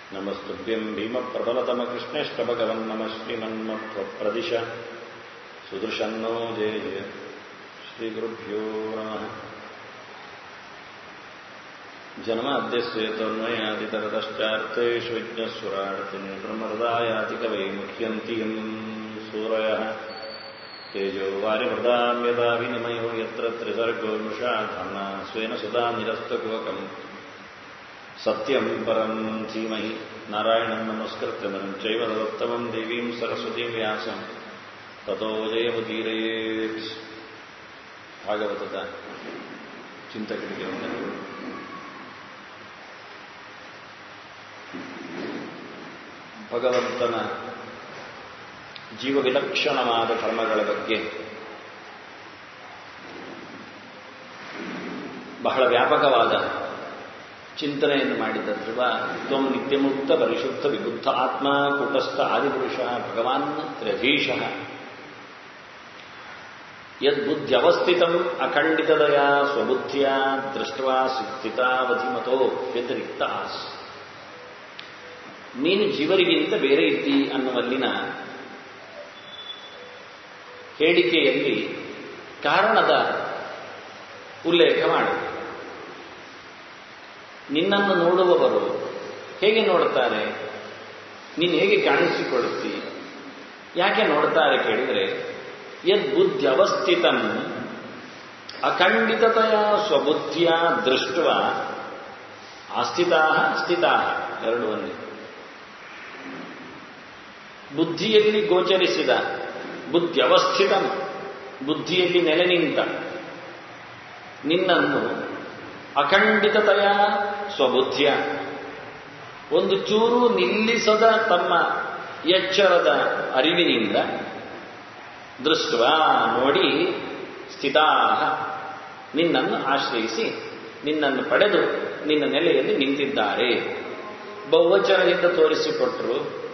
नमस्तुभ्यं भीमप्रबलतमकृष्णेष्टभगवन् नमः श्रीमन्मत्वप्रदिश सुदृशन्नो जय जय श्रीगुरुभ्यो नमः जन्माद्यस्येतोन्मयादितरतश्चार्थेषु विज्ञस्वराडतिन् ब्रह्महृदायाति कवै मुह्यन्ति यं सूरयः तेजो वारिमृदां यदा विनिमयो यत्र त्रिसर्गो मृषाधाम्ना स्वेन सुधा निरस्तकुवकम् सत्यम् परम् धीमहि नारायणम् नमस्कृत्य नरम् चैव नरोत्तमम् देवीम् सरस्वतीम् व्यासम् ततो ಜಯಮುದೀರಯೇತ್ ಭಾಗವತದ ಚಿಂತಕರಿಗೆ ವಂದನೆಗಳು ಭಗವಂತನ ಜೀವ ವಿಲಕ್ಷಣವಾದ ಧರ್ಮಗಳ ಬಗ್ಗೆ ಬಹಳ ವ್ಯಾಪಕವಾದ ಚಿಂತನೆಯನ್ನು ಮಾಡಿದ ಧ್ರುವ ತ್ವಂ ನಿತ್ಯಮುಕ್ತ ಪರಿಶುದ್ಧ ವಿಬುದ್ಧ ಆತ್ಮ ಕೂಟಸ್ಥ ಆದಿಪುರುಷ ಭಗವಾನ್ ತ್ರಧೀಶಃ ಯದ್ಬುದ್ಧ್ಯವಸ್ಥಿತ ಅಖಂಡಿತದಯ ಸ್ವಬುದ್ಧಿಯ ದೃಷ್ಟವಾ ಸ್ಥಿತಾವಧಿಮತೋ ವ್ಯತಿರಿಕ್ತ ಆಸ್ ನೀನು ಜೀವರಿಗಿಂತ ಬೇರೆ ಇದ್ದಿ ಅನ್ನುವಲ್ಲಿನ ಹೇಳಿಕೆಯಲ್ಲಿ ಕಾರಣದ ಉಲ್ಲೇಖ ಮಾಡಿ ನಿನ್ನನ್ನು ನೋಡುವವರು ಹೇಗೆ ನೋಡುತ್ತಾರೆ ನೀನು ಹೇಗೆ ಕಾಣಿಸಿಕೊಳ್ಳುತ್ತಿ ಯಾಕೆ ನೋಡ್ತಾರೆ ಕೇಳಿದರೆ ಯದ್ಬುದ್ಧಿ ಅವಸ್ಥಿತಂ ಅಖಂಡಿತತೆಯ ಸ್ವಬುದ್ಧಿಯ ದೃಷ್ಟ ಆಸ್ಥಿತಾ ಸ್ಥಿತಾ ಎರಡು ಒಂದೇ ಬುದ್ಧಿಯಲ್ಲಿ ಗೋಚರಿಸಿದ ಬುದ್ಧಿ ಅವಸ್ಥಿತ ಬುದ್ಧಿಯಲ್ಲಿ ನೆಲೆ ನಿಂತ ನಿನ್ನನ್ನು ಅಖಂಡಿತತೆಯ ಸ್ವಬುದ್ಧಿಯ ಒಂದು ಚೂರು ನಿಲ್ಲಿಸದ ತಮ್ಮ ಎಚ್ಚರದ ಅರಿವಿನಿಂದ ದೃಷ್ಟ ನೋಡಿ ಸ್ಥಿತಾ ನಿನ್ನನ್ನು ಆಶ್ರಯಿಸಿ ನಿನ್ನನ್ನು ಪಡೆದು ನಿನ್ನ ನೆಲೆಯಲ್ಲಿ ನಿಂತಿದ್ದಾರೆ ಬಹುವಚನದಿಂದ ತೋರಿಸಿಕೊಟ್ರು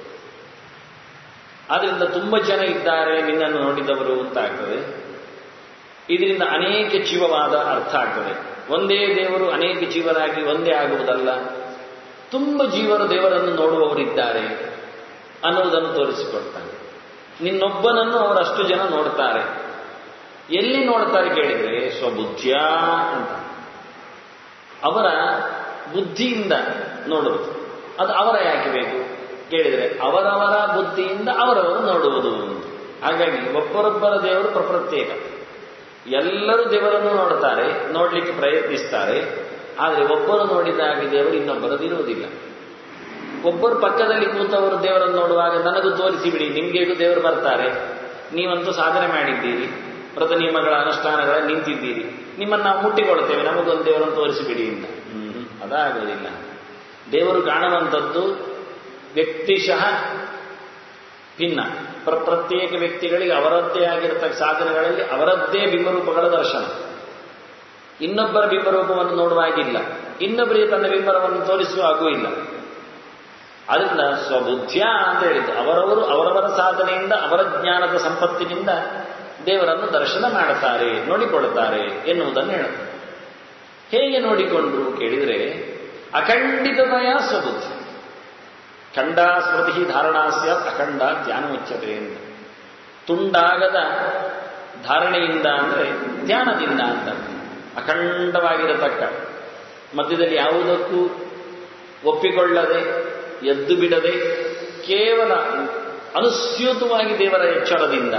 ಆದ್ರಿಂದ ತುಂಬ ಜನ ಇದ್ದಾರೆ ನಿನ್ನನ್ನು ನೋಡಿದವರು ಅಂತ ಆಗ್ತದೆ ಇದರಿಂದ ಅನೇಕ ಜೀವವಾದ ಅರ್ಥ ಆಗ್ತದೆ ಒಂದೇ ದೇವರು ಅನೇಕ ಜೀವರಾಗಿ ಒಂದೇ ಆಗುವುದಲ್ಲ ತುಂಬ ಜೀವರು ದೇವರನ್ನು ನೋಡುವವರಿದ್ದಾರೆ ಅನ್ನುವುದನ್ನು ತೋರಿಸಿಕೊಡ್ತಾನೆ ನಿನ್ನೊಬ್ಬನನ್ನು ಅವರಷ್ಟು ಜನ ನೋಡ್ತಾರೆ ಎಲ್ಲಿ ನೋಡ್ತಾರೆ ಕೇಳಿದರೆ ಸ್ವಬುದ್ಧಿಯ ಅಂತ ಅವರ ಬುದ್ಧಿಯಿಂದ ನೋಡುವುದು ಅದು ಅವರ ಯಾಕೆ ಬೇಕು ಕೇಳಿದರೆ ಅವರವರ ಬುದ್ಧಿಯಿಂದ ಅವರವರು ನೋಡುವುದು ಹಾಗಾಗಿ ಒಬ್ಬರೊಬ್ಬರ ದೇವರು ಪ್ರಪ್ರತ್ಯೇಕ ಎಲ್ಲರೂ ದೇವರನ್ನು ನೋಡ್ತಾರೆ ನೋಡಲಿಕ್ಕೆ ಪ್ರಯತ್ನಿಸ್ತಾರೆ ಆದರೆ ಒಬ್ಬರು ನೋಡಿದಾಗ ದೇವರು ಇನ್ನೊಬ್ಬರದಿರುವುದಿಲ್ಲ ಒಬ್ಬರು ಪಕ್ಕದಲ್ಲಿ ಕೂತವರು ದೇವರನ್ನು ನೋಡುವಾಗ ನನಗೂ ತೋರಿಸಿ ಬಿಡಿ ನಿಮಗೆ ದೇವರು ಬರ್ತಾರೆ ನೀವಂತೂ ಸಾಧನೆ ಮಾಡಿದ್ದೀರಿ ವ್ರತ ನಿಯಮಗಳ ಅನುಷ್ಠಾನಗಳ ನಿಂತಿದ್ದೀರಿ ನಿಮ್ಮನ್ನು ನಾವು ಮುಟ್ಟಿಕೊಳ್ತೇವೆ ನಮಗೊಂದು ದೇವರನ್ನು ತೋರಿಸಿಬಿಡಿ ಅಂತ ಹ್ಮ್ ಅದಾಗುವುದಿಲ್ಲ ದೇವರು ಕಾಣುವಂಥದ್ದು ವ್ಯಕ್ತಿಶಃ ಭಿನ್ನ ಪ್ರತ್ಯೇಕ ವ್ಯಕ್ತಿಗಳಿಗೆ ಅವರದ್ದೇ ಆಗಿರತಕ್ಕ ಸಾಧನೆಗಳಲ್ಲಿ ಅವರದ್ದೇ ಬಿಂಬರೂಪಗಳ ದರ್ಶನ ಇನ್ನೊಬ್ಬರ ಬಿಂಬರೂಪವನ್ನು ನೋಡುವಾಗಿಲ್ಲ ಇನ್ನೊಬ್ಬರಿಗೆ ತನ್ನ ಬಿಂಬರವನ್ನು ತೋರಿಸುವ ಹಾಗೂ ಇಲ್ಲ ಅದರಿಂದ ಸ್ವಬುದ್ಧಿಯ ಅಂತ ಹೇಳಿದ್ದು ಅವರವರು ಅವರವರ ಸಾಧನೆಯಿಂದ ಅವರ ಜ್ಞಾನದ ಸಂಪತ್ತಿನಿಂದ ದೇವರನ್ನು ದರ್ಶನ ಮಾಡುತ್ತಾರೆ ನೋಡಿಕೊಳ್ಳುತ್ತಾರೆ ಎನ್ನುವುದನ್ನು ಹೇಳುತ್ತಾರೆ ಹೇಗೆ ನೋಡಿಕೊಂಡ್ರು ಕೇಳಿದರೆ ಅಖಂಡಿತತೆಯ ಸ್ವಬುದ್ಧಿ ಖಂಡ ಸ್ಮೃತಿ ಧಾರಣಾಸ್ಯ ಅಖಂಡ ಧ್ಯಾನ ಮುಚ್ಚತೆ ಅಂತ ತುಂಡಾಗದ ಧಾರಣೆಯಿಂದ ಅಂದರೆ ಧ್ಯಾನದಿಂದ ಅಂತ ಅಖಂಡವಾಗಿರತಕ್ಕ ಮಧ್ಯದಲ್ಲಿ ಯಾವುದಕ್ಕೂ ಒಪ್ಪಿಕೊಳ್ಳದೆ ಎದ್ದು ಬಿಡದೆ ಕೇವಲ ಅನುಸ್ಯೂತವಾಗಿ ದೇವರ ಎಚ್ಚರದಿಂದ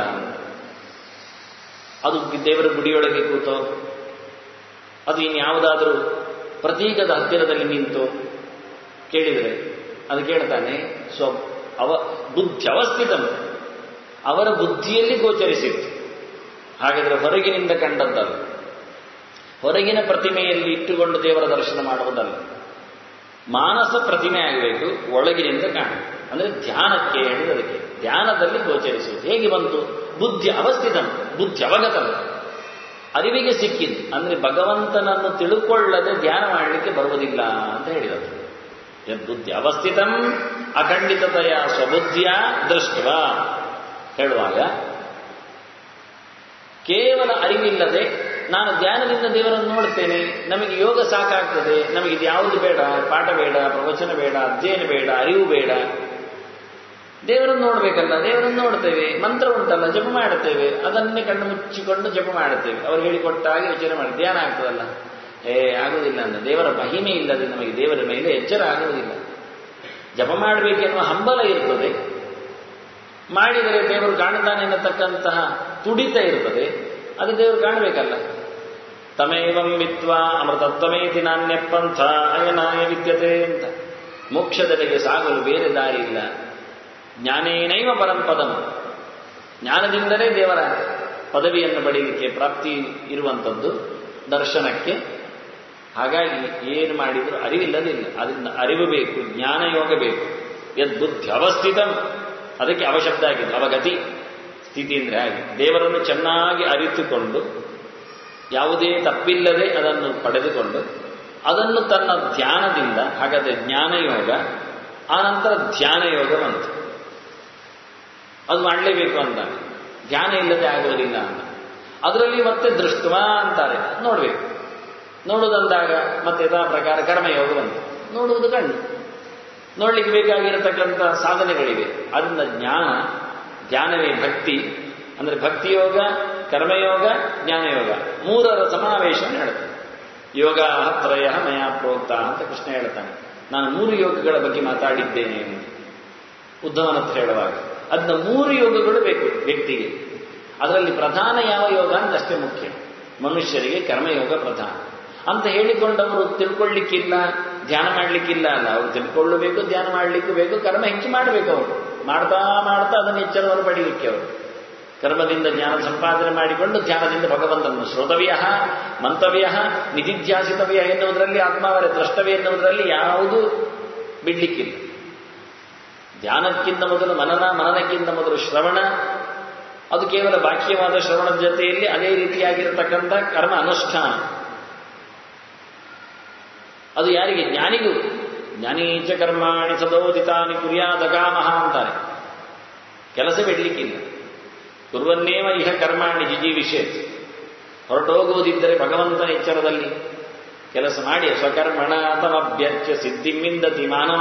ಅದು ದೇವರ ಗುಡಿಯೊಳಗೆ ಕೂತೋ ಅದು ಇನ್ಯಾವುದಾದರೂ ಪ್ರತೀಕದ ಹತ್ತಿರದಲ್ಲಿ ನಿಂತು ಕೇಳಿದರೆ ಅದು ಕೇಳ್ತಾನೆ ಸ್ವ ಅವ ಬುದ್ಧಿ ಅವಸ್ಥಿತ ಅವರ ಬುದ್ಧಿಯಲ್ಲಿ ಗೋಚರಿಸಿತ್ತು ಹಾಗಾದರೆ ಹೊರಗಿನಿಂದ ಕಂಡದ್ದಲ್ಲ ಹೊರಗಿನ ಪ್ರತಿಮೆಯಲ್ಲಿ ಇಟ್ಟುಕೊಂಡು ದೇವರ ದರ್ಶನ ಮಾಡುವುದಲ್ಲ ಮಾನಸ ಪ್ರತಿಮೆ ಆಗಬೇಕು ಒಳಗಿನಿಂದ ಕಾಣ ಅಂದರೆ ಧ್ಯಾನಕ್ಕೆ ಹೇಳಿದದಕ್ಕೆ ಧ್ಯಾನದಲ್ಲಿ ಗೋಚರಿಸುವುದು ಹೇಗೆ ಬಂತು ಬುದ್ಧಿ ಅವಸ್ಥಿತ ಬುದ್ಧಿ ಅವಗತ ಅರಿವಿಗೆ ಸಿಕ್ಕಿದ್ದು ಅಂದರೆ ಭಗವಂತನನ್ನು ತಿಳುಕೊಳ್ಳದೆ ಧ್ಯಾನ ಮಾಡಲಿಕ್ಕೆ ಬರುವುದಿಲ್ಲ ಅಂತ ಹೇಳಿದರು ಯದ್ಬುದ್ಧಿ ಅವಸ್ಥಿತಂ ಅಖಂಡಿತತೆಯ ಸ್ವಬುದ್ಧಿಯ ದೃಷ್ಟ ಹೇಳುವಾಗ ಕೇವಲ ಅರಿವಿಲ್ಲದೆ ನಾನು ಧ್ಯಾನದಿಂದ ದೇವರನ್ನು ನೋಡ್ತೇನೆ ನಮಗೆ ಯೋಗ ಸಾಕಾಗ್ತದೆ ನಮಗೆ ಇದು ಯಾವುದು ಬೇಡ ಪಾಠ ಬೇಡ ಪ್ರವಚನ ಬೇಡ ಅಧ್ಯಯನ ಬೇಡ ಅರಿವು ಬೇಡ ದೇವರನ್ನು ನೋಡ್ಬೇಕಲ್ಲ ದೇವರನ್ನು ನೋಡ್ತೇವೆ ಮಂತ್ರ ಉಂಟಲ್ಲ ಜಪ ಮಾಡುತ್ತೇವೆ ಅದನ್ನೇ ಕಣ್ಣು ಮುಚ್ಚಿಕೊಂಡು ಜಪ ಮಾಡುತ್ತೇವೆ ಅವರು ಹೇಳಿಕೊಟ್ಟ ಹಾಗೆ ವಿಚಾರ ಮಾಡಿ ಧ್ಯಾನ ಆಗ್ತದಲ್ಲ ಏ ಆಗುವುದಿಲ್ಲ ಅಂತ ದೇವರ ಮಹಿಮೆ ಇಲ್ಲದೆ ನಮಗೆ ದೇವರ ಮೇಲೆ ಎಚ್ಚರ ಆಗುವುದಿಲ್ಲ ಜಪ ಮಾಡಬೇಕೆನ್ನುವ ಹಂಬಲ ಇರ್ತದೆ ಮಾಡಿದರೆ ದೇವರು ಕಾಣುತ್ತಾನೆ ಎನ್ನತಕ್ಕಂತಹ ತುಡಿತ ಇರ್ತದೆ ಅದು ದೇವರು ಕಾಣಬೇಕಲ್ಲ ತಮೇವಂ ವಿತ್ವಾ ಅಮೃತತ್ವಮೇತಿ ನಾಣ್ಯಪ್ಪಂಥ ಅಯನಾಯ ವಿದ್ಯತೆ ಅಂತ ಮೋಕ್ಷದೆಡೆಗೆ ಸಾಗಲು ಬೇರೆ ದಾರಿ ಇಲ್ಲ ಜ್ಞಾನೇನೈವ ಪರಂಪದಂ ಜ್ಞಾನದಿಂದಲೇ ದೇವರ ಪದವಿಯನ್ನು ಪಡೆಯಲಿಕ್ಕೆ ಪ್ರಾಪ್ತಿ ಇರುವಂಥದ್ದು ದರ್ಶನಕ್ಕೆ ಹಾಗಾಗಿ ಏನು ಮಾಡಿದರೂ ಅರಿವಿಲ್ಲದಿಲ್ಲ ಅದರಿಂದ ಅರಿವು ಬೇಕು ಜ್ಞಾನ ಯೋಗ ಬೇಕು ಯದ್ ಬುದ್ಧಿ ಅವಸ್ಥಿತಂ ಅದಕ್ಕೆ ಅವಶಬ್ದ ಆಗಿದೆ ಅವಗತಿ ಸ್ಥಿತಿ ಅಂದರೆ ಹಾಗೆ ದೇವರನ್ನು ಚೆನ್ನಾಗಿ ಅರಿತುಕೊಂಡು ಯಾವುದೇ ತಪ್ಪಿಲ್ಲದೆ ಅದನ್ನು ಪಡೆದುಕೊಂಡು ಅದನ್ನು ತನ್ನ ಧ್ಯಾನದಿಂದ ಹಾಗಾದರೆ ಜ್ಞಾನಯೋಗ ಆನಂತರ ಧ್ಯಾನ ಯೋಗ ಬಂತು ಅದು ಮಾಡಲೇಬೇಕು ಅಂತ ಧ್ಯಾನ ಇಲ್ಲದೆ ಆಗುವುದಿಲ್ಲ ಅಂತ ಅದರಲ್ಲಿ ಮತ್ತೆ ದೃಷ್ಟವ ಅಂತಾರೆ ನೋಡಬೇಕು ನೋಡುವುದಂದಾಗ ಮತ್ತೆ ಯಥಾ ಪ್ರಕಾರ ಕರ್ಮಯೋಗ ಬಂತು ನೋಡುವುದು ಕಣ್ಣು ನೋಡ್ಲಿಕ್ಕೆ ಬೇಕಾಗಿರತಕ್ಕಂಥ ಸಾಧನೆಗಳಿವೆ ಅದರಿಂದ ಜ್ಞಾನ ಧ್ಯಾನವೇ ಭಕ್ತಿ ಅಂದರೆ ಭಕ್ತಿಯೋಗ ಕರ್ಮಯೋಗ ಜ್ಞಾನಯೋಗ ಮೂರರ ಸಮಾವೇಶ ಹೇಳುತ್ತೆ ಯೋಗ ತ್ರಯ ಮಯ ಪ್ರೋಕ್ತ ಅಂತ ಕೃಷ್ಣ ಹೇಳ್ತಾನೆ ನಾನು ಮೂರು ಯೋಗಗಳ ಬಗ್ಗೆ ಮಾತಾಡಿದ್ದೇನೆ ಎಂದು ಉದ್ಧವನ ಹತ್ರ ಹೇಳುವಾಗ ಅದನ್ನ ಮೂರು ಯೋಗಗಳು ಬೇಕು ವ್ಯಕ್ತಿಗೆ ಅದರಲ್ಲಿ ಪ್ರಧಾನ ಯಾವ ಯೋಗ ಅಂತ ಅಷ್ಟೇ ಮುಖ್ಯ ಮನುಷ್ಯರಿಗೆ ಕರ್ಮಯೋಗ ಪ್ರಧಾನ ಅಂತ ಹೇಳಿಕೊಂಡವರು ತಿಳ್ಕೊಳ್ಳಿಕ್ಕಿಲ್ಲ ಧ್ಯಾನ ಮಾಡಲಿಕ್ಕಿಲ್ಲ ಅಲ್ಲ ಅವರು ತಿಳ್ಕೊಳ್ಳಬೇಕು ಧ್ಯಾನ ಮಾಡಲಿಕ್ಕೂ ಬೇಕು ಕರ್ಮ ಹೆಚ್ಚು ಮಾಡಬೇಕು ಅವರು ಮಾಡ್ತಾ ಮಾಡ್ತಾ ಅದನ್ನು ಎಚ್ಚರವನ್ನು ಪಡೀಲಿಕ್ಕೆ ಅವರು ಕರ್ಮದಿಂದ ಜ್ಞಾನ ಸಂಪಾದನೆ ಮಾಡಿಕೊಂಡು ಧ್ಯಾನದಿಂದ ಭಗವಂತನನ್ನು ಶ್ರೋತವ್ಯ ಮಂತವ್ಯ ನಿಧಿಧ್ಯಾಸಿತವ್ಯ ಎನ್ನುವುದರಲ್ಲಿ ಆತ್ಮಾವರ ದ್ರಷ್ಟವ್ಯ ಎನ್ನುವುದರಲ್ಲಿ ಯಾವುದೂ ಬಿಡ್ಲಿಕ್ಕಿಲ್ಲ ಧ್ಯಾನಕ್ಕಿಂತ ಮೊದಲು ಮನನ ಮನನಕ್ಕಿಂತ ಮೊದಲು ಶ್ರವಣ ಅದು ಕೇವಲ ಬಾಕ್ಯವಾದ ಶ್ರವಣದ ಜೊತೆಯಲ್ಲಿ ಅದೇ ರೀತಿಯಾಗಿರತಕ್ಕಂಥ ಕರ್ಮ ಅನುಷ್ಠಾನ ಅದು ಯಾರಿಗೆ ಜ್ಞಾನಿಗೂ ಜ್ಞಾನೀಚ ಕರ್ಮಾಣಿ ಸದೋದಿತಾನಿ ಕುರ್ಯಾದಗಾಮಹ ಅಂತಾರೆ ಕೆಲಸ ಬಿಡಲಿಕ್ಕಿಲ್ಲ ಕುರುವನ್ನೇವ ಇಹ ಕರ್ಮಾಣಿ ಜಿಜೀವಿಷೆ ಹೊರಟೋಗುವುದಿದ್ದರೆ ಭಗವಂತನ ಎಚ್ಚರದಲ್ಲಿ ಕೆಲಸ ಮಾಡಿ ಸ್ವಕರ್ಮಣ ತಮಭ್ಯರ್ಚ್ಯ ಸಿದ್ಧಿಮಿಂದತಿ ಮಾನವ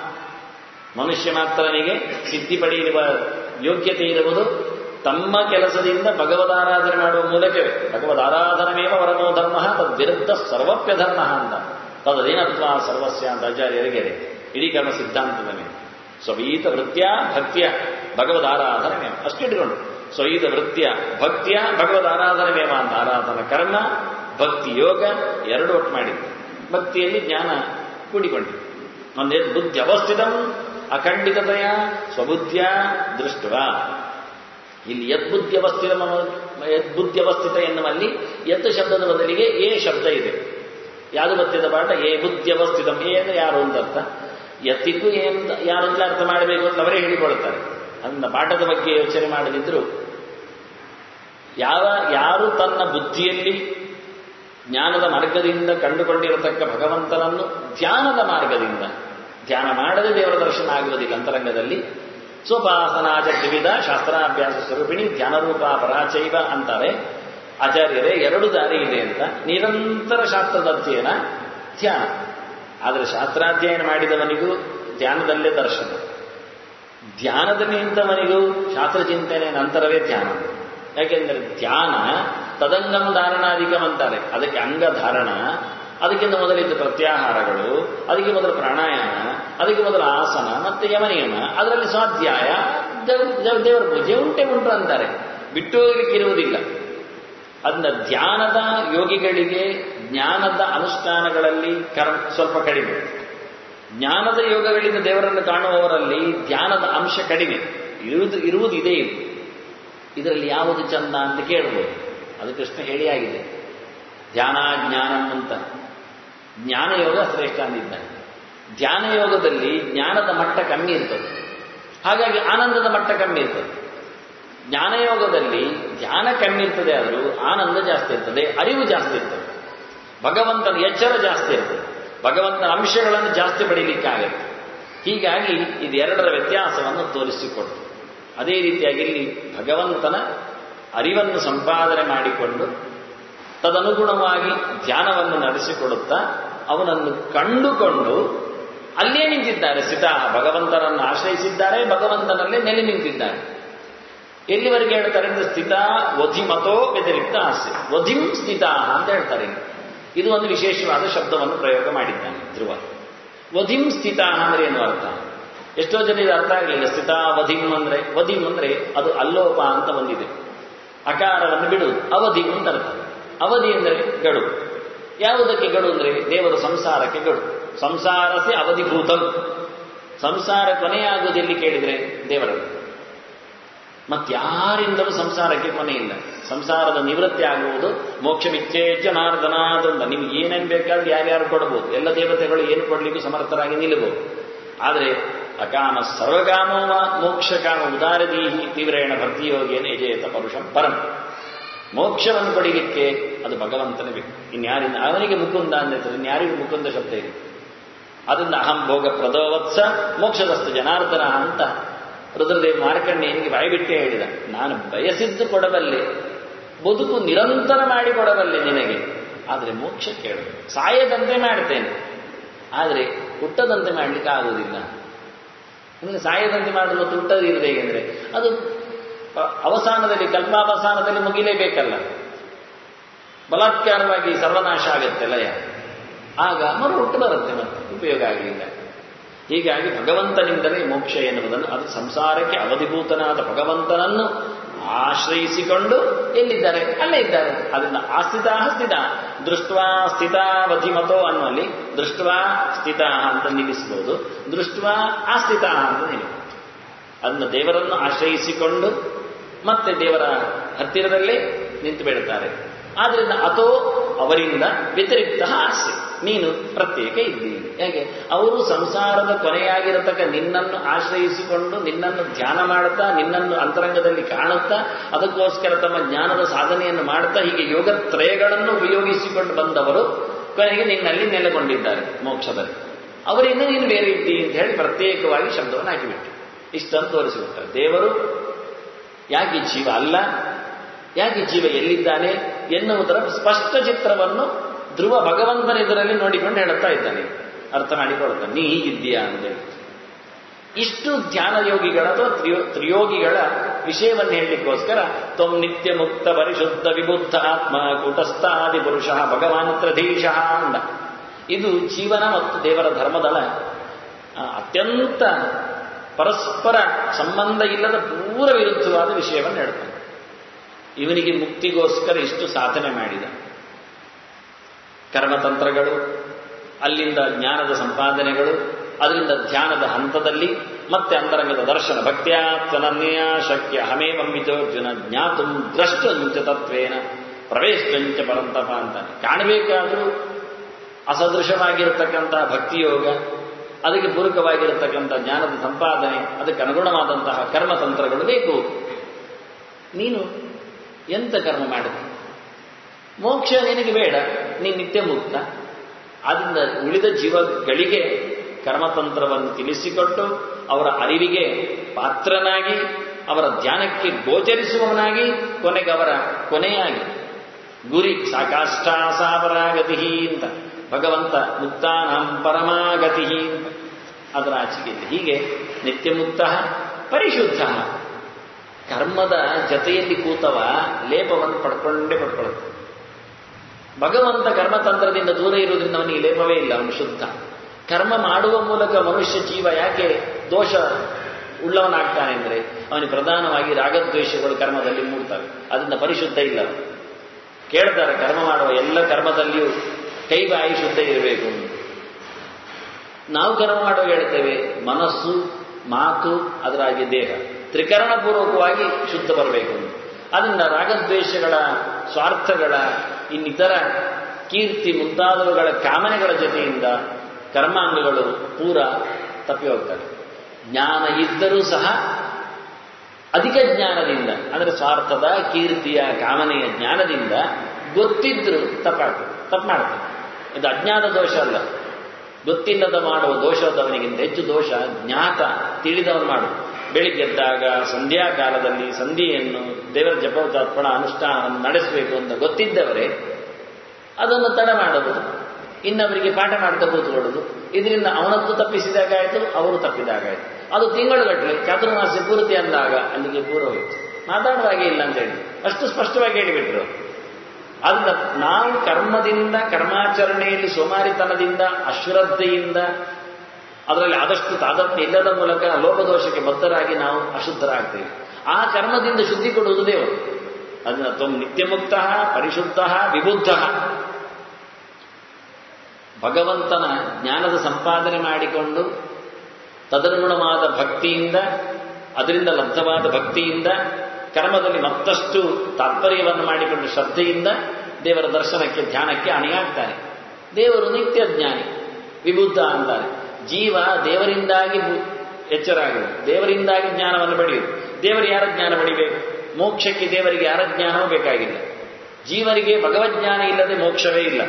ಮನುಷ್ಯ ಮಾತ್ರನಿಗೆ ಸಿದ್ಧಿ ಪಡೆಯುವ ಯೋಗ್ಯತೆ ಇರುವುದು ತಮ್ಮ ಕೆಲಸದಿಂದ ಭಗವದಾರಾಧನೆ ಮಾಡುವ ಮೂಲಕವೇ ಭಗವದಾರಾಧನಮೇವ ವರಮೋ ಧರ್ಮ ತದ್ವಿರುದ್ಧ ಸರ್ವಪ್ಯ ಧರ್ಮ ಅಂತ ತದದೇನತ್ವ ಸರ್ವಸ್ಯ ಅಂತ ಆಚಾರ್ಯರಿಗೆ ಇಡೀ ಕರ್ಮ ಸಿದ್ಧಾಂತದ ಮೇಲೆ ಸ್ವವೀತ ವೃತ್ಯ ಭಕ್ತಿಯ ಭಗವದಾರಾಧನೆ ಅಷ್ಟಿಟ್ಕೊಂಡು ಸ್ವೈತ ವೃತ್ಯ ಭಕ್ತಿಯ ಭಗವದ್ ಆರಾಧನೆಮೇವ ಅಂತ ಆರಾಧನ ಕರ್ಮ ಭಕ್ತಿ ಯೋಗ ಎರಡು ಒಟ್ಟು ಮಾಡಿದ್ದು ಭಕ್ತಿಯಲ್ಲಿ ಜ್ಞಾನ ಕೂಡಿಕೊಂಡಿದೆ ಒಂದೇ ಬುದ್ಧಿ ಅವಸ್ಥಿತಂ ಅಖಂಡಿತತೆಯ ಸ್ವಬುದ್ಧಿಯ ದೃಷ್ಟವ ಇಲ್ಲಿ ಯದ್ಬುದ್ಧಿ ಅವಸ್ಥಿತ ಯದ್ಬುದ್ಧಿ ಅವಸ್ಥಿತ ಎನ್ನುವಲ್ಲಿ ಯತ್ ಶಬ್ದದ ಬದಲಿಗೆ ಏ ಶಬ್ದ ಇದೆ ಯಾವುದು ಗೊತ್ತಿದ ಪಾಠ ಏ ಬುದ್ಧಿ ಅವಸ್ಥಿತ ಏ ಅಂದ್ರೆ ಯಾರು ಅಂತ ಅರ್ಥ ಎತ್ತಿಗೂ ಏನು ಯಾರು ಅಂತ ಅರ್ಥ ಮಾಡಬೇಕು ಅಂತ ಅವರೇ ಹೇಳಿಕೊಳ್ತಾರೆ ಅದನ್ನ ಪಾಠದ ಬಗ್ಗೆ ಯೋಚನೆ ಮಾಡದಿದ್ರು ಯಾವ ಯಾರು ತನ್ನ ಬುದ್ಧಿಯಲ್ಲಿ ಜ್ಞಾನದ ಮಾರ್ಗದಿಂದ ಕಂಡುಕೊಂಡಿರತಕ್ಕ ಭಗವಂತನನ್ನು ಧ್ಯಾನದ ಮಾರ್ಗದಿಂದ ಧ್ಯಾನ ಮಾಡದೆ ದೇವರ ದರ್ಶನ ಆಗುವುದಿಲ್ಲ ಅಂತರಂಗದಲ್ಲಿ ಸ್ವೋಪಾಸನಾಚ ತ್ರಿವಿಧ ಶಾಸ್ತ್ರಾಭ್ಯಾಸ ಸ್ವರೂಪಿಣಿ ಧ್ಯಾನರೂಪ ಪರಾಚೈವ ಅಂತಾರೆ ಆಚಾರ್ಯರೇ ಎರಡು ದಾರಿ ಇದೆ ಅಂತ ನಿರಂತರ ಶಾಸ್ತ್ರದ ಅಧ್ಯಯನ ಧ್ಯಾನ ಆದರೆ ಶಾಸ್ತ್ರಾಧ್ಯಯನ ಮಾಡಿದವನಿಗೂ ಧ್ಯಾನದಲ್ಲೇ ದರ್ಶನ ಧ್ಯಾನದಲ್ಲಿ ನಿಂತವನಿಗೂ ಶಾಸ್ತ್ರ ಚಿಂತನೆ ನಂತರವೇ ಧ್ಯಾನ ಯಾಕೆಂದರೆ ಧ್ಯಾನ ತದಂಗಂ ಧಾರಣಾಧಿಕಂ ಅಂತಾರೆ ಅದಕ್ಕೆ ಅಂಗಧಾರಣ ಅದಕ್ಕಿಂತ ಮೊದಲಿದ್ದ ಪ್ರತ್ಯಾಹಾರಗಳು ಅದಕ್ಕೆ ಮೊದಲು ಪ್ರಾಣಾಯಾಮ ಅದಕ್ಕೆ ಮೊದಲು ಆಸನ ಮತ್ತೆ ಯಮನಿಯಮ ಅದರಲ್ಲಿ ಸ್ವಾಧ್ಯಾಯ ದೇವರ ಪೂಜೆ ಉಂಟೆ ಉಂಟು ಅಂತಾರೆ ಬಿಟ್ಟು ಹೋಗ್ಲಿಕ್ಕಿರುವುದಿಲ್ಲ ಅದನ್ನ ಧ್ಯಾನದ ಯೋಗಿಗಳಿಗೆ ಜ್ಞಾನದ ಅನುಷ್ಠಾನಗಳಲ್ಲಿ ಕರ್ ಸ್ವಲ್ಪ ಕಡಿಮೆ ಜ್ಞಾನದ ಯೋಗಗಳಿಂದ ದೇವರನ್ನು ಕಾಣುವವರಲ್ಲಿ ಧ್ಯಾನದ ಅಂಶ ಕಡಿಮೆ ಇರುವುದು ಇರುವುದು ಇದೇ ಇದು ಇದರಲ್ಲಿ ಯಾವುದು ಚಂದ ಅಂತ ಕೇಳಬಹುದು ಅದು ಕೃಷ್ಣ ಹೇಳಿ ಆಗಿದೆ ಧ್ಯಾನ ಜ್ಞಾನ ಅಂತ ಜ್ಞಾನಯೋಗ ಶ್ರೇಷ್ಠ ಅಂದಿದ್ದಾನೆ ಧ್ಯಾನ ಯೋಗದಲ್ಲಿ ಜ್ಞಾನದ ಮಟ್ಟ ಕಮ್ಮಿ ಇರ್ತದೆ ಹಾಗಾಗಿ ಆನಂದದ ಮಟ್ಟ ಕಮ್ಮಿ ಇರ್ತದೆ ಜ್ಞಾನಯೋಗದಲ್ಲಿ ಧ್ಯಾನ ಕಮ್ಮಿ ಇರ್ತದೆ ಆದರೂ ಆನಂದ ಜಾಸ್ತಿ ಇರ್ತದೆ ಅರಿವು ಜಾಸ್ತಿ ಇರ್ತದೆ ಭಗವಂತನ ಎಚ್ಚರ ಜಾಸ್ತಿ ಇರ್ತದೆ ಭಗವಂತನ ಅಂಶಗಳನ್ನು ಜಾಸ್ತಿ ಪಡೀಲಿಕ್ಕಾಗತ್ತೆ ಹೀಗಾಗಿ ಇದೆರಡರ ವ್ಯತ್ಯಾಸವನ್ನು ತೋರಿಸಿಕೊಡ್ತು ಅದೇ ರೀತಿಯಾಗಿ ಇಲ್ಲಿ ಭಗವಂತನ ಅರಿವನ್ನು ಸಂಪಾದನೆ ಮಾಡಿಕೊಂಡು ತದನುಗುಣವಾಗಿ ಧ್ಯಾನವನ್ನು ನಡೆಸಿಕೊಡುತ್ತಾ ಅವನನ್ನು ಕಂಡುಕೊಂಡು ಅಲ್ಲೇ ನಿಂತಿದ್ದಾರೆ ಸ್ಥಿತಾ ಭಗವಂತನನ್ನು ಆಶ್ರಯಿಸಿದ್ದಾರೆ ಭಗವಂತನಲ್ಲೇ ನೆಲೆ ನಿಂತಿದ್ದಾರೆ ಎಲ್ಲಿವರೆಗೆ ಹೇಳ್ತಾರೆ ಅಂದ್ರೆ ಸ್ಥಿತ ವಧಿಮತೋ ವ್ಯತಿರಿಕ್ತ ಆಸ್ತಿ ವಧಿಂ ಸ್ಥಿತ ಅಂತ ಹೇಳ್ತಾರೆ ಇಲ್ಲಿ. ಇದು ಒಂದು ವಿಶೇಷವಾದ ಶಬ್ದವನ್ನು ಪ್ರಯೋಗ ಮಾಡಿದ್ದಾನೆ ಧ್ರುವ ವಧಿಂ ಸ್ಥಿತ ಅಂದ್ರೆ ಏನು ಅರ್ಥ ಎಷ್ಟೋ ಜನ ಇದು ಅರ್ಥ ಆಗಲಿಲ್ಲ ಸ್ಥಿತ ವಧಿಂ ಅಂದ್ರೆ ವಧಿಂ ಅಂದ್ರೆ ಅದು ಅಲ್ಲೋಪ ಅಂತ ಬಂದಿದೆ ಅಕಾರವನ್ನು ಬಿಡುವುದು ಅವಧಿ ಅಂತ ಅರ್ಥ ಅವಧಿ ಅಂದರೆ ಗಡು ಯಾವುದಕ್ಕೆ ಗಡು ಅಂದ್ರೆ ದೇವರ ಸಂಸಾರಕ್ಕೆ ಗಡು ಸಂಸಾರಕ್ಕೆ ಅವಧಿಭೂತಂ ಸಂಸಾರ ಕೊನೆಯಾಗುವುದೆಲ್ಲಿ ಕೇಳಿದ್ರೆ ದೇವರನ್ನು ಮತ್ತಾರಿಂದಲೂ ಸಂಸಾರಕ್ಕೆ ಕೊನೆ ಇಲ್ಲ ಸಂಸಾರದ ನಿವೃತ್ತಿ ಆಗುವುದು ಮೋಕ್ಷ ವಿಚ್ಛೇಚ ನಾರ್ದನಾದಂದ ನಿಮ್ಗೆ ಏನೇನು ಬೇಕಾದ್ರೆ ಯಾರ್ಯಾರು ಕೊಡಬಹುದು ಎಲ್ಲ ದೇವತೆಗಳು ಏನು ಕೊಡ್ಲಿಕ್ಕೂ ಸಮರ್ಥರಾಗಿ ನಿಲ್ಲಬಹುದು ಆದರೆ ಅಕಾಮ ಸರ್ವಕಾಮೋವ ಮೋಕ್ಷಕಾಮ ಉದಾರದೀಹಿ ತೀವ್ರೇಣ ಭಕ್ತಿಯೋಗೇನ ಯಜೇತ ಪರುಷಂ ಪರಂ ಮೋಕ್ಷವನ್ನು ಪಡೀಲಿಕ್ಕೆ ಅದು ಭಗವಂತನೇ ಬೇಕು ಇನ್ಯಾರಿಂದ ಅವನಿಗೆ ಮುಕುಂದ ಅಂದ್ರೆ ಇನ್ಯಾರಿಗೂ ಮುಕುಂದ ಶಬ್ದ ಇದೆ ಅದರಿಂದ ಅಹಂ ಭೋಗ ಪ್ರದೋವತ್ಸ ಮೋಕ್ಷದಸ್ತು ಜನಾರ್ದನ ಅಂತ ರುದ್ರದೇವ ಮಾರ್ಕಂಡೇಯನಿಗೆ ಬಾಯಿಬಿಟ್ಟೆ ಹೇಳಿದ ನಾನು ಬಯಸಿದ್ದು ಕೊಡಬಲ್ಲೆ ಬದುಕು ನಿರಂತರ ಮಾಡಿ ಕೊಡಬಲ್ಲೆ ನಿನಗೆ ಆದರೆ ಮೋಕ್ಷ ಕೇಳು ಸಾಯದಂತೆ ಮಾಡ್ತೇನೆ ಆದರೆ ಹುಟ್ಟದಂತೆ ಮಾಡಲಿಕ್ಕೆ ಆಗುವುದಿಲ್ಲ ನಿಮಗೆ ಸಾಯದಂತೆ ಮಾಡಲು ಮತ್ತು ಹುಟ್ಟದು ಇರುವುದು ಹೇಗೆಂದ್ರೆ ಅದು ಅ- ಅವಸಾನದಲ್ಲಿ ಕಲ್ಪಾವಸಾನದಲ್ಲಿ ಮುಗಿಲೇಬೇಕಲ್ಲ ಬಲಾತ್ಕಾರವಾಗಿ ಸರ್ವನಾಶ ಆಗತ್ತೆ ಲಯ ಆಗ ಮರು ಹುಟ್ಟು ಬರುತ್ತೆ ಮತ್ತೆ ಉಪಯೋಗ ಆಗಲಿಲ್ಲ ಹೀಗಾಗಿ ಭಗವಂತನಿಂದಲೇ ಮೋಕ್ಷ ಎನ್ನುವುದನ್ನು ಅದು ಸಂಸಾರಕ್ಕೆ ಅವಧಿಭೂತನಾದ ಭಗವಂತನನ್ನು ಆಶ್ರಯಿಸಿಕೊಂಡು ಎಲ್ಲಿದ್ದಾರೆ ಅಲ್ಲೇ ಇದ್ದಾರೆ ಅದರಿಂದ ಆಸ್ಥಿತ ಸ್ಥಿತ ದೃಷ್ಟ್ವಾ ಸ್ಥಿತಾವಧಿಮತೋ ಅನ್ನುವಲ್ಲಿ ದೃಷ್ಟ್ವಾ ಸ್ಥಿತ ಅಂತ ನಿಲ್ಲಿಸಬಹುದು ದೃಷ್ಟ್ವಾ ಆಸ್ಥಿತ ಅಂತ ನಿಲ್ಲಿಸಬಹುದು ಅದನ್ನು ದೇವರನ್ನು ಆಶ್ರಯಿಸಿಕೊಂಡು ಮತ್ತೆ ದೇವರ ಹತ್ತಿರದಲ್ಲೇ ನಿಂತು ಬಿಡುತ್ತಾರೆ ಆದ್ರಿಂದ ಅಥೋ ಅವರಿಂದ ವ್ಯತಿರಿಕ್ತ ಆಸೆ ನೀನು ಪ್ರತ್ಯೇಕ ಇದ್ದೀನಿ ಹೇಗೆ ಅವರು ಸಂಸಾರದ ಕೊನೆಯಾಗಿರತಕ್ಕ ನಿನ್ನನ್ನು ಆಶ್ರಯಿಸಿಕೊಂಡು ನಿನ್ನನ್ನು ಧ್ಯಾನ ಮಾಡುತ್ತಾ ನಿನ್ನನ್ನು ಅಂತರಂಗದಲ್ಲಿ ಕಾಣುತ್ತಾ ಅದಕ್ಕೋಸ್ಕರ ತಮ್ಮ ಜ್ಞಾನದ ಸಾಧನೆಯನ್ನು ಮಾಡುತ್ತಾ ಹೀಗೆ ಯೋಗತ್ರಯಗಳನ್ನು ಉಪಯೋಗಿಸಿಕೊಂಡು ಬಂದವರು ಕೊನೆಗೆ ನಿನ್ನಲ್ಲಿ ನೆಲೆಗೊಂಡಿದ್ದಾರೆ ಮೋಕ್ಷದಲ್ಲಿ ಅವರಿಂದ ನೀನು ಬೇರೆ ಇದ್ದೀ ಅಂತ ಹೇಳಿ ಪ್ರತ್ಯೇಕವಾಗಿ ಶಬ್ದವನ್ನು ಹಾಕಿಬಿಟ್ಟು ಇಷ್ಟನ್ನು ತೋರಿಸಿಬಿಟ್ಟಾರೆ ದೇವರು ಯಾಕೆ ಜೀವ ಅಲ್ಲ ಯಾಕೆ ಜೀವ ಎಲ್ಲಿದ್ದಾನೆ ಎನ್ನುವುದರ ಸ್ಪಷ್ಟ ಚಿತ್ರವನ್ನು ಧ್ರುವ ಭಗವಂತನ ಇದರಲ್ಲಿ ನೋಡಿಕೊಂಡು ಹೇಳುತ್ತಾ ಇದ್ದಾನೆ ಅರ್ಥ ಮಾಡಿಕೊಳ್ತಾನೆ ನೀ ಹೀಗಿದ್ದೀಯಾ ಅಂತೇಳಿ ಇಷ್ಟು ಧ್ಯಾನ ಯೋಗಿಗಳ ಅಥವಾ ತ್ರಿಯೋ ತ್ರಿಯೋಗಿಗಳ ವಿಷಯವನ್ನು ಹೇಳಲಿಕ್ಕೋಸ್ಕರ ತ್ವಂ ನಿತ್ಯ ಮುಕ್ತ ಪರಿಶುದ್ಧ ವಿಬುದ್ಧ ಆತ್ಮ ಕೂಟಸ್ಥಾದಿ ಪುರುಷ ಭಗವಾನ್ ತ್ರಧೀಶ ಅಂದ ಇದು ಜೀವನ ಮತ್ತು ದೇವರ ಧರ್ಮದಳ ಆ, ಅತ್ಯಂತ ಪರಸ್ಪರ ಸಂಬಂಧ ಇಲ್ಲದ ಪೂರ ವಿರುದ್ಧವಾದ ವಿಷಯವನ್ನು ಹೇಳ್ತಾನೆ ಇವನಿಗೆ ಮುಕ್ತಿಗೋಸ್ಕರ ಇಷ್ಟು ಸಾಧನೆ ಮಾಡಿದ ಕರ್ಮತಂತ್ರಗಳು ಅಲ್ಲಿಂದ ಜ್ಞಾನದ ಸಂಪಾದನೆಗಳು ಅದರಿಂದ ಧ್ಯಾನದ ಹಂತದಲ್ಲಿ ಮತ್ತೆ ಅಂತರಂಗದ ದರ್ಶನ ಭಕ್ತ್ಯಾತ್ಮನನ್ಯ ಶಕ್ಯ ಹಮೇವಂಬಿತೋರ್ಜುನ ಜ್ಞಾತು ದ್ರಷ್ಟಂಚ ತತ್ವೇನ ಪ್ರವೇಶಂಚ ಪರಂತಪ ಅಂತಾನೆ ಕಾಣಬೇಕಾದರೂ ಅಸದೃಶವಾಗಿರತಕ್ಕಂತಹ ಭಕ್ತಿಯೋಗ ಅದಕ್ಕೆ ಪೂರಕವಾಗಿರತಕ್ಕಂಥ ಜ್ಞಾನದ ಸಂಪಾದನೆ ಅದಕ್ಕೆ ಅನುಗುಣವಾದಂತಹ ಕರ್ಮತಂತ್ರಗಳು ಬೇಕು ನೀನು ಎಂತ ಕರ್ಮ ಮಾಡಿದೆ ಮೋಕ್ಷ ನಿನಗೆ ಬೇಡ ನೀನು ನಿತ್ಯ ಮುಕ್ತ ಆದ್ದರಿಂದ ಉಳಿದ ಜೀವಗಳಿಗೆ ಕರ್ಮತಂತ್ರವನ್ನು ತಿಳಿಸಿಕೊಟ್ಟು ಅವರ ಅರಿವಿಗೆ ಪಾತ್ರನಾಗಿ ಅವರ ಧ್ಯಾನಕ್ಕೆ ಗೋಚರಿಸುವವನಾಗಿ ಕೊನೆಗೆ ಅವರ ಕೊನೆಯಾಗಿ ಗುರಿ ಸಾಕಾಷ್ಟಾಸಾಪರಾಗತಿ ಅಂತ ಭಗವಂತ ಮುಕ್ತಾನಾಂ ಪರಮಾಗತಿ ಅಂತ ಅದರ ಆಚೆಗೆ ಇದೆ. ಹೀಗೆ ನಿತ್ಯ ಮುಕ್ತ ಪರಿಶುದ್ಧ ಕರ್ಮದ ಜತೆಯಲ್ಲಿ ಕೂತವ ಲೇಪವನ್ನು ಪಡ್ಕೊಂಡೇ ಪಡ್ಕೊಳ್ಳುತ್ತೆ ಭಗವಂತ ಕರ್ಮತಂತ್ರದಿಂದ ದೂರ ಇರುವುದರಿಂದ ಅವನಿಗೆ ಲೇಪವೇ ಇಲ್ಲ ಅವನು ಶುದ್ಧ ಕರ್ಮ ಮಾಡುವ ಮೂಲಕ ಮನುಷ್ಯ ಜೀವ ಯಾಕೆ ದೋಷ ಉಳ್ಳವನಾಗ್ತಾನೆ ಅಂದರೆ ಅವನಿಗೆ ಪ್ರಧಾನವಾಗಿ ರಾಗದ್ವೇಷಗಳು ಕರ್ಮದಲ್ಲಿ ಮೂಡ್ತವೆ ಅದರಿಂದ ಪರಿಶುದ್ಧ ಇಲ್ಲ ಅವನು. ಕೇಳ್ತಾರೆ ಕರ್ಮ ಮಾಡುವ ಎಲ್ಲ ಕರ್ಮದಲ್ಲಿಯೂ ಕೈ ಬಾಯಿ ಶುದ್ಧ ಇರಬೇಕು ಅಂತ. ನಾವು ಕರ್ಮ ಮಾಡುವಾಗ ಹೇಳ್ತೇವೆ ಮನಸ್ಸು ಮಾತು ಅದರಾಗಿ ದೇಹ ತ್ರಿಕರಣಪೂರ್ವಕವಾಗಿ ಶುದ್ಧ ಬರಬೇಕು ಅಂತ. ಅದರಿಂದ ರಾಗದ್ವೇಷಗಳ ಸ್ವಾರ್ಥಗಳ ಇನ್ನಿತರ ಕೀರ್ತಿ ಮುಂತಾದವುಗಳ ಕಾಮನೆಗಳ ಜೊತೆಯಿಂದ ಕರ್ಮಾಂಗಗಳು ಪೂರ ತಪ್ಪಿ ಹೋಗ್ತವೆ ಜ್ಞಾನ ಇದ್ದರೂ ಸಹ ಅಧಿಕ ಜ್ಞಾನದಿಂದ ಅಂದರೆ ಸ್ವಾರ್ಥದ ಕೀರ್ತಿಯ ಕಾಮನೆಯ ಜ್ಞಾನದಿಂದ ಗೊತ್ತಿದ್ರೂ ತಪ್ಪಾಗ್ತದೆ ತಪ್ಪು ಮಾಡ್ತದೆ ಇದು ಅಜ್ಞಾನ ದೋಷ ಅಲ್ಲ ಗೊತ್ತಿಲ್ಲದ ಮಾಡುವ ದೋಷದವನಿಗಿಂತ ಹೆಚ್ಚು ದೋಷ ಜ್ಞಾತ ತಿಳಿದವನು ಮಾಡು ಬೆಳಿಗ್ಗೆದ್ದಾಗ ಸಂಧ್ಯಾಕಾಲದಲ್ಲಿ ಸಂಧಿಯನ್ನು ದೇವರ ಜಪೋತಾರ್ಪಣ ಅನುಷ್ಠಾನವನ್ನು ನಡೆಸಬೇಕು ಅಂತ ಗೊತ್ತಿದ್ದವರೇ ಅದನ್ನು ತಡ ಮಾಡೋದು ಇನ್ನೊಬ್ಬರಿಗೆ ಪಾಠ ಮಾಡ್ತಾ ಕೂತ್ಕೊಳ್ಳೋದು ಇದರಿಂದ ಅವನದ್ದು ತಪ್ಪಿಸಿದಾಗ ಆಯಿತು ಅವರು ತಪ್ಪಿದಾಗ ಆಯಿತು ಅದು ತಿಂಗಳುಗಟ್ಟಲೆ ಚಾತುರ್ಮಾಸ್ಯ ಪೂರ್ತಿ ಅಂದಾಗ ಅಲ್ಲಿಗೆ ಪೂರ ಹೋಯಿತು ಮಾತಾಡುವಾಗೆ ಇಲ್ಲ ಅಂತ ಹೇಳಿ ಅಷ್ಟು ಸ್ಪಷ್ಟವಾಗಿ ಹೇಳಿಬಿಟ್ರು ಆದ್ರಿಂದ ನಾವು ಕರ್ಮದಿಂದ ಕರ್ಮಾಚರಣೆಯಲ್ಲಿ ಸೋಮಾರಿತನದಿಂದ ಅಶ್ರದ್ಧೆಯಿಂದ ಅದರಲ್ಲಿ ಆದಷ್ಟು ತಾದತ್ಮ್ಯ ಇಲ್ಲದ ಮೂಲಕ ಲೋಪದೋಷಕ್ಕೆ ಬದ್ಧರಾಗಿ ನಾವು ಅಶುದ್ಧರಾಗ್ತೇವೆ ಆ ಕರ್ಮದಿಂದ ಶುದ್ಧಿ ಕೊಡುವುದು ದೇವರು ಅದನ್ನ ತ್ವಂ ನಿತ್ಯಮುಕ್ತ ಪರಿಶುದ್ಧ ವಿಬುದ್ಧ ಭಗವಂತನ ಜ್ಞಾನದ ಸಂಪಾದನೆ ಮಾಡಿಕೊಂಡು ತದನುಗುಣವಾದ ಭಕ್ತಿಯಿಂದ ಅದರಿಂದ ಲಬ್ಧವಾದ ಭಕ್ತಿಯಿಂದ ಕರ್ಮದಲ್ಲಿ ಮತ್ತಷ್ಟು ತಾತ್ಪರ್ಯವನ್ನು ಮಾಡಿಕೊಂಡು ಶ್ರದ್ಧೆಯಿಂದ ದೇವರ ದರ್ಶನಕ್ಕೆ ಧ್ಯಾನಕ್ಕೆ ಅಣಿಯಾಗ್ತಾನೆ ದೇವರು ನಿತ್ಯ ಜ್ಞಾನಿ ವಿಬುದ್ಧ ಅಂತಾರೆ ಜೀವ ದೇವರಿಂದಾಗಿ ಬು- ಎಚ್ಚರ ಆಗುವುದು ದೇವರಿಂದಾಗಿ ಜ್ಞಾನವನ್ನು ಪಡೆಯುವುದು ದೇವರು ಯಾರ ಜ್ಞಾನ ಪಡಿಬೇಕು ಮೋಕ್ಷಕ್ಕೆ ದೇವರಿಗೆ ಯಾರ ಜ್ಞಾನವೂ ಬೇಕಾಗಿಲ್ಲ ಜೀವನಿಗೆ ಭಗವಜ್ಞಾನ ಇಲ್ಲದೆ ಮೋಕ್ಷವೇ ಇಲ್ಲ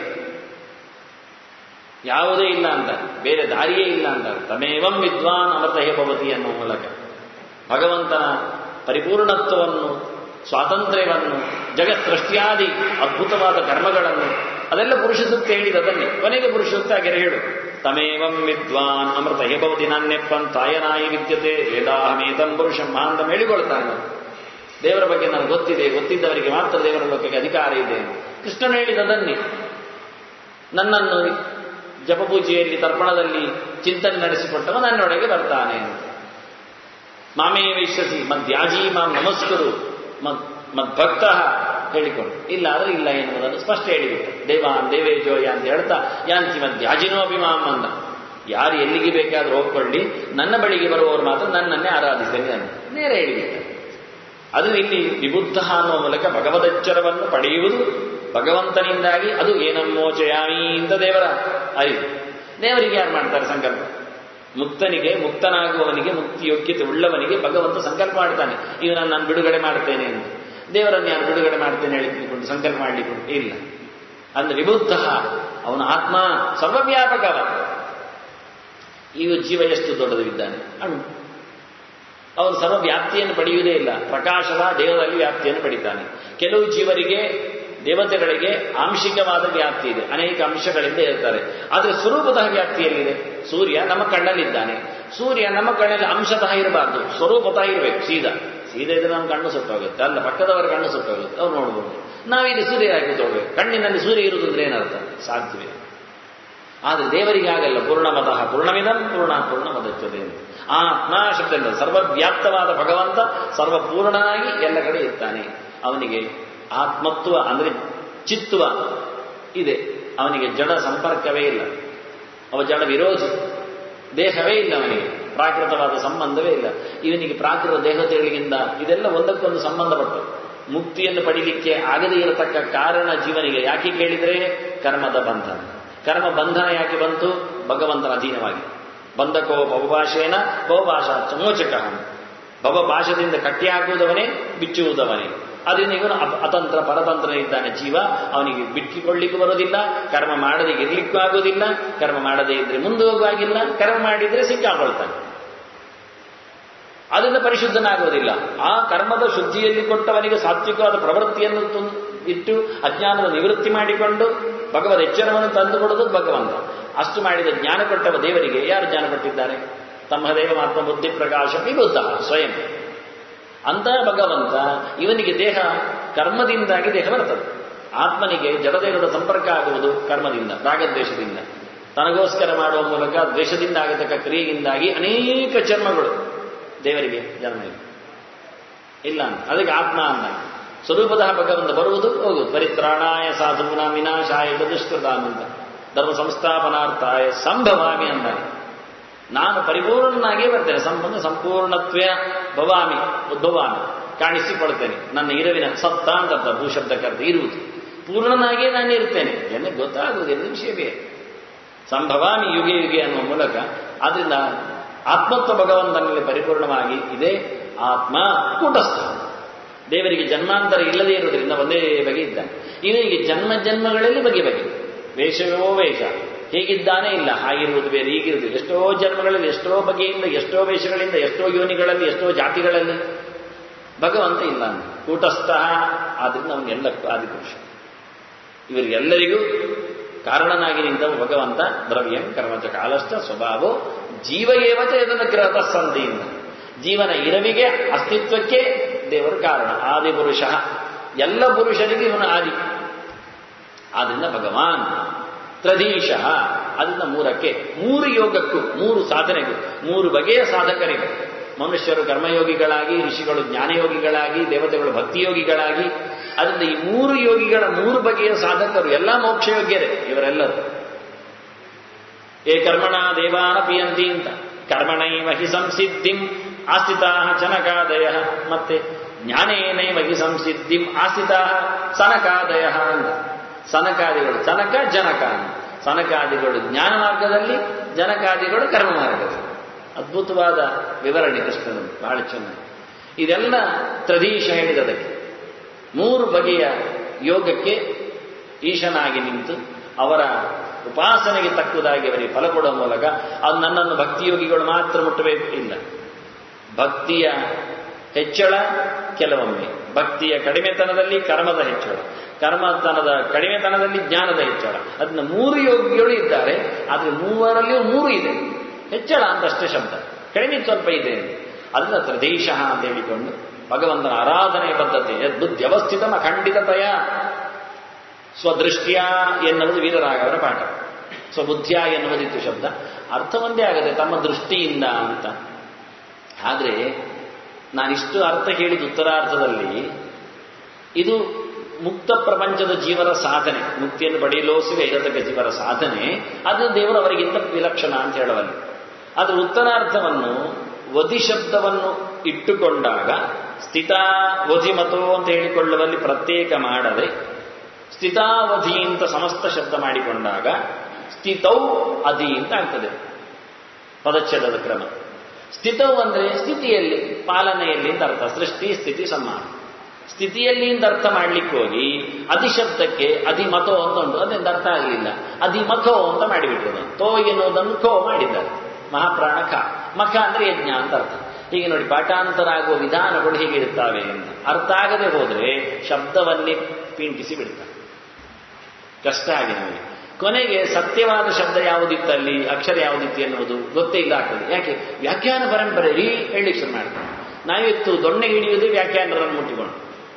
ಯಾವುದೇ ಇಲ್ಲ ಅಂತಾರೆ ಬೇರೆ ದಾರಿಯೇ ಇಲ್ಲ ಅಂತಾರೆ ತಮೇವಂ ವಿದ್ವಾನ್ ಅಮೃತ ಹೇ ಭವತಿ ಅನ್ನುವ ಮೂಲಕ ಭಗವಂತನ ಪರಿಪೂರ್ಣತ್ವವನ್ನು ಸ್ವಾತಂತ್ರ್ಯವನ್ನು ಜಗತ್ಸೃಷ್ಟಿಯಾದಿ ಅದ್ಭುತವಾದ ಕರ್ಮಗಳನ್ನು ಅದೆಲ್ಲ ಪುರುಷ ಸೂಕ್ತ ಹೇಳಿದದನ್ನೇ ಕೊನೆಗೆ ಪುರುಷ ಸೂಕ್ತ ಹಾಗೆ ಹೇಳು ತಮೇವಂ ವಿದ್ವಾನ್ ಅಮೃತ ಹೇ ಭವತಿ ನಾನ್ಯಪ್ಪನ್ ತಾಯನಾಯಿ ವಿದ್ಯತೆ ವೇದಾಹಮೇತಂ ಪುರುಷಂ ಅಂತ ಹೇಳಿಕೊಳ್ತಾನೆ ಅವನು. ದೇವರ ಬಗ್ಗೆ ನನಗೆ ಗೊತ್ತಿದೆ ಗೊತ್ತಿದ್ದವರಿಗೆ ಮಾತ್ರ ದೇವರ ಲೋಕಕ್ಕೆ ಅಧಿಕಾರ ಇದೆ ಕೃಷ್ಣನು ಹೇಳಿದದನ್ನೇ ನನ್ನನ್ನು ಜಪಪೂಜೆಯಲ್ಲಿ ತರ್ಪಣದಲ್ಲಿ ಚಿಂತನೆ ನಡೆಸಿಕೊಟ್ಟವ ನನ್ನೊಳಗೆ ಬರ್ತಾನೆ ಅಂತ ಮಾಮೇ ವಿಶ್ವಸಿ ಮದ್ಯಾಜಿ ಮಾಂ ನಮಸ್ಕರು ಮದ್ ಮದ್ಭಕ್ತ ಹೇಳಿಕೊಂಡು ಇಲ್ಲ ಆದರೆ ಇಲ್ಲ ಎನ್ನುವುದನ್ನು ಸ್ಪಷ್ಟ ಹೇಳಿಬಿಟ್ಟ ದೇವಾನ್ ದೇವೇಜೋಯ ಅಂತ ಹೇಳ್ತಾ ಯಾಂತಿ ಮದ್ಯಾಜಿನೋ ಅಭಿಮಾಮ್ ಅಂದ ಯಾರು ಎಲ್ಲಿಗೆ ಬೇಕಾದ್ರೂ ಹೋಗ್ಕೊಳ್ಳಿ ನನ್ನ ಬಳಿಗೆ ಬರುವವರು ಮಾತ್ರ ನನ್ನನ್ನೇ ಆರಾಧಿಸಲಿ ಅಂತ ನೇರ ಹೇಳಿಬಿಟ್ಟ ಅದು ಇಲ್ಲಿ ವಿಬುದ್ಧ ಅನ್ನುವ ಮೂಲಕ ಭಗವದೆಚ್ಚರವನ್ನು ಪಡೆಯುವುದು ಭಗವಂತನಿಂದಾಗಿ ಅದು ಏನಮ್ಮೋಚಯಾಮಿ ಅಂತ ದೇವರ ಅರಿವು ದೇವರಿಗೆ ಯಾರು ಮಾಡ್ತಾರೆ ಸಂಕಲ್ಪ ಮುಕ್ತನಿಗೆ ಮುಕ್ತನಾಗುವವನಿಗೆ ಮುಕ್ತಿ ಯೋಗ್ಯತೆ ಉಳ್ಳವನಿಗೆ ಭಗವಂತ ಸಂಕಲ್ಪ ಮಾಡ್ತಾನೆ ಈಗ ನಾನು ನಾನು ಬಿಡುಗಡೆ ಮಾಡ್ತೇನೆ ಅಂತ ದೇವರನ್ನು ಯಾರು ಬಿಡುಗಡೆ ಮಾಡ್ತೇನೆ ಹೇಳಿ ತಿಳ್ಕೊಂಡು ಸಂಕಲ್ಪ ಮಾಡಲಿಕ್ಕೆ ಇಲ್ಲ ಅಂದ್ರೆ ವಿಬುದ್ಧ ಅವನ ಆತ್ಮ ಸರ್ವವ್ಯಾಪಕವ ಈಗ ಜೀವ ಎಷ್ಟು ದೊಡ್ಡದಿದ್ದಾನೆ ಅಣು ಅವನು ಸರ್ವ ವ್ಯಾಪ್ತಿಯನ್ನು ಪಡೆಯುವುದೇ ಇಲ್ಲ ಪ್ರಕಾಶದ ದೇಹದಲ್ಲಿ ವ್ಯಾಪ್ತಿಯನ್ನು ಪಡಿತಾನೆ ಕೆಲವು ಜೀವರಿಗೆ ದೇವತೆಗಳಿಗೆ ಆಂಶಿಕವಾದ ವ್ಯಾಪ್ತಿ ಇದೆ ಅನೇಕ ಅಂಶಗಳಿಂದ ಇರ್ತಾರೆ ಆದರೆ ಸ್ವರೂಪದ ವ್ಯಾಪ್ತಿಯಲ್ಲಿದೆ ಸೂರ್ಯ ನಮ್ಮ ಕಣ್ಣಲ್ಲಿದ್ದಾನೆ ಸೂರ್ಯ ನಮ್ಮ ಕಣ್ಣಲ್ಲಿ ಅಂಶತಃ ಇರಬಾರ್ದು ಸ್ವರೂಪತಃ ಇರಬೇಕು ಸೀದಾ ಸೀದಾ ಇದ್ರೆ ನಮ್ಮ ಕಣ್ಣು ಸುಟ್ಟೋಗುತ್ತೆ ಅಲ್ಲ ಪಕ್ಕದವರ ಕಣ್ಣು ಸುಟ್ಟೋಗುತ್ತೆ ಅವ್ರು ನೋಡ್ಬೋದು ನಾವಿಲ್ಲಿ ಸೂರ್ಯ ಹಾಕಿ ತಗೊಳ್ಬೇಕು ಕಣ್ಣಿನಲ್ಲಿ ಸೂರ್ಯ ಇರುವುದು ಅಂದ್ರೆ ಏನರ್ಥ ಸಾಧ್ಯವೇ ಆದರೆ ದೇವರಿಗೆ ಆಗಲ್ಲ ಪೂರ್ಣಮತಃ ಪೂರ್ಣಮಿದಂ ಪೂರ್ಣ ಪೂರ್ಣ ಮದಚ್ಚದೆ ಆತ್ಮ ಶಬ್ದದಿಂದ ಸರ್ವವ್ಯಾಪ್ತವಾದ ಭಗವಂತ ಸರ್ವಪೂರ್ಣನಾಗಿ ಎಲ್ಲ ಕಡೆ ಇರ್ತಾನೆ ಅವನಿಗೆ ಆತ್ಮತ್ವ ಅಂದ್ರೆ ಚಿತ್ವ ಇದೆ ಅವನಿಗೆ ಜಡ ಸಂಪರ್ಕವೇ ಇಲ್ಲ ಅವ ಜಡ ವಿರೋಧಿ ದೇಹವೇ ಇಲ್ಲ ಅವನಿಗೆ ಪ್ರಾಕೃತವಾದ ಸಂಬಂಧವೇ ಇಲ್ಲ ಇವನಿಗೆ ಪ್ರಾಕೃತ ದೇಹತೆಗಳಿಗಿಂತ ಇದೆಲ್ಲ ಒಂದಕ್ಕೊಂದು ಸಂಬಂಧಪಟ್ಟವು ಮುಕ್ತಿಯನ್ನು ಪಡಿಲಿಕ್ಕೆ ಆಗದೇ ಇರತಕ್ಕ ಕಾರಣ ಜೀವನಿಗೆ ಯಾಕೆ ಕೇಳಿದರೆ ಕರ್ಮದ ಬಂಧನ ಕರ್ಮ ಬಂಧನ ಯಾಕೆ ಬಂತು ಭಗವಂತನ ಅಧೀನವಾಗಿ ಬಂಧಕೋ ಭವಭಾಷೇನ ಭವಭಾಷಾ ಚಮೋಚಕ ಭವಭಾಷದಿಂದ ಕಟ್ಟಿ ಹಾಕುವುದವನೇ ಬಿಚ್ಚುವುದವನೇ ಅದರಿಂದ ಇವನು ಅಪ- ಅತಂತ್ರ ಪರತಂತ್ರ ಇದ್ದಾನೆ ಜೀವ ಅವನಿಗೆ ಬಿಟ್ಟಿಕೊಳ್ಳಿಕ್ಕೂ ಬರೋದಿಲ್ಲ ಕರ್ಮ ಮಾಡದೆ ಇರ್ಲಿಕ್ಕೂ ಆಗೋದಿಲ್ಲ ಕರ್ಮ ಮಾಡದೇ ಇದ್ರೆ ಮುಂದೆ ಹೋಗುವಾಗಿಲ್ಲ ಕರ್ಮ ಮಾಡಿದ್ರೆ ಸಿಕ್ಕಾಕೊಳ್ತಾನೆ ಅದರಿಂದ ಪರಿಶುದ್ಧನಾಗುವುದಿಲ್ಲ ಆ ಕರ್ಮದ ಶುದ್ಧಿಯಲ್ಲಿ ಕೊಟ್ಟವನಿಗೆ ಸಾತ್ವಿಕವಾದ ಪ್ರವೃತ್ತಿಯನ್ನು ತು- ಇಟ್ಟು ಅಜ್ಞಾನದ ನಿವೃತ್ತಿ ಮಾಡಿಕೊಂಡು ಭಗವದ್ ಎಚ್ಚರವನ್ನು ತಂದುಕೊಡುವುದು ಭಗವಂತ ಅಷ್ಟು ಮಾಡಿದ ಜ್ಞಾನ ಕೊಟ್ಟವ ದೇವರಿಗೆ ಯಾರು ಜ್ಞಾನ ಕೊಟ್ಟಿದ್ದಾರೆ ತಮ್ಮ ದೇವ ಮಾತ್ರ ಬುದ್ಧಿ ಪ್ರಕಾಶ ವಿಬುದ್ಧ ಸ್ವಯಂ ಅಂತಹ ಭಗವಂತ ಇವನಿಗೆ ದೇಹ ಕರ್ಮದಿಂದಾಗಿ ದೇಹ ಬರ್ತದೆ ಆತ್ಮನಿಗೆ ಜಡದೇಹದ ಸಂಪರ್ಕ ಆಗುವುದು ಕರ್ಮದಿಂದ ರಾಗದ್ವೇಷದಿಂದ ತನಗೋಸ್ಕರ ಮಾಡುವ ಮೂಲಕ ದ್ವೇಷದಿಂದ ಆಗತಕ್ಕ ಕ್ರಿಯೆಯಿಂದಾಗಿ ಅನೇಕ ಜನ್ಮಗಳು ದೇವರಿಗೆ ಜನ್ಮ ಇದೆ ಇಲ್ಲ ಅಂತ ಅದಕ್ಕೆ ಆತ್ಮ ಅಂದ ಸ್ವರೂಪದ ಭಗವಂತ ಬರುವುದು ಹೋಗುವುದು ಪರಿತ್ರಾಣಾಯ ಸಾಧುನ ವಿನಾಶಾಯ ದುಷ್ಕೃತಾನ್ ಅಂತ ಧರ್ಮ ಸಂಸ್ಥಾಪನಾರ್ಥಾಯ ಸಂಭವಾಮಿ ಅಂದಾನೆ ನಾನು ಪರಿಪೂರ್ಣನಾಗೇ ಬರ್ತೇನೆ ಸಂಬಂಧ ಸಂಪೂರ್ಣತ್ವ ಭವಾಮಿ ಉದ್ಭವಾಮಿ ಕಾಣಿಸಿಕೊಳ್ತೇನೆ ನನ್ನ ಇರವಿನ ಸತ್ತ ಅಂತ ಭೂಶಬ್ದ ಕರೆದು ಇರುವುದು ಪೂರ್ಣನಾಗೇ ನಾನು ಇರ್ತೇನೆ ಜನಕ್ಕೆ ಗೊತ್ತಾಗುವುದಿಲ್ಲ ವಿಷಯ ಬೇರೆ ಸಂಭವಾಮಿ ಯುಗೆ ಯುಗೆ ಅನ್ನುವ ಮೂಲಕ ಆದ್ರಿಂದ ಆತ್ಮತ್ವ ಭಗವಂತನಲ್ಲಿ ಪರಿಪೂರ್ಣವಾಗಿ ಇದೆ ಆತ್ಮ ಕೂಟಸ್ಥ ದೇವರಿಗೆ ಜನ್ಮಾಂತರ ಇಲ್ಲದೇ ಇರುವುದರಿಂದ ಒಂದೇ ಬಗೆ ಇದ್ದಾನೆ ಇವನಿಗೆ ಜನ್ಮ ಜನ್ಮಗಳಲ್ಲಿ ಬಗೆ ಬಗೆ ವೇಷವೋ ವೇಷ ಹೇಗಿದ್ದಾನೆ ಇಲ್ಲ ಹಾಗಿರುವುದು ಬೇರೆ ಹೀಗಿರುವುದು ಎಷ್ಟೋ ಜನ್ಮಗಳಲ್ಲಿ ಎಷ್ಟೋ ಬಗೆಯಿಂದ ಎಷ್ಟೋ ವೇಷಗಳಿಂದ ಎಷ್ಟೋ ಯೋನಿಗಳಲ್ಲಿ ಎಷ್ಟೋ ಜಾತಿಗಳಲ್ಲಿ ಭಗವಂತ ಇಲ್ಲ ಅಂತ ಕೂಟಸ್ಥ ಆದ್ರಿಂದ ಅವನೆಲ್ಲಕ್ಕೂ ಆದಿಪುರುಷ ಇವರಿಗೆಲ್ಲರಿಗೂ ಕಾರಣನಾಗಿ ನಿಂತವ ಭಗವಂತ ದ್ರವ್ಯಂ ಕರ್ಮಚ ಕಾಲಶ್ಚ ಸ್ವಭಾವೋ ಜೀವ ಏವಚ ಇದನ್ನು ಗ್ರಹತ ಸಂಧಿಯಿಂದ ಜೀವನ ಇರವಿಗೆ ಅಸ್ತಿತ್ವಕ್ಕೆ ದೇವರು ಕಾರಣ ಆದಿ ಪುರುಷ ಎಲ್ಲ ಪುರುಷರಿಗೆ ಇವನು ಆದಿ ಆದ್ರಿಂದ ಭಗವಾನ್ ತ್ರಧೀಶ ಅದರಿಂದ ಮೂರಕ್ಕೆ ಮೂರು ಯೋಗಕ್ಕೂ ಮೂರು ಸಾಧನೆಗೂ ಮೂರು ಬಗೆಯ ಸಾಧಕರಿಗೂ ಮನುಷ್ಯರು ಕರ್ಮಯೋಗಿಗಳಾಗಿ ಋಷಿಗಳು ಜ್ಞಾನಯೋಗಿಗಳಾಗಿ ದೇವತೆಗಳು ಭಕ್ತಿಯೋಗಿಗಳಾಗಿ ಅದರಿಂದ ಈ ಮೂರು ಯೋಗಿಗಳ ಮೂರು ಬಗೆಯ ಸಾಧಕರು ಎಲ್ಲ ಮೋಕ್ಷಯೋಗ್ಯರೇ ಇವರೆಲ್ಲರೂ ಏ ಕರ್ಮಣ ದೇವಾನ ಪಿಯಂತಿ ಅಂತ ಕರ್ಮಣೈವ ಹಿ ಸಂಸಿದ್ಧಿಂ ಆಸ್ಥಿತಾ ಜನಕಾದಯ ಮತ್ತೆ ಜ್ಞಾನೇನೈವ ಹಿ ಸಂಸಿದ್ಧಿಂ ಆಸ್ಥಿತಾ ಸನಕಾದಯ ಅಂತ ಸನಕಾದಿಗಳು ಸನಕ ಜನಕ ಅಂತ ಸನಕಾದಿಗಳು ಜ್ಞಾನ ಮಾರ್ಗದಲ್ಲಿ ಜನಕಾದಿಗಳು ಕರ್ಮ ಮಾರ್ಗದಲ್ಲಿ ಅದ್ಭುತವಾದ ವಿವರಣೆ ಕೃಷ್ಣನು ಬಹಳ ಚೆನ್ನಾಗಿ ಇದೆಲ್ಲ ತ್ರದೀಶ ಹೇಳಿದದಕ್ಕೆ ಮೂರು ಬಗೆಯ ಯೋಗಕ್ಕೆ ಈಶನಾಗಿ ನಿಂತು ಅವರ ಉಪಾಸನೆಗೆ ತಕ್ಕುದಾಗಿ ಅವರಿಗೆ ಫಲ ಕೊಡುವ ಮೂಲಕ ಅದು ನನ್ನನ್ನು ಭಕ್ತಿಯೋಗಿಗಳು ಮಾತ್ರ ಮುಟ್ಟಬೇಕು ಇಲ್ಲ ಭಕ್ತಿಯ ಹೆಚ್ಚಳ ಕೆಲವೊಮ್ಮೆ ಭಕ್ತಿಯ ಕಡಿಮೆತನದಲ್ಲಿ ಕರ್ಮದ ಹೆಚ್ಚಳ ಕರ್ಮತನದ ಕಡಿಮೆತನದಲ್ಲಿ ಜ್ಞಾನದ ಹೆಚ್ಚಳ ಅದನ್ನ ಮೂರು ಯೋಗಿಗಳು ಇದ್ದಾರೆ ಆದರೆ ಮೂವರಲ್ಲಿಯೂ ಮೂರು ಇದೆ ಹೆಚ್ಚಳ ಅಂತಷ್ಟೇ ಶಬ್ದ ಕಡಿಮೆ ಸ್ವಲ್ಪ ಇದೆ ಅದನ್ನ ತ್ರದೇಶ ಅಂತ ಹೇಳಿಕೊಂಡು ಭಗವಂತನ ಆರಾಧನೆಯ ಪದ್ಧತಿ ಬುದ್ಧಿ ಅವಸ್ಥಿತ ಅಖಂಡಿತತೆಯ ಸ್ವದೃಷ್ಟ್ಯ ಎನ್ನುವುದು ವೀರರಾಗವರ ಪಾಠ ಸ್ವಬುದ್ಧಿಯ ಎನ್ನುವುದಿತ್ತು ಶಬ್ದ ಅರ್ಥ ಒಂದೇ ಆಗದೆ ತಮ್ಮ ದೃಷ್ಟಿಯಿಂದ ಅಂತ ಆದರೆ ನಾನಿಷ್ಟು ಅರ್ಥ ಹೇಳಿದ ಉತ್ತರಾರ್ಥದಲ್ಲಿ ಇದು ಮುಕ್ತ ಪ್ರಪಂಚದ ಜೀವನ ಸಾಧನೆ ಮುಕ್ತಿಯನ್ನು ಪಡೆಯಲೋಸುವೆ ಇರತಕ್ಕ ಜೀವನ ಸಾಧನೆ ಅದು ದೇವರು ಅವರಿಗಿಂತ ವಿಲಕ್ಷಣ ಅಂತ ಹೇಳುವಲ್ಲಿ ಅದರ ಉತ್ತರಾರ್ಥವನ್ನು ವಧಿ ಶಬ್ದವನ್ನು ಇಟ್ಟುಕೊಂಡಾಗ ಸ್ಥಿತಾವಧಿ ಮತೋ ಅಂತ ಹೇಳಿಕೊಳ್ಳುವಲ್ಲಿ ಪ್ರತ್ಯೇಕ ಮಾಡದೆ ಸ್ಥಿತಾವಧಿ ಅಂತ ಸಮಸ್ತ ಶಬ್ದ ಮಾಡಿಕೊಂಡಾಗ ಸ್ಥಿತೌ ಅಧಿ ಅಂತ ಆಗ್ತದೆ ಪದಚ್ಛೇದದ ಕ್ರಮ ಸ್ಥಿತವು ಅಂದ್ರೆ ಸ್ಥಿತಿಯಲ್ಲಿ ಪಾಲನೆಯಲ್ಲಿ ಅಂತ ಅರ್ಥ ಸೃಷ್ಟಿ ಸ್ಥಿತಿ ಸಮಾನ ಸ್ಥಿತಿಯಲ್ಲಿ ಅಂತ ಅರ್ಥ ಮಾಡ್ಲಿಕ್ಕೆ ಹೋಗಿ ಅಧಿಶಬ್ದಕ್ಕೆ ಅಧಿಮತೋ ಅಂತ ಉಂಟು ಅದರಿಂದ ಅರ್ಥ ಆಗಲಿಲ್ಲ ಅಧಿಮಖೋ ಅಂತ ಮಾಡಿಬಿಟ್ಟರು ತೋ ಎನ್ನುವುದನ್ನು ಖೋ ಮಾಡಿದ್ದಾರೆ ಮಹಾಪ್ರಾಣ ಖ ಮಖ ಅಂದ್ರೆ ಯಜ್ಞ ಅಂತ ಅರ್ಥ ಹೀಗೆ ನೋಡಿ ಪಾಠಾಂತರ ಆಗುವ ವಿಧಾನಗಳು ಹೇಗಿರುತ್ತವೆ ಅಂತ ಅರ್ಥ ಆಗದೆ ಹೋದ್ರೆ ಶಬ್ದವನ್ನೇ ಪಿಂಟಿಸಿ ಬಿಡ್ತಾರೆ ಕಷ್ಟ ಆಗಿ ನಮಗೆ ಕೊನೆಗೆ ಸತ್ಯವಾದ ಶಬ್ದ ಯಾವುದಿತ್ತಲ್ಲಿ ಅಕ್ಷರ ಯಾವುದಿತ್ತು ಎನ್ನುವುದು ಗೊತ್ತೇ ಇಲ್ಲ ಆಗ್ತದೆ ಯಾಕೆ ವ್ಯಾಖ್ಯಾನ ಪರಂಪರೆ ರೀ ಹೇಳಲಿಕ್ಕೆ ಶುರು ಮಾಡ್ತಾರೆ ನಾವಿತ್ತು ದೊಣ್ಣೆ ಹಿಡಿಯುವುದು ವ್ಯಾಖ್ಯಾನರನ್ನು ಮುಟ್ಟಿಕೊಂಡು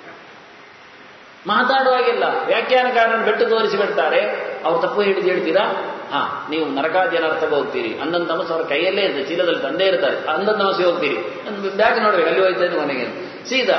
ಮಾತಾಡುವಾಗೆಲ್ಲ ವ್ಯಾಖ್ಯಾನಕಾರರನ್ನು ಬೆಟ್ಟು ತೋರಿಸಿ ಬಿಡ್ತಾರೆ ಅವ್ರು ತಪ್ಪು ಹಿಡಿದು ಹೇಳ್ತೀರಾ ಹಾ ನೀವು ನರಕಾದಿ ಅನರ್ಥಕ್ಕೆ ಹೋಗ್ತೀರಿ ಅಂದನ್ ತಮಸ್ ಅವರ ಕೈಯಲ್ಲೇ ಇರ್ತದೆ ಚೀಲದಲ್ಲಿ ತಂದೇ ಇರ್ತಾರೆ ಅಂದನ್ ತಮಸ್ಸಿಗೆ ಹೋಗ್ತೀರಿ ಬ್ಯಾಗ್ ನೋಡ್ಬೇಕು ಅಲ್ಲಿ ಹೋಯ್ತಾ ಇದ್ದು ಮನೆಗೆ ಸೀದಾ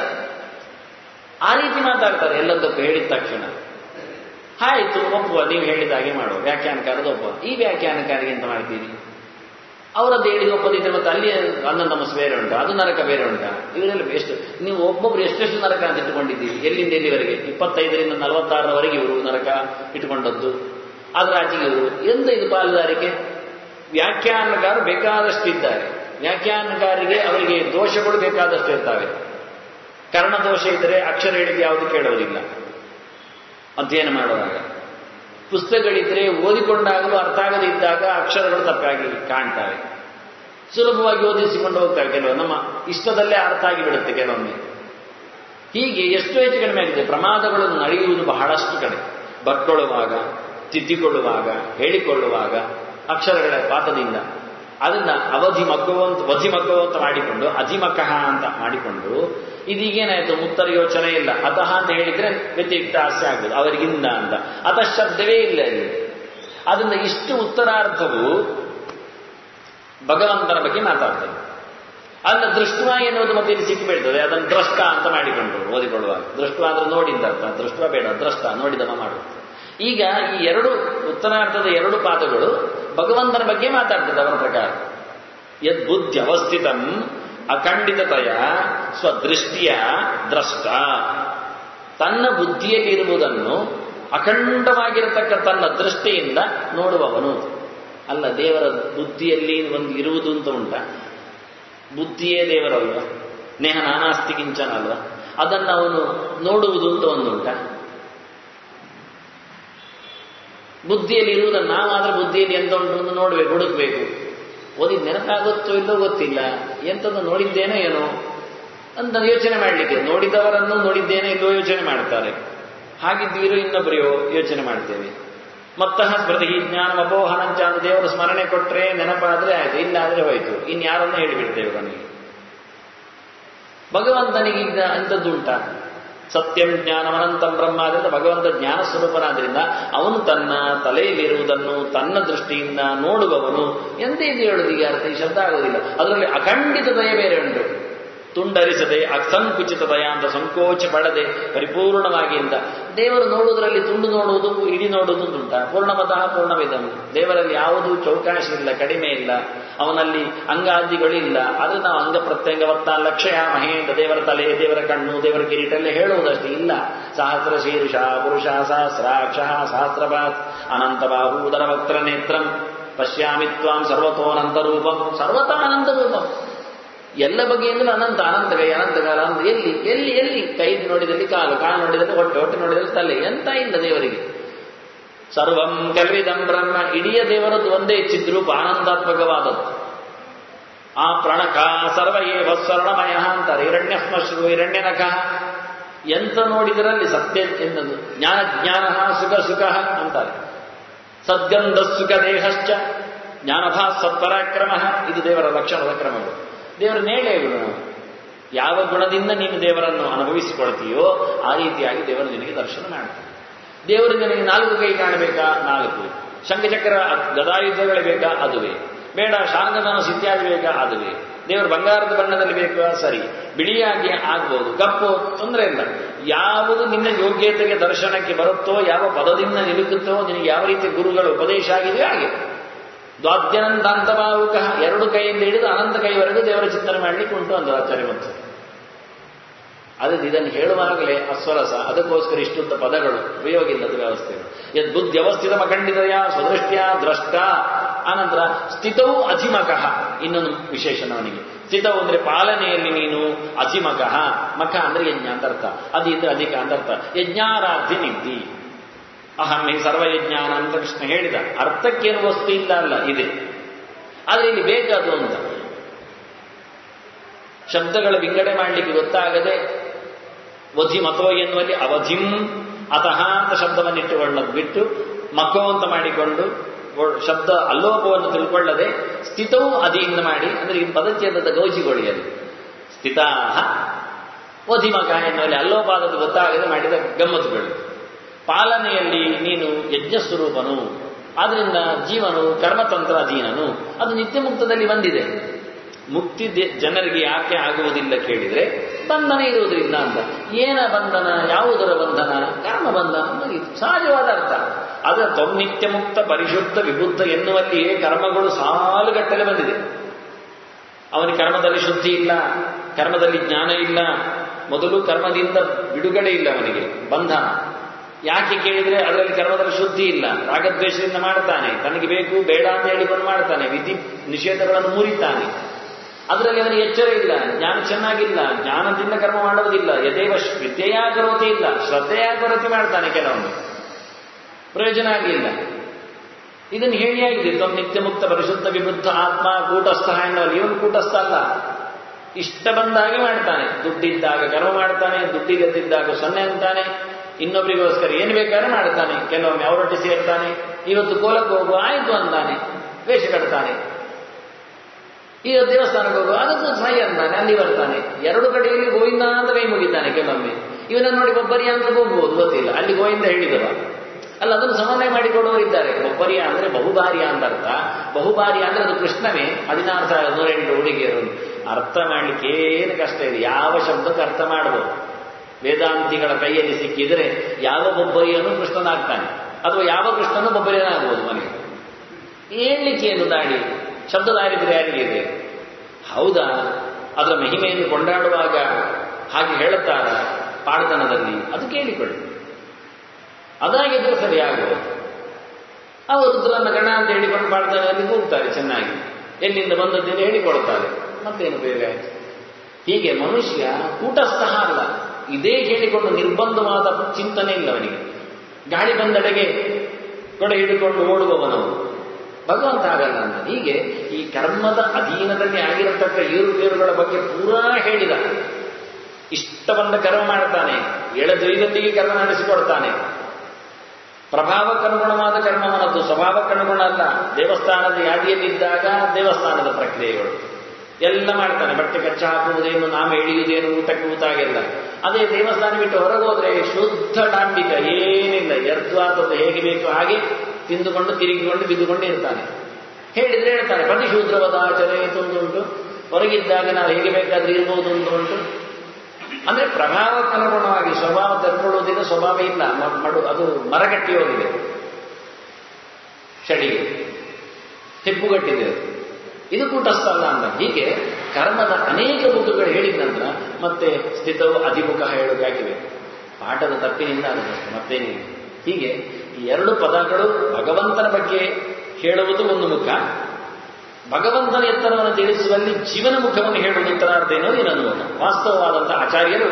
ಆ ರೀತಿ ಮಾತಾಡ್ತಾರೆ ಎಲ್ಲದಕ್ಕೂ ಹೇಳಿದ ತಕ್ಷಣ ಆಯ್ತು ಒಪ್ಪುವ ನೀವು ಹೇಳಿದ ಹಾಗೆ ಮಾಡುವ ವ್ಯಾಖ್ಯಾನಕಾರದ ಒಪ್ಪುವ ಈ ವ್ಯಾಖ್ಯಾನಕಾರಿಗೆ ಎಂತ ಮಾಡ್ತೀರಿ ಅವರದ್ದು ಹೇಳಿದ ಒಪ್ಪದಿದ್ರೆ ಮತ್ತೆ ಅಲ್ಲಿ ಅಂದನ್ ತಮಸ್ ಬೇರೆ ಉಂಟಾ ಅದು ನರಕ ಬೇರೆ ಉಂಟಾ ಇವರೆಲ್ಲ ಎಷ್ಟು ನೀವು ಒಬ್ಬೊಬ್ರು ಎಷ್ಟೆಷ್ಟು ನರಕ ಅಂತ ಇಟ್ಟುಕೊಂಡಿದ್ದೀರಿ ಎಲ್ಲಿಂದ ಎಲ್ಲಿವರೆಗೆ ಇಪ್ಪತ್ತೈದರಿಂದ ನಲವತ್ತಾರರವರೆಗೆ ಇವರು ನರಕ ಇಟ್ಟುಕೊಂಡದ್ದು ಅದರ ಆಚೆಗೆ ಇವರು ಎಂತ ಇದು ಪಾಲುದಾರಿಕೆ ವ್ಯಾಖ್ಯಾನಗಾರರು ಬೇಕಾದಷ್ಟು ಇದ್ದಾರೆ ವ್ಯಾಖ್ಯಾನಕಾರರಿಗೆ ಅವರಿಗೆ ದೋಷಗಳು ಬೇಕಾದಷ್ಟು ಇರ್ತವೆ ಕರ್ಣದೋಷ ಇದ್ದರೆ ಅಕ್ಷರ ಹೇಳಿದ ಯಾವುದು ಕೇಳೋದಿಲ್ಲ ಅಧ್ಯಯನ ಮಾಡುವಾಗ ಪುಸ್ತಕಗಳಿದ್ರೆ ಓದಿಕೊಂಡಾಗಲೂ ಅರ್ಥ ಆಗದೇ ಇದ್ದಾಗ ಅಕ್ಷರಗಳು ತಪ್ಪಾಗಿ ಕಾಣ್ತವೆ ಸುಲಭವಾಗಿ ಓದಿಸಿಕೊಂಡು ಹೋಗ್ತವೆ ಕೆಲವು ನಮ್ಮ ಇಷ್ಟದಲ್ಲೇ ಅರ್ಥ ಆಗಿಬಿಡುತ್ತೆ ಕೆಲವೊಮ್ಮೆ ಹೀಗೆ ಎಷ್ಟು ಹೆಚ್ಚು ಕಡಿಮೆ ಆಗಿದೆ ಪ್ರಮಾದಗಳು ನಡೆಯುವುದು ಬಹಳಷ್ಟು ಕಡೆ ಬರ್ಕೊಳ್ಳುವಾಗ ತಿದ್ದಿಕೊಳ್ಳುವಾಗ ಹೇಳಿಕೊಳ್ಳುವಾಗ ಅಕ್ಷರಗಳ ಪಾಠದಿಂದ ಅದನ್ನ ಅವಧಿ ಮಗ್ಗುವಂತ ವಧಿ ಮಗ್ಗುವಂತ ಮಾಡಿಕೊಂಡು ಅಧಿಮಕಃ ಅಂತ ಮಾಡಿಕೊಂಡು ಇದೀಗೇನಾಯ್ತು ಮುತ್ತರ ಯೋಚನೆ ಇಲ್ಲ ಅತಃ ಅಂತ ಹೇಳಿದ್ರೆ ವ್ಯತಿರಿಕ್ತ ಹಾಸ್ಯ ಆಗ್ಬೋದು ಅವರಿಗಿಂದ ಅಂತ ಅತಃ ಶಬ್ದವೇ ಇಲ್ಲ ಇಲ್ಲಿ ಅದರಿಂದ ಇಷ್ಟು ಉತ್ತರಾರ್ಥವು ಭಗವಂತನ ಬಗ್ಗೆ ಮಾತಾಡ್ತದೆ ಅದನ್ನ ದೃಷ್ಟ ಎನ್ನುವುದು ಮತ್ತೆ ಇಲ್ಲಿ ಸಿಕ್ಕಿಬಿಡ್ತದೆ ಅದನ್ನು ದ್ರಷ್ಟ ಅಂತ ಮಾಡಿಕೊಂಡು ಓದಿಕೊಳ್ಳುವಾಗ ದೃಷ್ಟ ಅಂದ್ರೆ ನೋಡಿದ ಅರ್ಥ ದೃಷ್ಟ ಬೇಡ ದ್ರಷ್ಟ ನೋಡಿದವ ಮಾಡುತ್ತೆ ಈಗ ಈ ಎರಡು ಉತ್ತರಾರ್ಥದ ಎರಡು ಪಾದಗಳು ಭಗವಂತನ ಬಗ್ಗೆ ಮಾತಾಡ್ತದೆ ಅವರ ಪ್ರಕಾರ ಯದ್ ಬುದ್ಧಿ ಅವಸ್ಥಿತಂ ಅಖಂಡಿತತೆಯ ಸ್ವದೃಷ್ಟಿಯ ದ್ರಷ್ಟ ತನ್ನ ಬುದ್ಧಿಯಲ್ಲಿರುವುದನ್ನು ಅಖಂಡವಾಗಿರತಕ್ಕ ತನ್ನ ದೃಷ್ಟಿಯಿಂದ ನೋಡುವವನು ಅಲ್ಲ ದೇವರ ಬುದ್ಧಿಯಲ್ಲಿ ಒಂದು ಇರುವುದು ಅಂತ ಉಂಟ ಬುದ್ಧಿಯೇ ದೇವರಲ್ವ ನೇಹ ನಾನಾಸ್ತಿ ಕಿಂಚನ ಅಲ್ವ ಅದನ್ನು ಅವನು ನೋಡುವುದು ಅಂತ ಒಂದುಂಟ ಬುದ್ಧಿಯಲ್ಲಿ ಇರುವುದನ್ನು ನಾವಾದ್ರೆ ಬುದ್ಧಿಯಲ್ಲಿ ಎಂತ ಉಂಟು ಅಂತ ನೋಡ್ಬೇಕು ಹುಡುಕ್ಬೇಕು ಓದಿ ನೆನಪಾಗುತ್ತೋ ಇಲ್ಲೋ ಗೊತ್ತಿಲ್ಲ ಎಂಥದ್ದು ನೋಡಿದ್ದೇನೋ ಏನೋ ಅಂತ ಯೋಚನೆ ಮಾಡಲಿಕ್ಕೆ ನೋಡಿದವರನ್ನು ನೋಡಿದ್ದೇನೆ ಇಲ್ಲೋ ಯೋಚನೆ ಮಾಡ್ತಾರೆ ಹಾಗಿದ್ದೀರೋ ಇನ್ನೊಬ್ಬರೆಯೋ ಯೋಚನೆ ಮಾಡ್ತೇವೆ ಮತ್ತಃ ಸ್ಮೃತಿ ಜ್ಞಾನ ಅಪೋಹನಂಚ ಅಂತ ದೇವರು ಸ್ಮರಣೆ ಕೊಟ್ಟರೆ ನೆನಪಾದ್ರೆ ಆಯ್ತು ಇಲ್ಲಾದ್ರೆ ಹೋಯ್ತು ಇನ್ಯಾರನ್ನ ಹೇಳಿಬಿಡ್ತೇವೆ ಕೊನೆಗೆ ಭಗವಂತನಿಗೆ ಈಗ ಅಂಥದ್ದುಂಟ ಸತ್ಯಂ ಜ್ಞಾನಮನಂತಂ ಬ್ರಹ್ಮ ಆದ್ರಿಂದ ಭಗವಂತ ಜ್ಞಾನ ಸ್ವರೂಪನಾದ್ರಿಂದ ಅವನು ತನ್ನ ತಲೆಯಲ್ಲಿರುವುದನ್ನು ತನ್ನ ದೃಷ್ಟಿಯಿಂದ ನೋಡುವವನು ಎಂತ ಇದು ಹೇಳುದು ಈಗ ಅರ್ಥ ಈ ಶಬ್ದ ಆಗುವುದಿಲ್ಲ ಅದರಲ್ಲಿ ಅಖಂಡಿತ ದಯ ಬೇರೆ ಉಂಟು ತುಂಡರಿಸದೆ ಅಸಂಕುಚಿತ ದಯ ಅಂತ ಸಂಕೋಚ ಪಡದೆ ಪರಿಪೂರ್ಣವಾಗಿ ಅಂತ ದೇವರು ನೋಡುವುದರಲ್ಲಿ ತುಂಡು ನೋಡುವುದು ಇಡೀ ನೋಡುವುದು ಉಂಟ ಪೂರ್ಣಮತಃ ಪೂರ್ಣವಿದನು ದೇವರಲ್ಲಿ ಯಾವುದೂ ಚೌಕಾಶ ಇಲ್ಲ ಕಡಿಮೆ ಇಲ್ಲ ಅವನಲ್ಲಿ ಅಂಗಾದಿಗಳಿಲ್ಲ ಆದ್ರೆ ನಾವು ಅಂಗ ಪ್ರತ್ಯಂಗ ವರ್ತ ಲಕ್ಷಯ ಮಹೇಂದ್ರ ದೇವರ ತಲೆ ದೇವರ ಕಣ್ಣು ದೇವರ ಕಿರೀಟ ಎಲ್ಲ ಹೇಳುವುದಷ್ಟೇ ಇಲ್ಲ ಸಹಸ್ರ ಶೀರ್ಷ ಪುರುಷ ಸಹಸ್ರಾಕ್ಷ ಸಹಸ್ರಪಾತ್ ಅನಂತ ಬಾಹೂದರ ವಕ್ರ ನೇತ್ರಂ ಪಶ್ಯಾಮಿ ತ್ವಾಂ ಸರ್ವತೋನಂತ ರೂಪಂ ಸರ್ವತಾ ಅನಂತ ರೂಪಂ ಎಲ್ಲ ಬಗೆಯಿಂದಲೂ ಅನಂತ ಅನಂತ ಕೈ ಅನಂತ ಕಾಲ ಅಂತ ಎಲ್ಲಿ ಎಲ್ಲಿ ಎಲ್ಲಿ ಕೈ ನೋಡಿದಲ್ಲಿ ಕಾಲು ಕಾಲು ನೋಡಿದಲ್ಲಿ ಹೊಟ್ಟೆ ಹೊಟ್ಟೆ ನೋಡಿದಲ್ಲಿ ತಲೆ ಎಂತ ಇಲ್ಲ ದೇವರಿಗೆ ಸರ್ವಂ ಕಲ್ವಿದಂ ಬ್ರಹ್ಮ ಇಡೀ ದೇವರದ್ದು ಒಂದೇ ಚಿದ್ರೂಪ ಆನಂದಾತ್ಮಕವಾದದ್ದು ಆ ಪ್ರಣಕ ಸರ್ವ ಏವ ಸ್ವರ್ಣಮಯ ಅಂತಾರೆ ಹಿರಣ್ಯಶ್ಮಶ್ರು ಹಿರಣ್ಯನಕ ಎಂತ ನೋಡಿದರಲ್ಲಿ ಸತ್ಯ ಎನ್ನದು ಜ್ಞಾನ ಜ್ಞಾನ ಸುಖ ಸುಖ ಅಂತಾರೆ ಸದ್ಗಂಧ ಸುಖ ದೇಹಶ್ಚ ಜ್ಞಾನಭಾ ಸತ್ಪರಾಕ್ರಮ ಇದು ದೇವರ ಲಕ್ಷಣದ ಕ್ರಮಗಳು ದೇವರ ನೇಳೆ ಗುಣ ಯಾವ ಗುಣದಿಂದ ನೀನು ದೇವರನ್ನು ಅನುಭವಿಸಿಕೊಳ್ತೀಯೋ ಆ ರೀತಿಯಾಗಿ ದೇವರು ನಿನಗೆ ದರ್ಶನ ಮಾಡ್ತಾನೆ ದೇವರು ನಿನಗೆ ನಾಲ್ಕು ಕೈ ಕಾಣಬೇಕಾ ನಾಲ್ಕು ಶಂಖಚಕ್ರ ಗದಾಯುಧಗಳೇ ಬೇಕಾ ಅದುವೇ ಬೇಡ ಶಾಂಗಧನಸ್ ಇತ್ಯಾದಿ ಬೇಕಾ ಅದುವೇ ದೇವರು ಬಂಗಾರದ ಬಣ್ಣದಲ್ಲಿ ಬೇಕಾ ಸರಿ ಬಿಳಿಯಾಗಿ ಆಗ್ಬೋದು ಕಪ್ಪು ತೊಂದರೆ ಇಲ್ಲ ಯಾವುದು ನಿನ್ನ ಯೋಗ್ಯತೆಗೆ ದರ್ಶನಕ್ಕೆ ಬರುತ್ತೋ ಯಾವ ಪದದಿಂದ ನಿಲುಕುತ್ತೋ ನಿನಗೆ ಯಾವ ರೀತಿ ಗುರುಗಳು ಉಪದೇಶ ಆಗಿದೆಯೋ ಹಾಗೆ ದ್ವಾದ್ಯನಂತಾಂತಭಾವುಕ ಎರಡು ಕೈಯಿಂದ ಹಿಡಿದು ಅನಂತ ಕೈವರೆಗೂ ದೇವರ ಚಿಂತನೆ ಮಾಡಲಿಕ್ಕೆ ಉಂಟು ಅಂದ ಆಚಾರ್ಯ ಮತ್ತು ಅದು ಇದನ್ನು ಹೇಳುವಾಗಲೇ ಅಸ್ವರಸ ಅದಕ್ಕೋಸ್ಕರ ಇಷ್ಟುದ್ದ ಪದಗಳು ಉಪಯೋಗ ಇಲ್ಲದ ವ್ಯವಸ್ಥೆಗಳು ಯದ್ ಬುದ್ಧಿ ಅವಸ್ಥಿತ ಮಖಂಡಿತಯ ಸ್ವದೃಷ್ಟ್ಯ ದ್ರಷ್ಟ ಆನಂತರ ಸ್ಥಿತವು ಅಧಿಮಕಃ ಇನ್ನೊಂದು ವಿಶೇಷಣವನಿಗೆ ಸ್ಥಿತವು ಅಂದ್ರೆ ಪಾಲನೆಯಲ್ಲಿ ನೀನು ಅಧಿಮಕಃ ಮಖ ಅಂದ್ರೆ ಯಜ್ಞ ಅಂತ ಅರ್ಥ ಅದು ಇದ್ರೆ ಅಧಿಕ ಅಂತ ಅರ್ಥ ಯಜ್ಞಾರಾಧ್ಯ ನಿದ್ದಿ ಅಹಂ ಹಿ ಸರ್ವಯಜ್ಞಾನ ಅಂತ ಕೃಷ್ಣ ಹೇಳಿದ ಅರ್ಥಕ್ಕೇನು ವಸ್ತು ಇಲ್ಲ ಅಲ್ಲ ಇದೆ ಆದರೆ ಇಲ್ಲಿ ಬೇಕಾದು ಅಂತ ಶಬ್ದಗಳ ವಿಂಗಡೆ ಮಾಡಲಿಕ್ಕೆ ಗೊತ್ತಾಗದೆ ವಧಿ ಮತೋ ಎನ್ನುವಲ್ಲಿ ಅವಧಿಂ ಅತಃ ಅಂತ ಶಬ್ದವನ್ನಿಟ್ಟುಕೊಳ್ಳೋದು ಬಿಟ್ಟು ಮಕೋ ಅಂತ ಮಾಡಿಕೊಂಡು ಶಬ್ದ ಅಲ್ಲೋಪವನ್ನು ತಿಳ್ಕೊಳ್ಳದೆ ಸ್ಥಿತವೂ ಅದಿಯಿಂದ ಮಾಡಿ ಅಂದ್ರೆ ಈ ಪದಚ್ಛೇದದ ಗೌಜಿಗೊಳಿಯದು ಸ್ಥಿತಾಹ ವಧಿಮಕ ಎನ್ನುವಲ್ಲಿ ಅಲ್ಲೋಪಾದದ್ದು ಗೊತ್ತಾಗದೆ ಮಾಡಿದ ಗಮ್ಮತ್ತುಗಳು ಪಾಲನೆಯಲ್ಲಿ ನೀನು ಯಜ್ಞ ಸ್ವರೂಪನು ಆದ್ರಿಂದ ಜೀವನು ಕರ್ಮತಂತ್ರ ಅಧೀನನು ಅದು ನಿತ್ಯ ಮುಕ್ತದಲ್ಲಿ ಬಂದಿದೆ ಮುಕ್ತಿ ಜನರಿಗೆ ಯಾಕೆ ಆಗುವುದಿಲ್ಲ ಕೇಳಿದ್ರೆ ಬಂಧನ ಇರುವುದರಿಂದ ಅಂತ ಏನ ಬಂಧನ ಯಾವುದರ ಬಂಧನ ಕರ್ಮ ಬಂಧನ ಮುಗಿತು ಸಹಜವಾದ ಅರ್ಥ ಆದರೆ ತೊನ್ನಿತ್ಯ ಮುಕ್ತ ಪರಿಶುದ್ಧ ವಿಬುದ್ಧ ಎನ್ನುವಲ್ಲಿಯೇ ಕರ್ಮಗಳು ಸಾಲುಗಟ್ಟಲೆ ಬಂದಿದೆ ಅವನಿಗೆ ಕರ್ಮದಲ್ಲಿ ಶುದ್ಧಿ ಇಲ್ಲ ಕರ್ಮದಲ್ಲಿ ಜ್ಞಾನ ಇಲ್ಲ ಮೊದಲು ಕರ್ಮದಿಂದ ಬಿಡುಗಡೆ ಇಲ್ಲ ಅವನಿಗೆ ಬಂಧನ ಯಾಕೆ ಕೇಳಿದ್ರೆ ಅದರಲ್ಲಿ ಕರ್ಮದಲ್ಲಿ ಶುದ್ಧಿ ಇಲ್ಲ ರಾಗದ್ವೇಷದಿಂದ ಮಾಡ್ತಾನೆ ತನಗೆ ಬೇಕು ಬೇಡ ಅಂತ ಹೇಳಿಕೊಂಡು ಮಾಡ್ತಾನೆ ವಿಧಿ ನಿಷೇಧಗಳನ್ನು ಮುರಿತಾನೆ ಅದರಲ್ಲಿ ಅವನಿಗೆ ಎಚ್ಚರ ಇಲ್ಲ ಜ್ಞಾನ ಚೆನ್ನಾಗಿಲ್ಲ ಜ್ಞಾನದಿಂದ ಕರ್ಮ ಮಾಡುವುದಿಲ್ಲ ಯಥೇವ ವಿದ್ಯೆಯ ಕೊರತೆ ಇಲ್ಲ ಶ್ರದ್ಧೆಯ ಕೊರತೆ ಮಾಡ್ತಾನೆ ಕೆಲವೊಮ್ಮೆ ಪ್ರಯೋಜನ ಆಗಲಿಲ್ಲ ಇದನ್ನು ಹೇಳಿಯಾಗಿದೆ ತ್ವಂ ನಿತ್ಯ ಮುಕ್ತ ಪರಿಶುದ್ಧ ವಿಬುದ್ಧ ಆತ್ಮ ಕೂಟಸ್ಥ ಎನ್ನುವಲ್ಲಿ ಇವನು ಕೂಟಸ್ಥ ಅಲ್ಲ ಇಷ್ಟ ಬಂದ ಹಾಗೆ ಮಾಡ್ತಾನೆ ದುಡ್ಡಿದ್ದಾಗ ಕರ್ಮ ಮಾಡ್ತಾನೆ ದುಡ್ಡಿಲ್ಲದಿದ್ದಾಗ ಸೊನ್ನೆ ಅಂತಾನೆ ಇನ್ನೊಬ್ಬರಿಗೋಸ್ಕರ ಏನು ಬೇಕಾದ್ರೂ ಮಾಡ್ತಾನೆ ಕೆಲವೊಮ್ಮೆ ಅವರೊಟ್ಟಿ ಸೇರ್ತಾನೆ ಇವತ್ತು ಕೋಲಕ್ಕೆ ಹೋಗುವ ಆಯ್ತು ಅಂತಾನೆ ವೇಷ ಕಟ್ತಾನೆ ಈಗ ದೇವಸ್ಥಾನಕ್ಕೆ ಹೋಗುವ ಅದಕ್ಕೂ ಸಹಿ ಅಂತಾನೆ ಅಲ್ಲಿ ಬರ್ತಾನೆ ಎರಡು ಕಡೆಯಲ್ಲಿ ಗೋವಿಂದ ಅಂತ ಕೈ ಮುಗಿತಾನೆ ಕೆಲವೊಮ್ಮೆ ಇವನನ್ನು ನೋಡಿ ಒಬ್ಬರಿಯ ಅಂತ ಹೋಗ್ಬೋದು ಗೊತ್ತಿಲ್ಲ ಅಲ್ಲಿ ಗೋವಿಂದ ಹೇಳಿದವ ಅಲ್ಲ ಅದನ್ನು ಸಮನ್ವಯ ಮಾಡಿಕೊಡುವವರಿದ್ದಾರೆ ಒಬ್ಬರಿಯ ಅಂದ್ರೆ ಬಹುಬಾರಿಯ ಅಂತ ಅರ್ಥ ಬಹುಬಾರಿಯ ಅಂದ್ರೆ ಅದು ಕೃಷ್ಣವೇ ಹದಿನಾರು ಸಾವಿರದ ನೂರೆಂಟು ಹುಡುಗಿಯರು ಅರ್ಥ ಮಾಡ್ಲಿಕ್ಕೆ ಏನು ಕಷ್ಟ ಇದೆ ಯಾವ ಶಬ್ದಕ್ಕೆ ಅರ್ಥ ಮಾಡಬಹುದು ವೇದಾಂತಿಗಳ ಕೈಯಲ್ಲಿ ಸಿಕ್ಕಿದರೆ ಯಾವ ಬೊಬ್ಬರಿಯನ್ನು ಕೃಷ್ಣನಾಗ್ತಾನೆ ಅಥವಾ ಯಾವ ಕೃಷ್ಣನು ಬೊಬ್ಬರಿಯನಾಗ್ಬೋದು ಮನೆಗೆ ಹೇಳಲಿಕ್ಕೆ ಏನು ದಾಡಿ ಶಬ್ದ ದಾರಿದ್ರೆ ಯಾರಿಗೆ ಇದೆ ಹೌದಾ ಅದರ ಮಹಿಮೆಯನ್ನು ಕೊಂಡಾಡುವಾಗ ಹಾಗೆ ಹೇಳುತ್ತಾರ ಪಾಡ್ತನದಲ್ಲಿ ಅದು ಕೇಳಿಕೊಳ್ಳಿ ಅದಾಗಿದ್ರೆ ಸರಿಯಾಗುವುದು ಅವರು ರುದ್ರನ ಗಣ ಅಂತ ಹೇಳಿಕೊಂಡು ಪಾಡ್ತನದಲ್ಲಿ ಕೂಗ್ತಾರೆ ಚೆನ್ನಾಗಿ ಎಲ್ಲಿಂದ ಬಂದದ್ದೇನು ಹೇಳಿಕೊಳ್ತಾರೆ ಮತ್ತೇನು ಉಪಯೋಗ ಆಯ್ತು ಹೀಗೆ ಮನುಷ್ಯ ಕೂಟಸ್ಥ ಅಲ್ಲ ಇದೇ ಹೇಳಿಕೊಂಡು ನಿರ್ಬಂಧವಾದ ಚಿಂತನೆ ಇಲ್ಲ ಅವನಿಗೆ ಗಾಳಿ ಬಂದಡೆಗೆ ಕೊಡೆ ಹಿಡಿಕೊಂಡು ಓಡುವವನವು ಭಗವಂತ ಆಗಲ್ಲ ಅಂತ ಹೀಗೆ ಈ ಕರ್ಮದ ಅಧೀನದಲ್ಲಿ ಆಗಿರತಕ್ಕ ಏರುಪೇರುಗಳ ಬಗ್ಗೆ ಪೂರಾ ಹೇಳಿದ ಇಷ್ಟ ಬಂದ ಕರ್ಮ ಮಾಡ್ತಾನೆ ಎಳದ್ವೈದಲ್ಲಿಗೆ ಕರ್ಮ ನಡೆಸಿಕೊಡ್ತಾನೆ ಪ್ರಭಾವಕ್ಕನುಗುಣವಾದ ಕರ್ಮವನದ್ದು ಸ್ವಭಾವಕ್ಕನುಗುಣ ಅಲ್ಲ ದೇವಸ್ಥಾನದ ಯಾದಿಯಲ್ಲಿದ್ದಾಗ ದೇವಸ್ಥಾನದ ಪ್ರಕ್ರಿಯೆಗಳು ಎಲ್ಲ ಮಾಡ್ತಾನೆ ಬಟ್ಟೆ ಕಚ್ಚ ಹಾಕುವುದೇನು ನಾಮ ಎಳೆಯುವುದೇನು ಊಟಕ್ಕೆ ಊತಾಗೆಲ್ಲ ಅದೇ ದೇವಸ್ಥಾನ ಬಿಟ್ಟು ಹೊರಗೆ ಹೋದ್ರೆ ಶುದ್ಧ ಡಾಂಬಿಕ ಏನಿಲ್ಲ ಯರ್ದ್ವಾತದ್ದು ಹೇಗೆ ಬೇಕು ಹಾಗೆ ತಿಂದುಕೊಂಡು ತಿರುಗಿಕೊಂಡು ಬಿದ್ದುಕೊಂಡು ಇರ್ತಾನೆ ಹೇಳಿದ್ರೆ ಹೇಳ್ತಾನೆ ಪ್ರತಿಶೂದ್ರವಾದ ಆಚರಣೆ ತುಂದುಂಟು ಹೊರಗಿದ್ದಾಗ ನಾವು ಹೇಗೆ ಬೇಕಾದ್ರೆ ಇರ್ಬೋದು ಅಂತ ಉಂಟು ಅಂದ್ರೆ ಪ್ರಭಾವಕ್ಕನುಗುಣವಾಗಿ ಸ್ವಭಾವ ತರ್ಕೊಳ್ಳುವುದಿಲ್ಲ ಸ್ವಭಾವ ಇಲ್ಲ ಮ- ಮಡು ಅದು ಮರಗಟ್ಟಿ ಹೋಗಿದೆ ಚಳಿಗೆ ಹೆಪ್ಪುಗಟ್ಟಿದೆ ಅದು. ಇದು ಕೂಟಸ್ಥ ಅಲ್ಲ ಅಂತ ಹೀಗೆ ಕರ್ಮದ ಅನೇಕ ಮುಖಗಳು ಹೇಳಿದ ನಂತರ ಮತ್ತೆ ಸ್ಥಿತವು ಅಧಿಮುಖ ಹೇಳೋದಾಗಿವೆ ಪಾಠದ ತಪ್ಪಿನಿಂದ ಅದಕ್ಕೆ ಮತ್ತೇನಿಲ್ಲ ಹೀಗೆ ಈ ಎರಡು ಪದಗಳು ಭಗವಂತನ ಬಗ್ಗೆ ಹೇಳುವುದು ಒಂದು ಮುಖ ಭಗವಂತನ ಎತ್ತರವನ್ನು ತಿಳಿಸುವಲ್ಲಿ ಜೀವನ ಮುಖವನ್ನು ಹೇಳುವುದು ಉತ್ತರಾರ್ಧೇನೋ ಇನ್ನೊಂದು ಮುಖ ವಾಸ್ತವವಾದಂತಹ ಆಚಾರ್ಯರು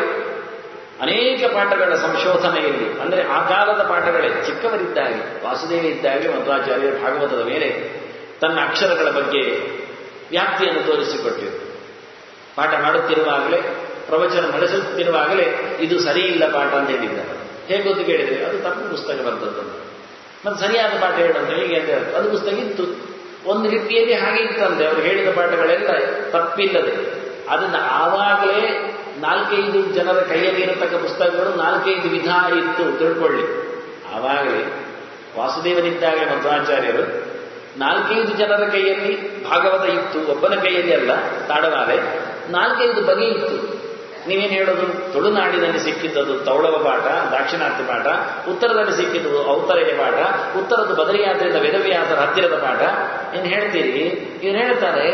ಅನೇಕ ಪಾಠಗಳ ಸಂಶೋಧನೆಯಲ್ಲಿ ಅಂದರೆ ಆ ಕಾಲದ ಪಾಠಗಳೇ ಚಿಕ್ಕವರಿದ್ದಾಗೆ ವಾಸುದೇವ ಇದ್ದಾಗೆ ಮಧ್ವಾಚಾರ್ಯರು ಭಾಗವತದ ಮೇಲೆ ತನ್ನ ಅಕ್ಷರಗಳ ಬಗ್ಗೆ ವ್ಯಾಪ್ತಿಯನ್ನು ತೋರಿಸಿಕೊಟ್ಟಿರು ಪಾಠ ಮಾಡುತ್ತಿರುವಾಗಲೇ ಪ್ರವಚನ ನಡೆಸುತ್ತಿರುವಾಗಲೇ ಇದು ಸರಿ ಇಲ್ಲ ಪಾಠ ಅಂತ ಹೇಳಿದ್ದಾರೆ ಹೇಗೆ ಗೊತ್ತು ಕೇಳಿದ್ರೆ ಅದು ತಪ್ಪು ಪುಸ್ತಕ ಬರ್ತದ್ದು ಮತ್ತೆ ಸರಿಯಾದ ಪಾಠ ಹೇಳುವಂತ ಹೇಗೆ ಅಂತ ಹೇಳಿದ್ರು ಅದು ಪುಸ್ತಕ ಇತ್ತು ಒಂದು ರೀತಿಯಲ್ಲಿ ಹಾಗೆ ಇತ್ತಂತೆ ಅವರು ಹೇಳಿದ ಪಾಠಗಳೆಲ್ಲ ತಪ್ಪಿಲ್ಲದೆ ಅದನ್ನು ಆವಾಗಲೇ ನಾಲ್ಕೈದು ಜನರ ಕೈಯಲ್ಲಿ ಇರತಕ್ಕ ಪುಸ್ತಕಗಳು ನಾಲ್ಕೈದು ವಿಧ ಇತ್ತು ತಿಳ್ಕೊಳ್ಳಿ ಆವಾಗಲೇ ವಾಸುದೇವನಿದ್ದಾಗ ಮಧ್ವಾಚಾರ್ಯರು ನಾಲ್ಕೈದು ಜನರ ಕೈಯಲ್ಲಿ ಭಾಗವತ ಇತ್ತು ಒಬ್ಬನ ಕೈಯಲ್ಲಿ ಅಲ್ಲ ತಾಡವಾಲೆ ನಾಲ್ಕೈದು ಬಗೆ ಇತ್ತು ನೀವೇನು ಹೇಳೋದು ತುಳುನಾಡಿನಲ್ಲಿ ಸಿಕ್ಕಿದ್ದದು ತೌಳವ ಪಾಠ ದಾಕ್ಷಿಣಾತ್ಯ ಪಾಠ ಉತ್ತರದಲ್ಲಿ ಸಿಕ್ಕಿದ್ದು ಔತ್ತರೆಯ ಪಾಠ ಉತ್ತರದ ಬದರಿಯಾದ್ರಿಂದ ವೇದವ್ಯಾಸರ ಹತ್ತಿರದ ಪಾಠ ಏನು ಹೇಳ್ತೀರಿ ಇವ್ರು ಹೇಳ್ತಾರೆ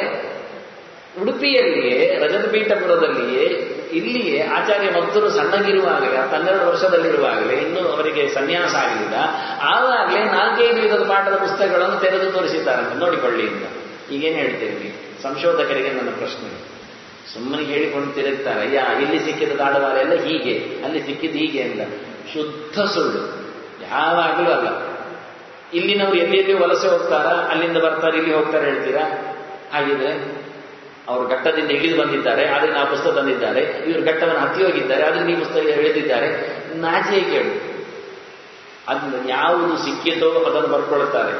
ಉಡುಪಿಯಲ್ಲಿಯೇ ರಜತಪೀಠಪುರದಲ್ಲಿಯೇ ಇಲ್ಲಿಯೇ ಆಚಾರ್ಯ ಮತ್ತರು ಸಣ್ಣಗಿರುವಾಗಲೇ ಹತ್ತು ಹನ್ನೆರಡು ವರ್ಷದಲ್ಲಿರುವಾಗಲೇ ಇನ್ನೂ ಅವರಿಗೆ ಸನ್ಯಾಸ ಆಗಲಿಲ್ಲ ಆವಾಗಲೇ ನಾಲ್ಕೈದು ವಿಧದ ಪಾಠದ ಪುಸ್ತಕಗಳನ್ನು ತೆರೆದು ತೋರಿಸಿದ್ದಾರಂತೆ ನೋಡಿಕೊಳ್ಳಿ ಅಂತ ಈಗೇನು ಹೇಳ್ತೀರಿ ಸಂಶೋಧಕರಿಗೆ ನನ್ನ ಪ್ರಶ್ನೆ ಸುಮ್ಮನೆ ಹೇಳಿಕೊಂಡು ತಿರುಗ್ತಾರೆ ಯಾ ಇಲ್ಲಿ ಸಿಕ್ಕಿದ ದಾಡವಾರ ಎಲ್ಲ ಹೀಗೆ ಅಲ್ಲಿ ಸಿಕ್ಕಿದ್ದು ಹೀಗೆ ಅಂತ ಶುದ್ಧ ಸುಳ್ಳು ಯಾವಾಗಲೂ ಅಲ್ಲ ಇಲ್ಲಿನವ್ರು ಎಲ್ಲಿ ಎಲ್ಲಿ ವಲಸೆ ಹೋಗ್ತಾರಾ ಅಲ್ಲಿಂದ ಬರ್ತಾರೆ ಇಲ್ಲಿ ಹೋಗ್ತಾರೆ ಹೇಳ್ತೀರಾ ಹಾಗಿದ್ರೆ ಅವರು ಘಟ್ಟದಿಂದ ಇಳಿದು ಬಂದಿದ್ದಾರೆ ಆದರೆ ನಾವು ಪುಸ್ತಕ ತಂದಿದ್ದಾರೆ ಇವರು ಘಟ್ಟವನ್ನು ಹತ್ತಿ ಹೋಗಿದ್ದಾರೆ ಆದರೆ ನೀವು ಪುಸ್ತಕ ಎಳೆದಿದ್ದಾರೆ ನಾಚಿಕೆ ಕೇಳು ಅದನ್ನು ಯಾವುದು ಸಿಕ್ಕಿತೋ ಅದನ್ನು ಬರ್ಕೊಳ್ತಾರೆ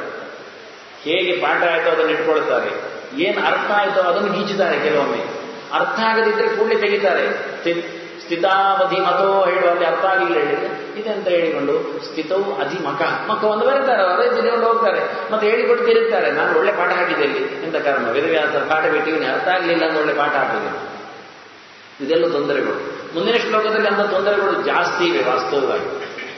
ಹೇಗೆ ಪಾಠ ಆಯಿತೋ ಅದನ್ನು ಇಟ್ಕೊಳ್ತಾರೆ ಏನು ಅರ್ಥ ಆಯಿತೋ ಅದನ್ನು ಗೀಚುತ್ತಾರೆ ಕೆಲವೊಮ್ಮೆ ಅರ್ಥ ಆಗದಿದ್ದರೆ ಕೂಡಲೇ ತೆಗಿತಾರೆ ಸ್ಥಿ- ಸ್ಥಿತಾವಧಿ ಮತೋ ಹೇಳುವಲ್ಲಿ ಅರ್ಥ ಆಗಿಲ್ಲ ಹೇಳಿದ್ರೆ ಇದೆಂತ ಹೇಳಿಕೊಂಡು ಸ್ಥಿತವು ಅಧಿ ಮಕ ಮಕವನ್ನು ಬರೀತಾರೆ ಅವರೇ ತಿನ್ಕೊಂಡು ಹೋಗ್ತಾರೆ ಮತ್ತೆ ಹೇಳಿಕೊಂಡು ತಿರುಗ್ತಾರೆ ನಾನು ಒಳ್ಳೆ ಪಾಠ ಹಾಕಿದೆ ಇಲ್ಲಿ ಎಂತ ಕಾರಣ ವೇದವ್ಯಾಸರ ಪಾಠ ಬಿಟ್ಟು ಇವನು ಅರ್ಥ ಆಗಲಿಲ್ಲ ಅಂತ ಒಳ್ಳೆ ಪಾಠ ಹಾಕಿದೆ ಇದೆಲ್ಲ ತೊಂದರೆಗಳು ಮುಂದಿನ ಶ್ಲೋಕದಲ್ಲಿ ಅಂಥ ತೊಂದರೆಗಳು ಜಾಸ್ತಿ ಇವೆ ವಾಸ್ತವವಾಗಿ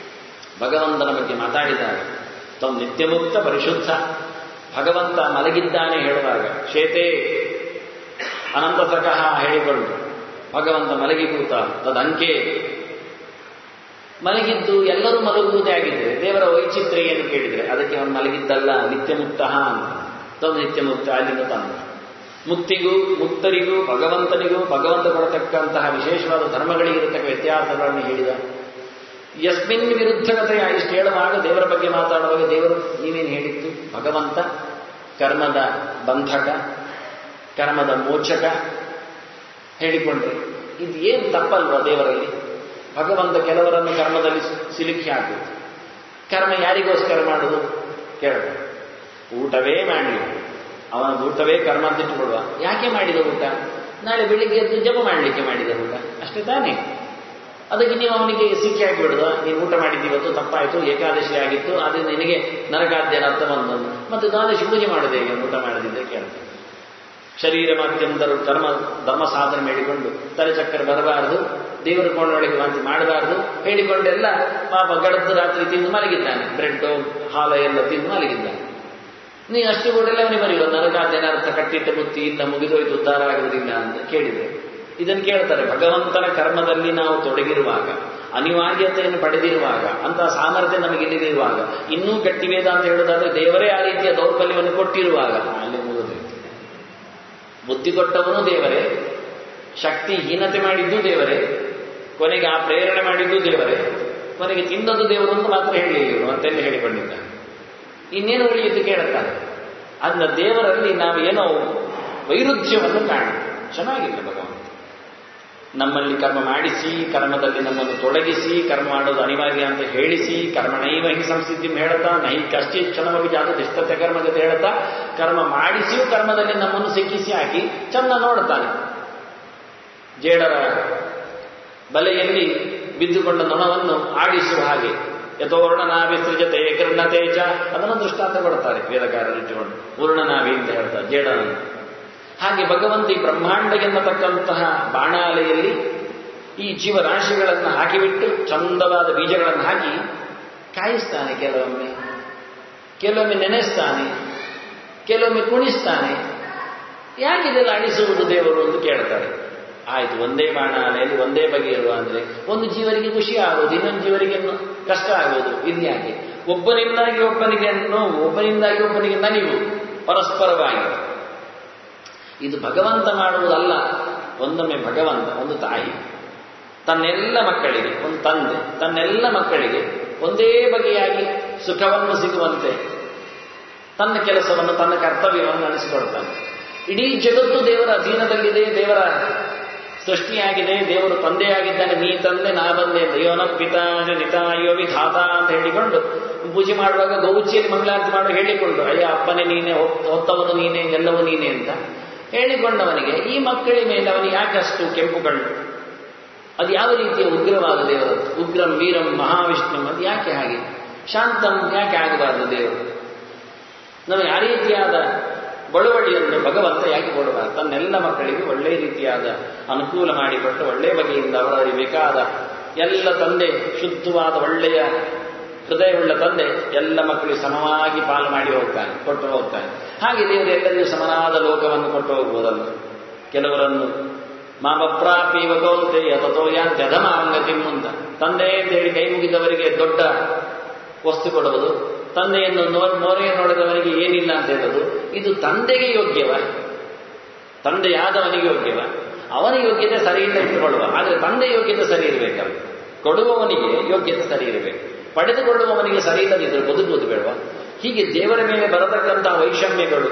ಭಗವಂತನ ಬಗ್ಗೆ ಮಾತಾಡಿದಾಗ ತಮ್ಮ ನಿತ್ಯಮುಕ್ತ ಪರಿಶುದ್ಧ ಭಗವಂತ ಮಲಗಿದ್ದಾನೆ ಹೇಳುವಾಗ ಶೇತೆ ಅನಂತ ಸಕಹ ಹೇಳಿಕೊಂಡು ಭಗವಂತ ಮಲಗಿ ಕೂತ ತದಂಕೆ ಮಲಗಿದ್ದು ಎಲ್ಲರೂ ಮಲಗುವುದೇ ಆಗಿದ್ದರೆ ದೇವರ ವೈಚಿತ್ರ್ಯವನ್ನು ಕೇಳಿದರೆ ಅದಕ್ಕೆ ಅವನು ಮಲಗಿದ್ದಲ್ಲ ನಿತ್ಯಮುಕ್ತ ಅಂತ ತಂದು ನಿತ್ಯಮುಕ್ತ ಅಲ್ಲಿಂದ ತಂದ ಮುಕ್ತಿಗೂ ಮುಕ್ತರಿಗೂ ಭಗವಂತನಿಗೂ ಭಗವಂತ ಕೊಡತಕ್ಕಂತಹ ವಿಶೇಷವಾದ ಧರ್ಮಗಳಿಗಿರತಕ್ಕ ವ್ಯತ್ಯಾಸಗಳನ್ನು ಹೇಳಿದ ಯಸ್ಮಿನ್ ವಿರುದ್ಧಗತೆಯ ಇಷ್ಟು ಹೇಳುವಾಗ ದೇವರ ಬಗ್ಗೆ ಮಾತಾಡುವಾಗ ದೇವರು ನೀವೇನು ಹೇಳಿದ್ದು ಭಗವಂತ ಕರ್ಮದ ಬಂಧಕ ಕರ್ಮದ ಮೋಚಕ ಹೇಳಿಕೊಂಡ್ರೆ ಇದು ಏನು ತಪ್ಪಲ್ವಾ ದೇವರಲ್ಲಿ ಭಗವಂತ ಕೆಲವರನ್ನು ಕರ್ಮದಲ್ಲಿ ಸಿಲುಕಿ ಹಾಕುವುದು ಕರ್ಮ ಯಾರಿಗೋಸ್ಕರ ಮಾಡುವುದು ಕೇಳಬೇಕು ಊಟವೇ ಮಾಡಲಿ ಅವನ ಊಟವೇ ಕರ್ಮ ಅಂತ ಇಟ್ಟುಕೊಡುವ ಯಾಕೆ ಮಾಡಿದ ಊಟ ನಾಳೆ ಬೆಳಿಗ್ಗೆ ಎದ್ದು ಜಪ ಮಾಡಲಿಕ್ಕೆ ಮಾಡಿದ ಊಟ ಅಷ್ಟೇ ತಾನೇ ಅದಕ್ಕೆ ನೀವು ಅವನಿಗೆ ಸಿಕ್ಕಿ ಹಾಕಿಬಿಡುವ ನೀನು ಊಟ ಮಾಡಿದ್ದು ಇವತ್ತು ತಪ್ಪಾಯಿತು ಏಕಾದಶಿ ಆಗಿತ್ತು ಅದರಿಂದ ನಿನಗೆ ನರಕಾದ್ಯನ ಅರ್ಥ ಬಂದು ಮತ್ತೆ ದ್ವಾದಶಿ ಪೂಜೆ ಮಾಡೋದು ಹೇಗೆ ಊಟ ಮಾಡದಿದ್ದರೆ ಕೇಳ್ತಾರೆ ಶರೀರ ಮಾಧ್ಯಮದರು ಕರ್ಮ ಧರ್ಮ ಸಾಧನೆ ಮಾಡಿಕೊಂಡು ತಲೆ ಚಕ್ಕರ ಬರಬಾರದು ದೇವರ ಕೊಂಡೊಳಗೆ ವಾಂತಿ ಮಾಡಬಾರದು ಹೇಳಿಕೊಂಡೆಲ್ಲ ಪಾಪ ಗಡದ್ದು ರಾತ್ರಿ ತಿಂದು ಮಲಗಿದ್ದಾನೆ ಬ್ರೆಡ್ ಹಾಲು ಎಲ್ಲ ತಿಂದು ಮಲಗಿದ್ದಾನೆ ನೀನು ಅಷ್ಟು ಕೂಡಲೇ ಅವನಿಗೆ ಬರೆಯುವ ನರಕಾದ್ಯನ ಅರ್ಥ ಕಟ್ಟಿಟ್ಟ ಬುತ್ತಿ ಇಲ್ಲ ಮುಗಿದೋಯ್ತು ಉದ್ಧಾರ ಆಗುವುದಿಲ್ಲ ಅಂತ ಕೇಳಿದೆ ಇದನ್ನು ಕೇಳ್ತಾರೆ ಭಗವಂತನ ಕರ್ಮದಲ್ಲಿ ನಾವು ತೊಡಗಿರುವಾಗ ಅನಿವಾರ್ಯತೆಯನ್ನು ಪಡೆದಿರುವಾಗ ಅಂತಹ ಸಾಮರ್ಥ್ಯ ನಮಗೆ ಇಲ್ಲದಿರುವಾಗ ಇನ್ನೂ ಗಟ್ಟಿ ವೇದ ಅಂತ ಹೇಳೋದಾದ್ರೆ ದೇವರೇ ಆ ರೀತಿಯ ದೌರ್ಬಲ್ಯವನ್ನು ಕೊಟ್ಟಿರುವಾಗ ಅಲ್ಲಿ ಮುಗಿದೋಯ್ತು ಬುದ್ಧಿ ಕೊಟ್ಟವನು ದೇವರೇ ಶಕ್ತಿ ಹೀನತೆ ಮಾಡಿದ್ದು ದೇವರೇ ಕೊನೆಗೆ ಆ ಪ್ರೇರಣೆ ಮಾಡಿದ್ದು ದೇವರೇ ಕೊನೆಗೆ ತಿಂದದ್ದು ದೇವರು ಅಂತ ಮಾತ್ರ ಹೇಳಿಲ್ಲ ಮತ್ತೆಲ್ಲ ಹೇಳಿಕೊಂಡಿದ್ದಾನೆ ಇನ್ನೇನು ಉಳಿಯಿತು ಕೇಳುತ್ತಾರೆ ಅದನ್ನ ದೇವರಲ್ಲಿ ನಾವು ಏನೋ ವೈರುಧ್ಯವನ್ನು ಕಾಣ ಚೆನ್ನಾಗಿಲ್ಲ ಭಗವಂತ ನಮ್ಮಲ್ಲಿ ಕರ್ಮ ಮಾಡಿಸಿ ಕರ್ಮದಲ್ಲಿ ನಮ್ಮನ್ನು ತೊಡಗಿಸಿ ಕರ್ಮ ಮಾಡೋದು ಅನಿವಾರ್ಯ ಅಂತ ಹೇಳಿಸಿ ಕರ್ಮಣೈವ ಹಿ ಸಂಸಿದ್ಧಿ ಹೇಳ್ತಾ ನೈ ಕಶ್ಚಿತ್ ಕ್ಷಣವಾಗಿ ಜಾತ ದಿಷ್ಟತೆ ಕರ್ಮಗತೆ ಹೇಳ್ತಾ ಕರ್ಮ ಮಾಡಿಸಿಯೂ ಕರ್ಮದಲ್ಲಿ ನಮ್ಮನ್ನು ಸಿಕ್ಕಿಸಿ ಹಾಕಿ ಚೆನ್ನ ನೋಡ್ತಾನೆ ಜೇಡರ ಬಲೆಯಲ್ಲಿ ಬಿದ್ದುಕೊಂಡ ನೊಣವನ್ನು ಆಡಿಸುವ ಹಾಗೆ ಯಥೋರ್ಣನಾಭಿ ಸೃಜತೆ ಕರ್ಣತೆ ಚ ಅದನ್ನು ದೃಷ್ಟಾಂತ ಕೊಡ್ತಾರೆ ವೇದಕಾರರು ಇಟ್ಟುಕೊಂಡು ಪೂರ್ಣನಾಭಿ ಅಂತ ಹೇಳ್ತಾರೆ ಜೇಡನನ್ನು ಹಾಗೆ ಭಗವಂತ ಈ ಬ್ರಹ್ಮಾಂಡ ಎನ್ನತಕ್ಕಂತಹ ಬಾಣಾಲೆಯಲ್ಲಿ ಈ ಜೀವರಾಶಿಗಳನ್ನು ಹಾಕಿಬಿಟ್ಟು ಚಂದವಾದ ಬೀಜಗಳನ್ನು ಹಾಕಿ ಕಾಯಿಸ್ತಾನೆ ಕೆಲವೊಮ್ಮೆ ಕೆಲವೊಮ್ಮೆ ನೆನೆಸ್ತಾನೆ ಕೆಲವೊಮ್ಮೆ ಕುಣಿಸ್ತಾನೆ ಯಾಕಿದೆಲ್ಲ ಅಳಿಸುವುದು ದೇವರು ಅಂತ ಕೇಳ್ತಾರೆ ಆಯ್ತು ಒಂದೇ ಬಾಣಾಲೆಯಲ್ಲಿ ಒಂದೇ ಬಗೆ ಇರುವ ಅಂದ್ರೆ ಒಂದು ಜೀವರಿಗೆ ಖುಷಿ ಆಗೋದು ಇನ್ನೊಂದು ಜೀವರಿಗೆ ಕಷ್ಟ ಆಗೋದು ಇದು ಯಾಕೆ ಒಬ್ಬನಿಂದಾಗಿ ಒಬ್ಬನಿಗೆ ನೋವು ಒಬ್ಬನಿಂದಾಗಿ ಒಬ್ಬನಿಗೆ ನಲಿವು ಪರಸ್ಪರವಾಗಿ ಇದು ಭಗವಂತ ಮಾಡುವುದಲ್ಲ ಒಂದೊಮ್ಮೆ ಭಗವಂತ ಒಂದು ತಾಯಿ ತನ್ನೆಲ್ಲ ಮಕ್ಕಳಿಗೆ ಒಂದು ತಂದೆ ತನ್ನೆಲ್ಲ ಮಕ್ಕಳಿಗೆ ಒಂದೇ ಬಗೆಯಾಗಿ ಸುಖವನ್ನು ಸಿಗುವಂತೆ ತನ್ನ ಕೆಲಸವನ್ನು ತನ್ನ ಕರ್ತವ್ಯವನ್ನು ನಡೆಸಿಕೊಡ್ತಾನೆ ಇಡೀ ಜಗತ್ತು ದೇವರ ಅಧೀನದಲ್ಲಿದೆ ದೇವರ ಸೃಷ್ಟಿಯಾಗಿದೆ ದೇವರು ತಂದೆಯಾಗಿದ್ದಾನೆ ನೀ ತಂದೆ ನಾ ಬಂದೆ ಅಂತ ಯೋನ ಪಿತಾ ಜನಿತ ಅಯ್ಯೋ ವಿಧಾತ ಅಂತ ಹೇಳಿಕೊಂಡು ಪೂಜೆ ಮಾಡುವಾಗ ಗೌಚಿಯಲ್ಲಿ ಮಂಗಳಾರತಿ ಮಾಡುವ ಹೇಳಿಕೊಂಡು ಅಯ್ಯ ಅಪ್ಪನೇ ನೀನೆ ಹೊತ್ತವನು ನೀನೆ ಎಲ್ಲವೂ ನೀನೆ ಅಂತ ಹೇಳಿಕೊಂಡವನಿಗೆ ಈ ಮಕ್ಕಳ ಮೇಲೆ ಅವನಿಗೆ ಯಾಕಷ್ಟು ಕೆಂಪು ಕಣ್ಣು ಅದು ಯಾವ ರೀತಿಯ ಉಗ್ರವಾದ ದೇವರು ಉಗ್ರಂ ವೀರಂ ಮಹಾವಿಷ್ಣು ಅದು ಯಾಕೆ ಹಾಗೆ ಶಾಂತಂ ಯಾಕೆ ಆಗಬಾರದು ದೇವರು ನಮಗೆ ಆ ರೀತಿಯಾದ ಬಳುವಳಿಯನ್ನು ಭಗವಂತ ಯಾಕೆ ಕೊಡಬಾರದು ತನ್ನೆಲ್ಲ ಮಕ್ಕಳಿಗೆ ಒಳ್ಳೆಯ ರೀತಿಯಾದ ಅನುಕೂಲ ಮಾಡಿಕೊಟ್ಟು ಒಳ್ಳೆಯ ಬಗೆಯಿಂದ ಅವರಲ್ಲಿ ಬೇಕಾದ ಎಲ್ಲ ತಂದೆ ಶುದ್ಧವಾದ ಒಳ್ಳೆಯ ಹೃದಯವುಳ್ಳ ತಂದೆ ಎಲ್ಲ ಮಕ್ಕಳಿಗೆ ಸಮವಾಗಿ ಪಾಲು ಮಾಡಿ ಹೋಗ್ತಾನೆ ಕೊಟ್ಟು ಹೋಗ್ತಾನೆ ಹಾಗೆ ದೇವರು ಎಲ್ಲರಿಗೂ ಸಮನಾದ ಲೋಕವನ್ನು ಕೊಟ್ಟು ಹೋಗ್ಬೋದಲ್ಲ ಕೆಲವರನ್ನು ಮಾಮಪ್ರಾಪೀವ ಕೌಂತೆಯ ತಥೋ ಯಾಂತೆ ಅಧಮಾಂಗತಿ ಮುಂದ ತಂದೆ ಅಂತ ಹೇಳಿ ಕೈ ಮುಗಿದವರಿಗೆ ದೊಡ್ಡ ವಸ್ತು ಕೊಡುವುದು ತಂದೆಯನ್ನು ನೋ ಮೋರೆ ನೋಡಿದವನಿಗೆ ಏನಿಲ್ಲ ಅಂತ ಹೇಳೋದು ಇದು ತಂದೆಗೆ ಯೋಗ್ಯವ ತಂದೆಯಾದವನಿಗೆ ಯೋಗ್ಯವ ಅವನ ಯೋಗ್ಯತೆ ಸರಿ ಇಲ್ಲ ಇಟ್ಟುಕೊಳ್ಳುವ ಆದರೆ ತಂದೆ ಯೋಗ್ಯತೆ ಸರಿ ಇರಬೇಕಲ್ಲ ಕೊಡುವವನಿಗೆ ಯೋಗ್ಯತೆ ಸರಿ ಇರಬೇಕು ಪಡೆದುಕೊಳ್ಳುವವನಿಗೆ ಸರಿ ಇಲ್ಲದಿದ್ದರೆ ಬದುಕುವುದು ಬೇಡವಾ ಹೀಗೆ ದೇವರ ಮೇಲೆ ಬರತಕ್ಕಂತಹ ವೈಷಮ್ಯಗಳು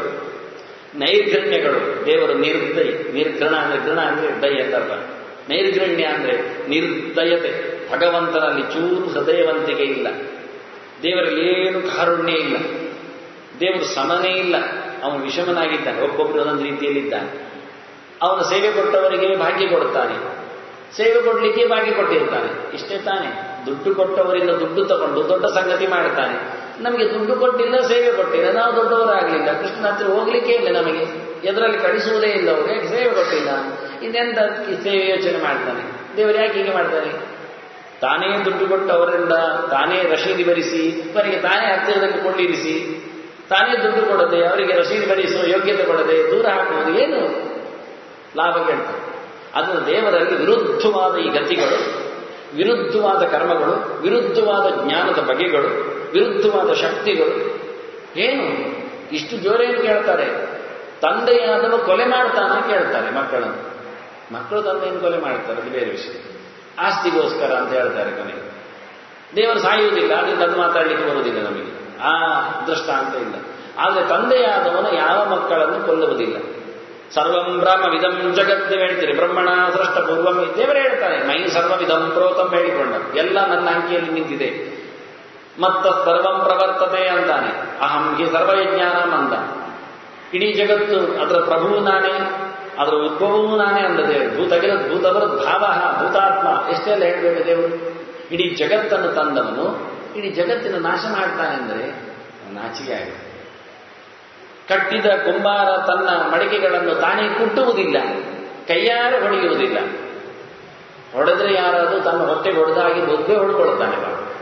ನೈರ್ಘಣ್ಯಗಳು ದೇವರು ನಿರ್ದಯ ನಿರ್ಘೃಣ ಅಂದ್ರೆ ಗೃಣ ಅಂದ್ರೆ ದಯ ಅಂತ ನೈರ್ಘಣ್ಯ ಅಂದ್ರೆ ನಿರ್ದಯತೆ ಭಗವಂತನಲ್ಲಿ ಚೂರು ಹೃದಯವಂತಿಕೆ ಇಲ್ಲ ದೇವರಲ್ಲಿ ಏನು ಕಾರುಣ್ಯ ಇಲ್ಲ ದೇವರು ಸಮನೇ ಇಲ್ಲ ಅವನು ವಿಷಮನಾಗಿದ್ದಾನೆ ಒಬ್ಬೊಬ್ಬರು ಒಂದೊಂದು ರೀತಿಯಲ್ಲಿದ್ದಾನೆ ಅವನು ಸೇವೆ ಕೊಟ್ಟವರಿಗೆ ಭಾಗ್ಯ ಕೊಡುತ್ತಾನೆ ಸೇವೆ ಕೊಡಲಿಕ್ಕೆ ಭಾಗ್ಯ ಕೊಟ್ಟಿರ್ತಾನೆ ಇಷ್ಟೇ ತಾನೆ ದುಡ್ಡು ಕೊಟ್ಟವರಿಂದ ದುಡ್ಡು ತಗೊಂಡು ದೊಡ್ಡ ಸಂಗತಿ ಮಾಡ್ತಾನೆ ನಮಗೆ ದುಡ್ಡು ಕೊಟ್ಟಿಲ್ಲ ಸೇವೆ ಕೊಟ್ಟಿಲ್ಲ ನಾವು ದೊಡ್ಡವರಾಗಲಿಲ್ಲ ಕೃಷ್ಣನ ಹತ್ರ ಹೋಗ್ಲಿಕ್ಕೆ ಇಲ್ಲ ನಮಗೆ ಎದರಲ್ಲಿ ಕಳಿಸುವುದೇ ಇಲ್ಲ ಅವರು ಯಾಕೆ ಸೇವೆ ಕೊಟ್ಟಿಲ್ಲ ಇನ್ನೆಂತ ಸೇವೆ ಯೋಚನೆ ಮಾಡ್ತಾನೆ ದೇವರು ಯಾಕೆ ಹೀಗೆ ಮಾಡ್ತಾನೆ ತಾನೇ ದುಡ್ಡು ಕೊಟ್ಟು ಅವರಿಂದ ತಾನೇ ರಶೀದಿ ಭರಿಸಿ ಅವರಿಗೆ ತಾನೇ ಹತ್ತಿರದಲ್ಲಿ ಕೊಳ್ಳಿರಿಸಿ ತಾನೇ ದುಡ್ಡು ಕೊಡದೆ ಅವರಿಗೆ ರಶೀದಿ ಭರಿಸುವ ಯೋಗ್ಯತೆ ಕೊಡದೆ ದೂರ ಹಾಕುವುದು ಏನು ಲಾಭ ಕೇಳ್ತಾರೆ ಅದನ್ನು ದೇವರಲ್ಲಿ ವಿರುದ್ಧವಾದ ಈ ಗತಿಗಳು ವಿರುದ್ಧವಾದ ಕರ್ಮಗಳು ವಿರುದ್ಧವಾದ ಜ್ಞಾನದ ಬಗೆಗಳು ವಿರುದ್ಧವಾದ ಶಕ್ತಿಗಳು ಏನು ಇಷ್ಟು ಜೋರೇನು ಕೇಳ್ತಾರೆ ತಂದೆಯಾದವ ಕೊಲೆ ಮಾಡ್ತಾನ ಕೇಳ್ತಾರೆ ಮಕ್ಕಳನ್ನು ಮಕ್ಕಳು ತಂದೆಯನ್ನು ಕೊಲೆ ಮಾಡ್ತಾರೆ ಅದು ಬೇರೆ ವಿಷಯ ಆಸ್ತಿಗೋಸ್ಕರ ಅಂತ ಹೇಳ್ತಾರೆ ಕೊನೆಗೆ ದೇವರು ಸಾಯುವುದಿಲ್ಲ ಅದರಿಂದ ಅದು ಮಾತಾಡಲಿಕ್ಕೆ ಬರುವುದಿಲ್ಲ ನಮಗೆ ಆ ದೃಷ್ಟಾಂತ ಇಲ್ಲ ಆದರೆ ತಂದೆಯಾದವನು ಯಾವ ಮಕ್ಕಳನ್ನು ಕೊಲ್ಲುವುದಿಲ್ಲ ಸರ್ವಂ ಬ್ರಹ್ಮವಿದಂ ಜಗತ್ತು ಹೇಳ್ತೀರಿ ಬ್ರಹ್ಮಣ ಸೃಷ್ಟ ಪೂರ್ವಂ ದೇವರೇ ಹೇಳ್ತಾರೆ ಮೈ ಸರ್ವವಿಧಂ ಪ್ರೋತಂ ಹೇಳಿಕೊಂಡ ಎಲ್ಲ ನನ್ನ ಅಂಕಿಯಲ್ಲಿ ನಿಂತಿದೆ ಮತ್ತ ಸರ್ವಂ ಪ್ರವರ್ತತೆ ಅಂತಾನೆ ಅಹಂ ಹಿ ಸರ್ವಯಜ್ಞಾನಂ ಅಂದ ಇಡೀ ಜಗತ್ತು ಅದರ ಪ್ರಭುವು ನಾನೇ ಅದರ ಉದ್ಭವವೂ ನಾನೇ ಅಂದ ದೇವರು ಭೂತಗಿರ ಭೂತವರ ಭಾವ ಭೂತಾತ್ಮ ಎಷ್ಟೆಲ್ಲ ಹೇಳಬೇಕು ದೇವರು ಇಡೀ ಜಗತ್ತನ್ನು ತಂದವನು ಇಡೀ ಜಗತ್ತಿನ ನಾಶ ಮಾಡ್ತಾನೆ ಅಂದರೆ ನಾಚಿಕೆ ಆಗುತ್ತೆ ಕಟ್ಟಿದ ಕುಂಬಾರ ತನ್ನ ಮಡಿಕೆಗಳನ್ನು ತಾನೇ ಕುಟ್ಟುವುದಿಲ್ಲ ಕೈಯಾರೆ ಹೊಡೆಯುವುದಿಲ್ಲ ಹೊಡೆದ್ರೆ ಯಾರಾದರೂ ತನ್ನ ಹೊಟ್ಟೆ ಹೊಡೆದಾಗಿ ಬೊಬ್ಬೆ ಹೊಡ್ಕೊಳ್ತಾನೆ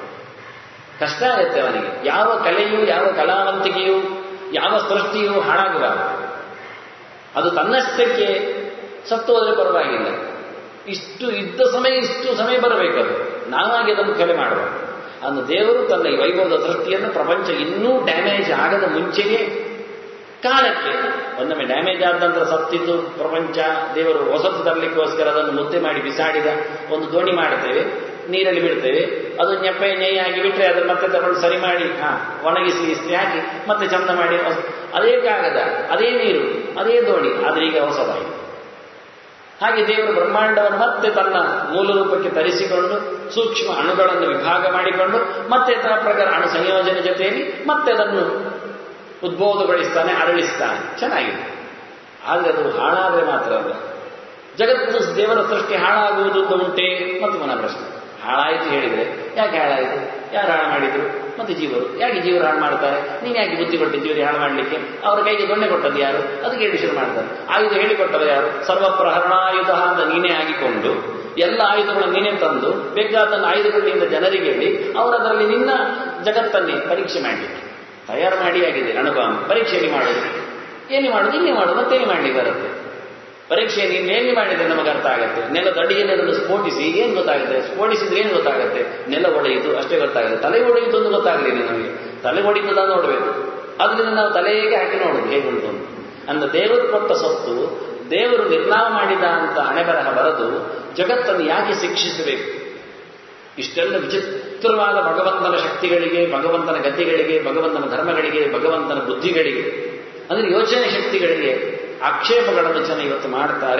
ಕಷ್ಟ ಆಗುತ್ತೆ ಅವನಿಗೆ ಯಾವ ಕಲೆಯೂ ಯಾವ ಕಲಾವಂತಿಕೆಯೂ ಯಾವ ಸೃಷ್ಟಿಯೂ ಹಾಳಾಗಬಾರದು ಅದು ತನ್ನಷ್ಟಕ್ಕೆ ಸತ್ತು ಹೋದರೆ ಪರವಾಗಿಲ್ಲ ಇಷ್ಟು ಇದ್ದ ಸಮಯ ಇಷ್ಟು ಸಮಯ ಬರಬೇಕದು ನಾವಾಗಿ ಅದನ್ನು ಕೊಲೆ ಮಾಡಬಾರ್ದು ಅನ್ನು ದೇವರು ತನ್ನ ಈ ವೈಭವದ ಸೃಷ್ಟಿಯನ್ನು ಪ್ರಪಂಚ ಇನ್ನೂ ಡ್ಯಾಮೇಜ್ ಆಗದ ಮುಂಚೆಯೇ ಕಾಲಕ್ಕೆ ಒಮ್ಮೆ ಡ್ಯಾಮೇಜ್ ಆದ ನಂತರ ಸತ್ತಿದ್ದು ಪ್ರಪಂಚ ದೇವರು ಹೊಸತು ತರಲಿಕ್ಕೋಸ್ಕರ ಅದನ್ನು ಮುದ್ದೆ ಮಾಡಿ ಬಿಸಾಡಿದ ಒಂದು ದೋಣಿ ಮಾಡುತ್ತೇವೆ ನೀರಲ್ಲಿ ಬಿಡ್ತೇವೆ ಅದು ನೆಪ್ಪೆ ನೆಯ್ಯಿ ಹಾಕಿ ಬಿಟ್ಟರೆ ಅದನ್ನು ಮತ್ತೆ ತಗೊಂಡು ಸರಿ ಮಾಡಿ ಹಾ ಒಣಗಿಸಿ ಇಸ್ತ್ರಿ ಹಾಕಿ ಮತ್ತೆ ಚಂದ ಮಾಡಿ ಅದೇ ಕಾಗದ ಅದೇ ನೀರು ಅದೇ ದೋಣಿ ಆದರೆ ಈಗ ಹೊಸದಾಗಿ ಹಾಗೆ ದೇವರು ಬ್ರಹ್ಮಾಂಡವನ್ನು ಮತ್ತೆ ತನ್ನ ಮೂಲ ರೂಪಕ್ಕೆ ತರಿಸಿಕೊಂಡು ಸೂಕ್ಷ್ಮ ಅಣುಗಳನ್ನು ವಿಭಾಗ ಮಾಡಿಕೊಂಡು ಮತ್ತೆ ತರ ಪ್ರಕಾರ ಅಣು ಸಂಯೋಜನೆ ಜೊತೆಯಲ್ಲಿ ಮತ್ತೆ ಅದನ್ನು ಉದ್ಬೋಧಗೊಳಿಸ್ತಾನೆ ಅರಳಿಸ್ತಾನೆ ಚೆನ್ನಾಗಿದೆ ಆದರೆ ಅದು ಹಾಳಾದರೆ ಮಾತ್ರ ಅಲ್ಲ ಜಗತ್ತು ದೇವರ ಸೃಷ್ಟಿ ಹಾಳಾಗುವುದು ಅಂತ ಉಂಟೆ ಮತ್ತು ಮನ ಪ್ರಶ್ನೆ ಹಾಳಾಯಿತು ಹೇಳಿದರೆ ಯಾಕೆ ಹಾಳಾಯಿತು ಯಾರು ಹಾಳು ಮಾಡಿದ್ರು ಮತ್ತೆ ಜೀವರು ಯಾಕೆ ಜೀವರು ಹಾಳು ಮಾಡ್ತಾರೆ ನೀನು ಯಾಕೆ ಬುದ್ಧಿ ಕೊಟ್ಟಿದ್ದೀವಿ ಜೀವರಿಗೆ ಹಾಳು ಮಾಡಲಿಕ್ಕೆ ಅವರ ಕೈಗೆ ದೊಣ್ಣೆ ಕೊಟ್ಟದ್ದು ಯಾರು ಅದಕ್ಕೆ ಹೇಳಿ ಶುರು ಮಾಡ್ತಾರೆ ಆಯುಧ ಹೇಳಿಕೊಟ್ಟವ ಯಾರು ಸರ್ವಪ್ರಹರಣಾಯುಧ ಅಂತ ನೀನೇ ಆಗಿಕೊಂಡು ಎಲ್ಲ ಆಯುಧಗಳನ್ನು ನೀನೇ ತಂದು ಬೇಕಾದನ್ನು ಆಯುಧಗಳಿಂದ ಜನರಿಗೆ ಹೇಳಿ ಅವರು ಅದರಲ್ಲಿ ನಿನ್ನ ಜಗತ್ತನ್ನೇ ಪರೀಕ್ಷೆ ಮಾಡಲಿಕ್ಕೆ ತಯಾರು ಮಾಡಿ ಆಗಿದೆ ಅಣುಬಾಂಬ್ ಪರೀಕ್ಷೆಯಲ್ಲಿ ಮಾಡೋದು ಎಲ್ಲಿ ಮಾಡೋದು ಇಲ್ಲಿ ಮಾಡೋದು ಮತ್ತೇನು ಮಾಡಲಿಕ್ಕೆ ಬರುತ್ತೆ ಪರೀಕ್ಷೆ ನೀನು ಎಲ್ಲಿ ಮಾಡಿದ್ರೆ ನಮಗೆ ಅರ್ಥ ಆಗುತ್ತೆ ನೆಲದ ಅಡಿಯಲ್ಲಿ ಅದನ್ನು ಸ್ಫೋಟಿಸಿ ಏನು ಗೊತ್ತಾಗುತ್ತೆ ಸ್ಫೋಟಿಸಿದ್ರೆ ಏನು ಗೊತ್ತಾಗುತ್ತೆ ನೆಲ ಒಡೆಯಿತು ಅಷ್ಟೇ ಗೊತ್ತಾಗುತ್ತೆ ತಲೆ ಒಡೆಯಿತು ಅಂತ ಗೊತ್ತಾಗಲಿಲ್ಲ ನಮಗೆ ತಲೆ ಒಡೆಯುತ್ತದ ನೋಡಬೇಕು ಅದರಿಂದ ನಾವು ತಲೆಗೆ ಹಾಕಿ ನೋಡುದು ಹೇಗೆ ಉಂಟು ಅಂತ ಅಂದ್ರೆ ದೇವರು ಕೊಟ್ಟ ಸೊತ್ತು ದೇವರು ನಿರ್ನಾಮ ಮಾಡಿದ ಅಂತ ಹಣೆಬರಹ ಬರೆದು ಜಗತ್ತನ್ನು ಯಾಕೆ ಶಿಕ್ಷಿಸಬೇಕು ಇಷ್ಟೆಲ್ಲ ವಿಚಿತ್ರವಾದ ಭಗವಂತನ ಶಕ್ತಿಗಳಿಗೆ ಭಗವಂತನ ಗತಿಗಳಿಗೆ ಭಗವಂತನ ಧರ್ಮಗಳಿಗೆ ಭಗವಂತನ ಬುದ್ಧಿಗಳಿಗೆ ಅಂದರೆ ಯೋಚನೆ ಶಕ್ತಿಗಳಿಗೆ ಆಕ್ಷೇಪಗಳನ್ನು ಜನ ಇವತ್ತು ಮಾಡ್ತಾರೆ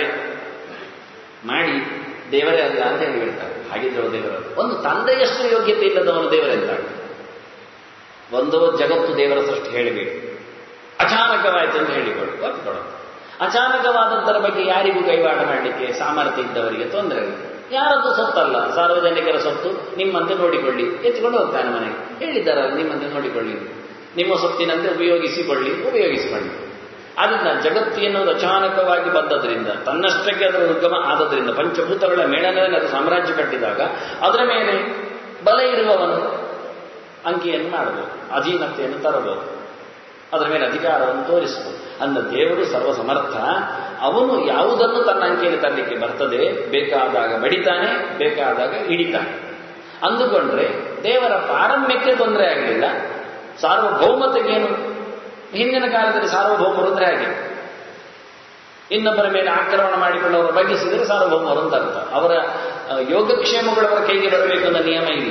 ಮಾಡಿ ದೇವರೇ ಅಲ್ಲ ಅಂತ ಹೇಳಿ ಹೇಳ್ತಾರೆ ಹಾಗಿದ್ರೆ ಅವರು ದೇವರಲ್ಲ ಒಂದು ತಂದೆಯಷ್ಟು ಯೋಗ್ಯತೆ ಇಲ್ಲದವನು ದೇವರೆಂತ ಒಂದು ಜಗತ್ತು ದೇವರ ಸೃಷ್ಟಿ ಹೇಳಿಬೇಡಿ ಅಚಾನಕವಾಯಿತು ಅಂತ ಹೇಳಿಕೊಳ್ಳಿ ಒಪ್ಪಿಕೊಳ್ಳೋದು ಅಚಾನಕವಾದದ್ದರ ಬಗ್ಗೆ ಯಾರಿಗೂ ಕೈವಾಡ ಮಾಡಲಿಕ್ಕೆ ಸಾಮರ್ಥ್ಯ ಇದ್ದವರಿಗೆ ತೊಂದರೆ ಇಲ್ಲ ಯಾರದ್ದು ಸೊತ್ತಲ್ಲ ಸಾರ್ವಜನಿಕರ ಸೊತ್ತು ನಿಮ್ಮಂತೆ ನೋಡಿಕೊಳ್ಳಿ ಎತ್ಕೊಂಡು ಹೋಗ್ತಾನೆ ಮನೆಗೆ ಹೇಳಿದ್ದಾರಲ್ಲ ನಿಮ್ಮಂತೆ ನೋಡಿಕೊಳ್ಳಿ ನಿಮ್ಮ ಸೊತ್ತಿನಂತೆ ಉಪಯೋಗಿಸಿಕೊಳ್ಳಿ ಉಪಯೋಗಿಸಿಕೊಳ್ಳಿ ಆದ್ದರಿಂದ ಜಗತ್ತು ಎನ್ನುವುದು ಅಚಾನಕವಾಗಿ ಬಂದದ್ರಿಂದ ತನ್ನಷ್ಟಕ್ಕೆ ಅದರ ಉದ್ಗಮ ಆದದ್ರಿಂದ ಪಂಚಭೂತಗಳ ಮೇಳನಲ್ಲಿ ಅದು ಸಾಮ್ರಾಜ್ಯ ಕಟ್ಟಿದಾಗ ಅದರ ಮೇಲೆ ಬಲ ಇರುವವನು ಅಂಕಿಯನ್ನು ಮಾಡಬಹುದು ಅಧೀನತೆಯನ್ನು ತರಬಹುದು ಅದರ ಮೇಲೆ ಅಧಿಕಾರವನ್ನು ತೋರಿಸಬಹುದು ಅಂದ ದೇವರು ಸರ್ವ ಸಮರ್ಥ ಅವನು ಯಾವುದನ್ನು ತನ್ನ ಅಂಕಿಯಲ್ಲಿ ತರಲಿಕ್ಕೆ ಬರ್ತದೆ ಬೇಕಾದಾಗ ಬಡಿತಾನೆ ಬೇಕಾದಾಗ ಹಿಡಿತಾನೆ ಅಂದುಕೊಂಡ್ರೆ ದೇವರ ಪಾರಮ್ಯಕ್ಕೆ ತೊಂದರೆ ಆಗಲಿಲ್ಲ ಸಾರ್ವಭೌಮತೆಗೇನು ಹಿಂದಿನ ಕಾಲದಲ್ಲಿ ಸಾರ್ವಭೌಮರು ಅಂದ್ರೆ ಹಾಗೆ ಇನ್ನೊಬ್ಬರ ಮೇಲೆ ಆಕ್ರಮಣ ಮಾಡಿಕೊಂಡು ಅವರು ಬಗ್ಗಿಸಿದರೆ ಸಾರ್ವಭೌಮರು ಅಂತ ಅರ್ಥ ಅವರ ಯೋಗಕ್ಷೇಮಗಳು ಅವರ ಕೈಗೆ ಬರಬೇಕು ಅನ್ನೋ ನಿಯಮ ಇಲ್ಲ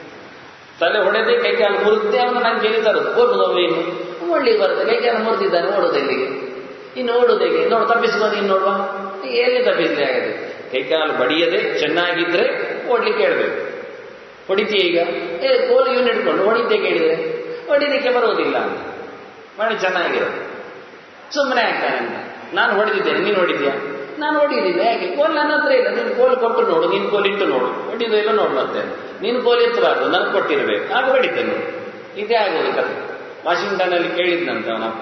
ತಲೆ ಹೊಡೆದೇ ಕೈಕಾಲು ಮುರಿದೇ ಅವನು ನಾನು ಕೇಳಿ ತರೋದು ಓಡುದು ಏನು ಒಳ್ಳೆ ಬರುತ್ತೆ ಕೈಕಾಲು ಮುರಿದಿದ್ದಾನೆ ಓಡೋದು ಎಲ್ಲಿಗೆ ಇನ್ನು ಓಡೋದು ಹೇಗೆ ನೋಡು ತಪ್ಪಿಸ್ಬೋದು ಇನ್ನು ನೋಡುವ ಎಲ್ಲಿ ತಪ್ಪಿಸಿದ್ರೆ ಆಗದೆ ಕೈಕಾಲು ಬಡಿಯದೆ ಚೆನ್ನಾಗಿದ್ರೆ ಓಡ್ಲಿಕ್ಕೆ ಹೇಳ್ಬೇಕು ಹೊಡಿತೀಯ ಈಗ ಏ ಕೋಲು ಇವನು ಇಟ್ಕೊಂಡು ಹೊಡಿತೆ ಕೇಳಿದ್ರೆ ಹೊಡಿಲಿಕ್ಕೆ ಬರೋದಿಲ್ಲ ಅಂತ ಮಾಡಿ ಚೆನ್ನಾಗಿರೋದು ಸುಮ್ಮನೆ ಆಗ್ತಾನೆ ಅಂತ ನಾನು ಹೊಡೆದಿದ್ದೇನೆ ನೀನು ಹೊಡಿದ್ಯಾ ನಾನು ಹೊಡಿಲಿಲ್ಲ ಯಾಕೆ ಕೋಲ್ ನನ್ನ ಹತ್ರ ಇಲ್ಲ ನೀನು ಕೋಲ್ ಕೊಟ್ಟು ನೋಡು ನೀನು ಕೋಲ್ ಇಟ್ಟು ನೋಡು ಹೊಡಿದು ಇಲ್ಲ ನೋಡು ಮತ್ತೆ ನೀನು ಕೋಲ್ ಎತ್ತಬಾರ್ದು ನನಗೆ ಕೊಟ್ಟಿರಬೇಕು ಆಗ ಹೊಡಿತೇನೆ ಇದೇ ಆಗೋದು ಕತೆ ವಾಷಿಂಗ್ಟನ್ನಲ್ಲಿ ಕೇಳಿದ್ನಂತ ಅವನಪ್ಪ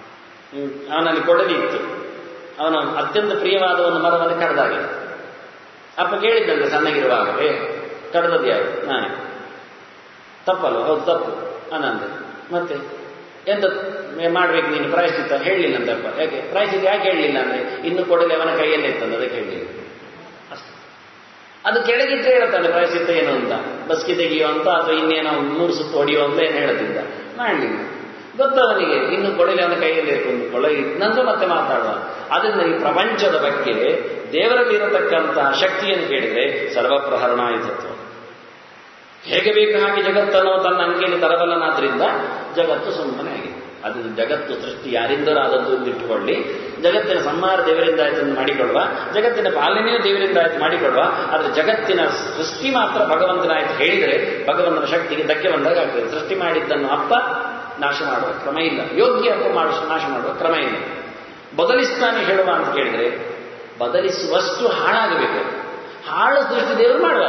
ಅವನಲ್ಲಿ ಕೊಡಲಿ ಇತ್ತು ಅವನ ಅತ್ಯಂತ ಪ್ರಿಯವಾದ ಒಂದು ಮರವನ್ನು ಕಡ್ದಾಗೆ ಅಪ್ಪ ಕೇಳಿದ್ದಂತೆ ಸಣ್ಣಗಿರುವಾಗ ಏ ಕಡ್ದದ್ದು ಯಾರು ನಾನೇ ತಪ್ಪಲ್ವ ಹೌದು ತಪ್ಪು ಅನಂದ ಮತ್ತೆ ಎಂತ ಮಾಡ್ಬೇಕು ನೀನು ಪ್ರಾಯಶ್ಚಿತ್ತ ಹೇಳಲಿಲ್ಲ ಅಂತಪ್ಪ ಯಾಕೆ ಪ್ರಾಯಶ್ಚಿತ್ತ ಯಾಕೆ ಹೇಳಲಿಲ್ಲ ಅಂದ್ರೆ ಇನ್ನು ಕೊಡಲಿ ಅವನ ಕೈಯಲ್ಲೇ ಇತ್ತಂದ ಅದಕ್ಕೆ ಹೇಳಲಿಲ್ಲ ಅಷ್ಟೇ ಅದು ಕೆಳಗಿದ್ರೆ ಹೇಳ್ತಾನೆ ಪ್ರಾಯಶ್ಚಿತ್ತ ಏನು ಅಂತ ಬಸ್ಕಿ ತೆಗಿಯೋ ಅಂತ ಅಥವಾ ಇನ್ನೇನೋ ಮೂರು ಸುತ್ತು ಹೊಡೆಯೋ ಅಂತ ಏನು ಹೇಳೋದಿಲ್ಲ ಮಾಡಲಿಲ್ಲ ಗೊತ್ತವನಿಗೆ ಇನ್ನು ಕೊಡಲಿ ಅವನ ಕೈಯಲ್ಲಿ ಒಂದು ಕೊಳೆ ನಂತರ ಮತ್ತೆ ಮಾತಾಡುವ ಅದರಿಂದ ಈ ಪ್ರಪಂಚದ ಬಗ್ಗೆ ದೇವರಲ್ಲಿ ಇರತಕ್ಕಂತಹ ಶಕ್ತಿಯನ್ನು ಕೇಳಿದ್ರೆ ಸರ್ವಪ್ರಹರಣಾಯುಧತ್ವ ಹೇಗೆ ಬೇಕು ಹಾಗೆ ಜಗತ್ತನ್ನು ತನ್ನ ಅಂಕೆಯಲ್ಲಿ ತರಬಲ್ಲನಾದ್ರಿಂದ ಜಗತ್ತು ಸುಮ್ಮನೆ ಆಗಿದೆ ಅದು ಜಗತ್ತು ಸೃಷ್ಟಿ ಯಾರಿಂದಲೂ ಆದದ್ದು ಎಂದು ಇಟ್ಟುಕೊಳ್ಳಿ ಜಗತ್ತಿನ ಸಂಹಾರ ದೇವರಿಂದ ಆಯ್ತು ಅಂತ ಮಾಡಿಕೊಳ್ಳುವ ಜಗತ್ತಿನ ಪಾಲನೆಯೂ ದೇವರಿಂದ ಆಯ್ತು ಮಾಡಿಕೊಳ್ಳುವ ಆದರೆ ಜಗತ್ತಿನ ಸೃಷ್ಟಿ ಮಾತ್ರ ಭಗವಂತನ ಆಯ್ತು ಹೇಳಿದರೆ ಭಗವಂತನ ಶಕ್ತಿಗೆ ಧಕ್ಕೆ ಬಂದಾಗ ಆಗ್ತದೆ ಸೃಷ್ಟಿ ಮಾಡಿದ್ದನ್ನು ಅಪ್ಪ ನಾಶ ಮಾಡುವ ಕ್ರಮ ಇಲ್ಲ ಯೋಗ್ಯ ಅಪ್ಪ ಮಾಡ ನಾಶ ಮಾಡುವ ಕ್ರಮ ಇಲ್ಲ ಬದಲಿಸ್ತಾನೆ ಹೇಳುವ ಅಂತ ಕೇಳಿದರೆ ಬದಲಿಸುವಷ್ಟು ಹಾಳಾಗಬೇಕು ಹಾಳು ಸೃಷ್ಟಿ ದೇವರು ಮಾಡುವ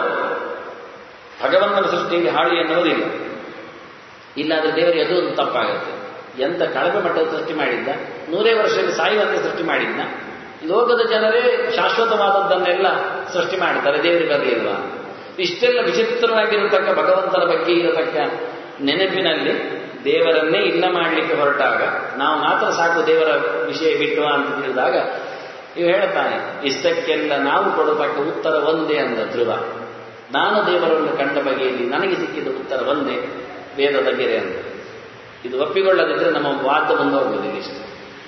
ಭಗವಂತನ ಸೃಷ್ಟಿಯಲ್ಲಿ ಹಾಳು ಎನ್ನುವುದಿಲ್ಲ ಇಲ್ಲಾದ್ರೆ ದೇವರಿಗೆ ಅದು ಒಂದು ತಪ್ಪಾಗುತ್ತೆ ಎಂತ ಕಳಪೆ ಮಟ್ಟದ ಸೃಷ್ಟಿ ಮಾಡಿದ್ದ ನೂರೇ ವರ್ಷದಲ್ಲಿ ಸಾಯುವಂತೆ ಸೃಷ್ಟಿ ಮಾಡಿದ್ದ ಲೋಕದ ಜನರೇ ಶಾಶ್ವತವಾದದ್ದನ್ನೆಲ್ಲ ಸೃಷ್ಟಿ ಮಾಡ್ತಾರೆ ದೇವರಿಗೆ ಬರಲಿಲ್ವಾ ಇಷ್ಟೆಲ್ಲ ವಿಚಿತ್ರವಾಗಿರತಕ್ಕ ಭಗವಂತನ ಬಗ್ಗೆ ಇರತಕ್ಕ ನೆನಪಿನಲ್ಲಿ ದೇವರನ್ನೇ ಇಲ್ಲ ಮಾಡಲಿಕ್ಕೆ ಹೊರಟಾಗ ನಾವು ಮಾತ್ರ ಸಾಕು ದೇವರ ವಿಷಯ ಬಿಟ್ಟು ಅಂತ ತಿಳಿದಾಗ ಇವು ಹೇಳ್ತಾನೆ ಇಷ್ಟಕ್ಕೆಲ್ಲ ನಾವು ಕೊಡತಕ್ಕ ಉತ್ತರ ಒಂದೇ ಅಂದ ಧ್ರುವ ನಾನು ದೇವರನ್ನು ಕಂಡ ಬಗೆಯಲ್ಲಿ ನನಗೆ ಸಿಕ್ಕಿದ ಉತ್ತರ ಒಂದೇ ವೇದದ ಗೆರೆ ಅಂತ ಇದು ಒಪ್ಪಿಕೊಳ್ಳದಿದ್ರೆ ನಮ್ಮ ವಾದ ಮುಂದುವರ್ಬೋದಿಲ್ಲ ಇಷ್ಟು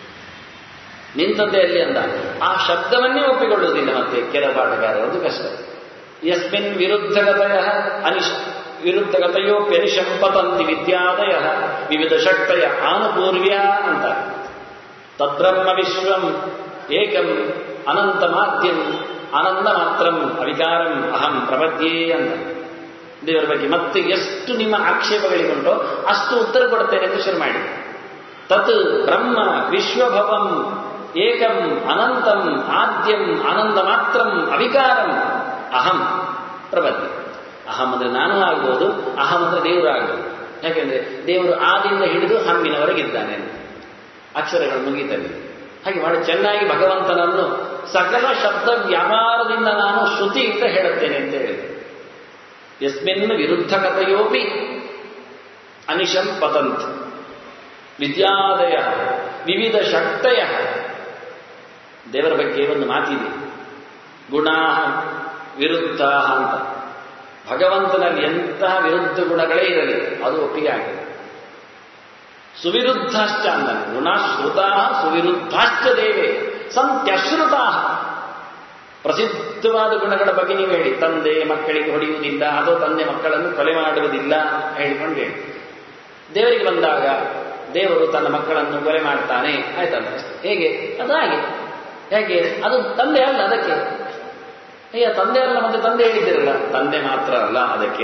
ನಿಂತದ್ದೇ ಅಲ್ಲಿ ಅಂದ ಆ ಶಬ್ದವನ್ನೇ ಒಪ್ಪಿಕೊಳ್ಳುವುದಿಲ್ಲ ಮತ್ತೆ ಕೆಲ ಪಾಠಗಾರರದು ಕಷ್ಟ ಯಸ್ಮಿನ್ ವಿರುದ್ಧಗತಯ ಅನಿಶ್ ವಿರುದ್ಧಗತಯೋಪ್ಯನಿಶಂಪತಂತಿ ವಿದ್ಯಾದಯ ವಿವಿಧ ಶಕ್ತಯ ಆನುಪೂರ್ವ್ಯ ಅಂತ ತದ್ಬ್ರಹ್ಮ ವಿಶ್ವಂ ಏಕಂ ಅನಂತ ಮಾಧ್ಯಂ ಆನಂದ ಮಾತ್ರಂ ಅವಿಕಾರಂ ಅಹಂ ಪ್ರಪದ್ಯೇ ಅಂತ ದೇವರ ಬಗ್ಗೆ ಮತ್ತೆ ಎಷ್ಟು ನಿಮ್ಮ ಆಕ್ಷೇಪಗಳಿಗುಂಟೋ ಅಷ್ಟು ಉತ್ತರ ಕೊಡ್ತೇನೆ ಎಂದು ಶುರು ಮಾಡಿ ತತ್ ಬ್ರಹ್ಮ ವಿಶ್ವಭವಂ ಏಕಂ ಅನಂತಂ ಆದ್ಯಂ ಆನಂದ ಮಾತ್ರಂ ಅವಿಕಾರಂ ಅಹಂ ಪ್ರಬದ್ಧಿ ಅಹಂ ಅಂದ್ರೆ ನಾನು ಆಗ್ಬೋದು ಅಹಂ ಅಂದ್ರೆ ದೇವರು ಆಗ್ಬೋದು ಯಾಕೆಂದ್ರೆ ದೇವರು ಆದಿಂದ ಹಿಡಿದು ಹಮ್ಮಿನವರೆಗಿದ್ದಾನೆ ಅಕ್ಷರಗಳು ಮುಗಿತವೆ ಹಾಗೆ ಬಹಳ ಚೆನ್ನಾಗಿ ಭಗವಂತನನ್ನು ಸಕಲ ಶಬ್ದ ವ್ಯಾಪಾರದಿಂದ ನಾನು ಶ್ರುತಿಯಿಂದ ಹೇಳುತ್ತೇನೆ ಅಂತ ಹೇಳಿದೆ ಯಸ್ಮಿನ್ ವಿರುದ್ಧ ಕಥೆಯೋಪಿ ಅನಿಶಂ ಪತಂತ್ ವಿದ್ಯಾದಯ ವಿವಿಧ ಶಕ್ತಯ ದೇವರ ಬಗ್ಗೆ ಒಂದು ಮಾತಿದೆ ಗುಣ ವಿರುದ್ಧ ಅಂತ ಭಗವಂತನಲ್ಲಿ ಎಂತಹ ವಿರುದ್ಧ ಗುಣಗಳೇ ಇರಲಿ ಅದು ಒಪ್ಪಿಗೆ ಆಗಿದೆ ಸುವಿರುದ್ಧಾಶ್ಚ ಅಂದನು ಗುಣಶ್ರುತಾ ಸುವಿರುದ್ಧಾಶ್ಚ ದೇವೇ ಸಂತ್ಯಶ್ರುತಾ ಪ್ರಸಿದ್ಧವಾದ ಗುಣಗಳ ಬಗ್ಗೆ ನೀವು ಹೇಳಿ ತಂದೆ ಮಕ್ಕಳಿಗೆ ಹೊಡೆಯುವುದಿಲ್ಲ ಅಥವಾ ತಂದೆ ಮಕ್ಕಳನ್ನು ಕೊಲೆ ಮಾಡುವುದಿಲ್ಲ ಹೇಳಿಕೊಂಡು ಹೇಳಿ ದೇವರಿಗೆ ಬಂದಾಗ ದೇವರು ತನ್ನ ಮಕ್ಕಳನ್ನು ಕೊಲೆ ಮಾಡ್ತಾನೆ ಆಯ್ತಲ್ಲ ಹೇಗೆ ಅದು ಹಾಗೆ ಯಾಕೆ ಅದು ತಂದೆ ಅಲ್ಲ ಅದಕ್ಕೆ ಅಯ್ಯ ತಂದೆ ಅಲ್ಲ ಮತ್ತೆ ತಂದೆ ಹೇಳಿದ್ದೀರಲ್ಲ ತಂದೆ ಮಾತ್ರ ಅಲ್ಲ ಅದಕ್ಕೆ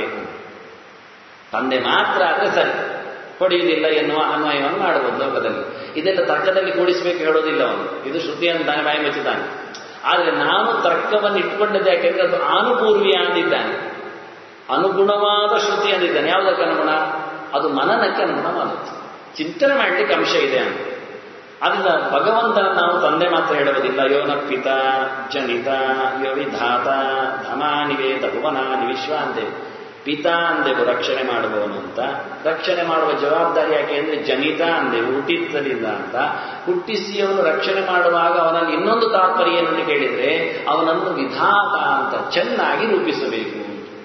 ತಂದೆ ಮಾತ್ರ ಆದ್ರೆ ಸರಿ ಹೊಡೆಯುವುದಿಲ್ಲ ಎನ್ನುವ ಅನ್ವಯವನ್ನು ಮಾಡಬಹುದು ಲೋಕದಲ್ಲಿ ಇದೆಲ್ಲ ತರ್ಕದಲ್ಲಿ ಕೂಡಿಸಬೇಕು ಹೇಳೋದಿಲ್ಲ ಅವನು ಇದು ಶ್ರುತಿ ಅಂತಾನೆ ಬಾಯಿ ಮುಚ್ಚಿದ್ದಾನೆ ಆದರೆ ನಾನು ತರ್ಕವನ್ನು ಇಟ್ಕೊಂಡದ್ದು ಯಾಕೆಂದ್ರೆ ಅದು ಆನುಪೂರ್ವಿ ಅಂದಿದ್ದಾನೆ ಅನುಗುಣವಾದ ಶ್ರುತಿ ಅಂದಿದ್ದಾನೆ ಯಾವುದಕ್ಕೆ ಅನುಗುಣ ಅದು ಮನನಕ್ಕೆ ಅನುಗುಣವಾದದ್ದು ಚಿಂತನೆ ಮಾಡಲಿಕ್ಕೆ ಅಂಶ ಇದೆ ಅಂತ ಅದರಿಂದ ಭಗವಂತನ ನಾವು ತಂದೆ ಮಾತ್ರ ಹೇಳುವುದಿಲ್ಲ ಯೋನ ಪಿತ ಜನಿತ ಯೋ ವಿಧಾತ ಧಮಾನಿವೇದ ಭುವನಾನಿ ವಿಶ್ವ ಅಂದೇವು ಪಿತಾ ಅಂದೆವು ರಕ್ಷಣೆ ಮಾಡುವವನು ಅಂತ ರಕ್ಷಣೆ ಮಾಡುವ ಜವಾಬ್ದಾರಿ ಯಾಕೆ ಅಂದ್ರೆ ಜನಿತ ಅಂದೆವು ಹುಟ್ಟಿದ್ದರಿಂದ ಅಂತ ಹುಟ್ಟಿಸಿ ಅವನು ರಕ್ಷಣೆ ಮಾಡುವಾಗ ಅವನಲ್ಲಿ ಇನ್ನೊಂದು ತಾತ್ಪರ್ಯ ಏನನ್ನು ಕೇಳಿದ್ರೆ ಅವನನ್ನು ವಿಧಾತ ಅಂತ ಚೆನ್ನಾಗಿ ರೂಪಿಸಬೇಕು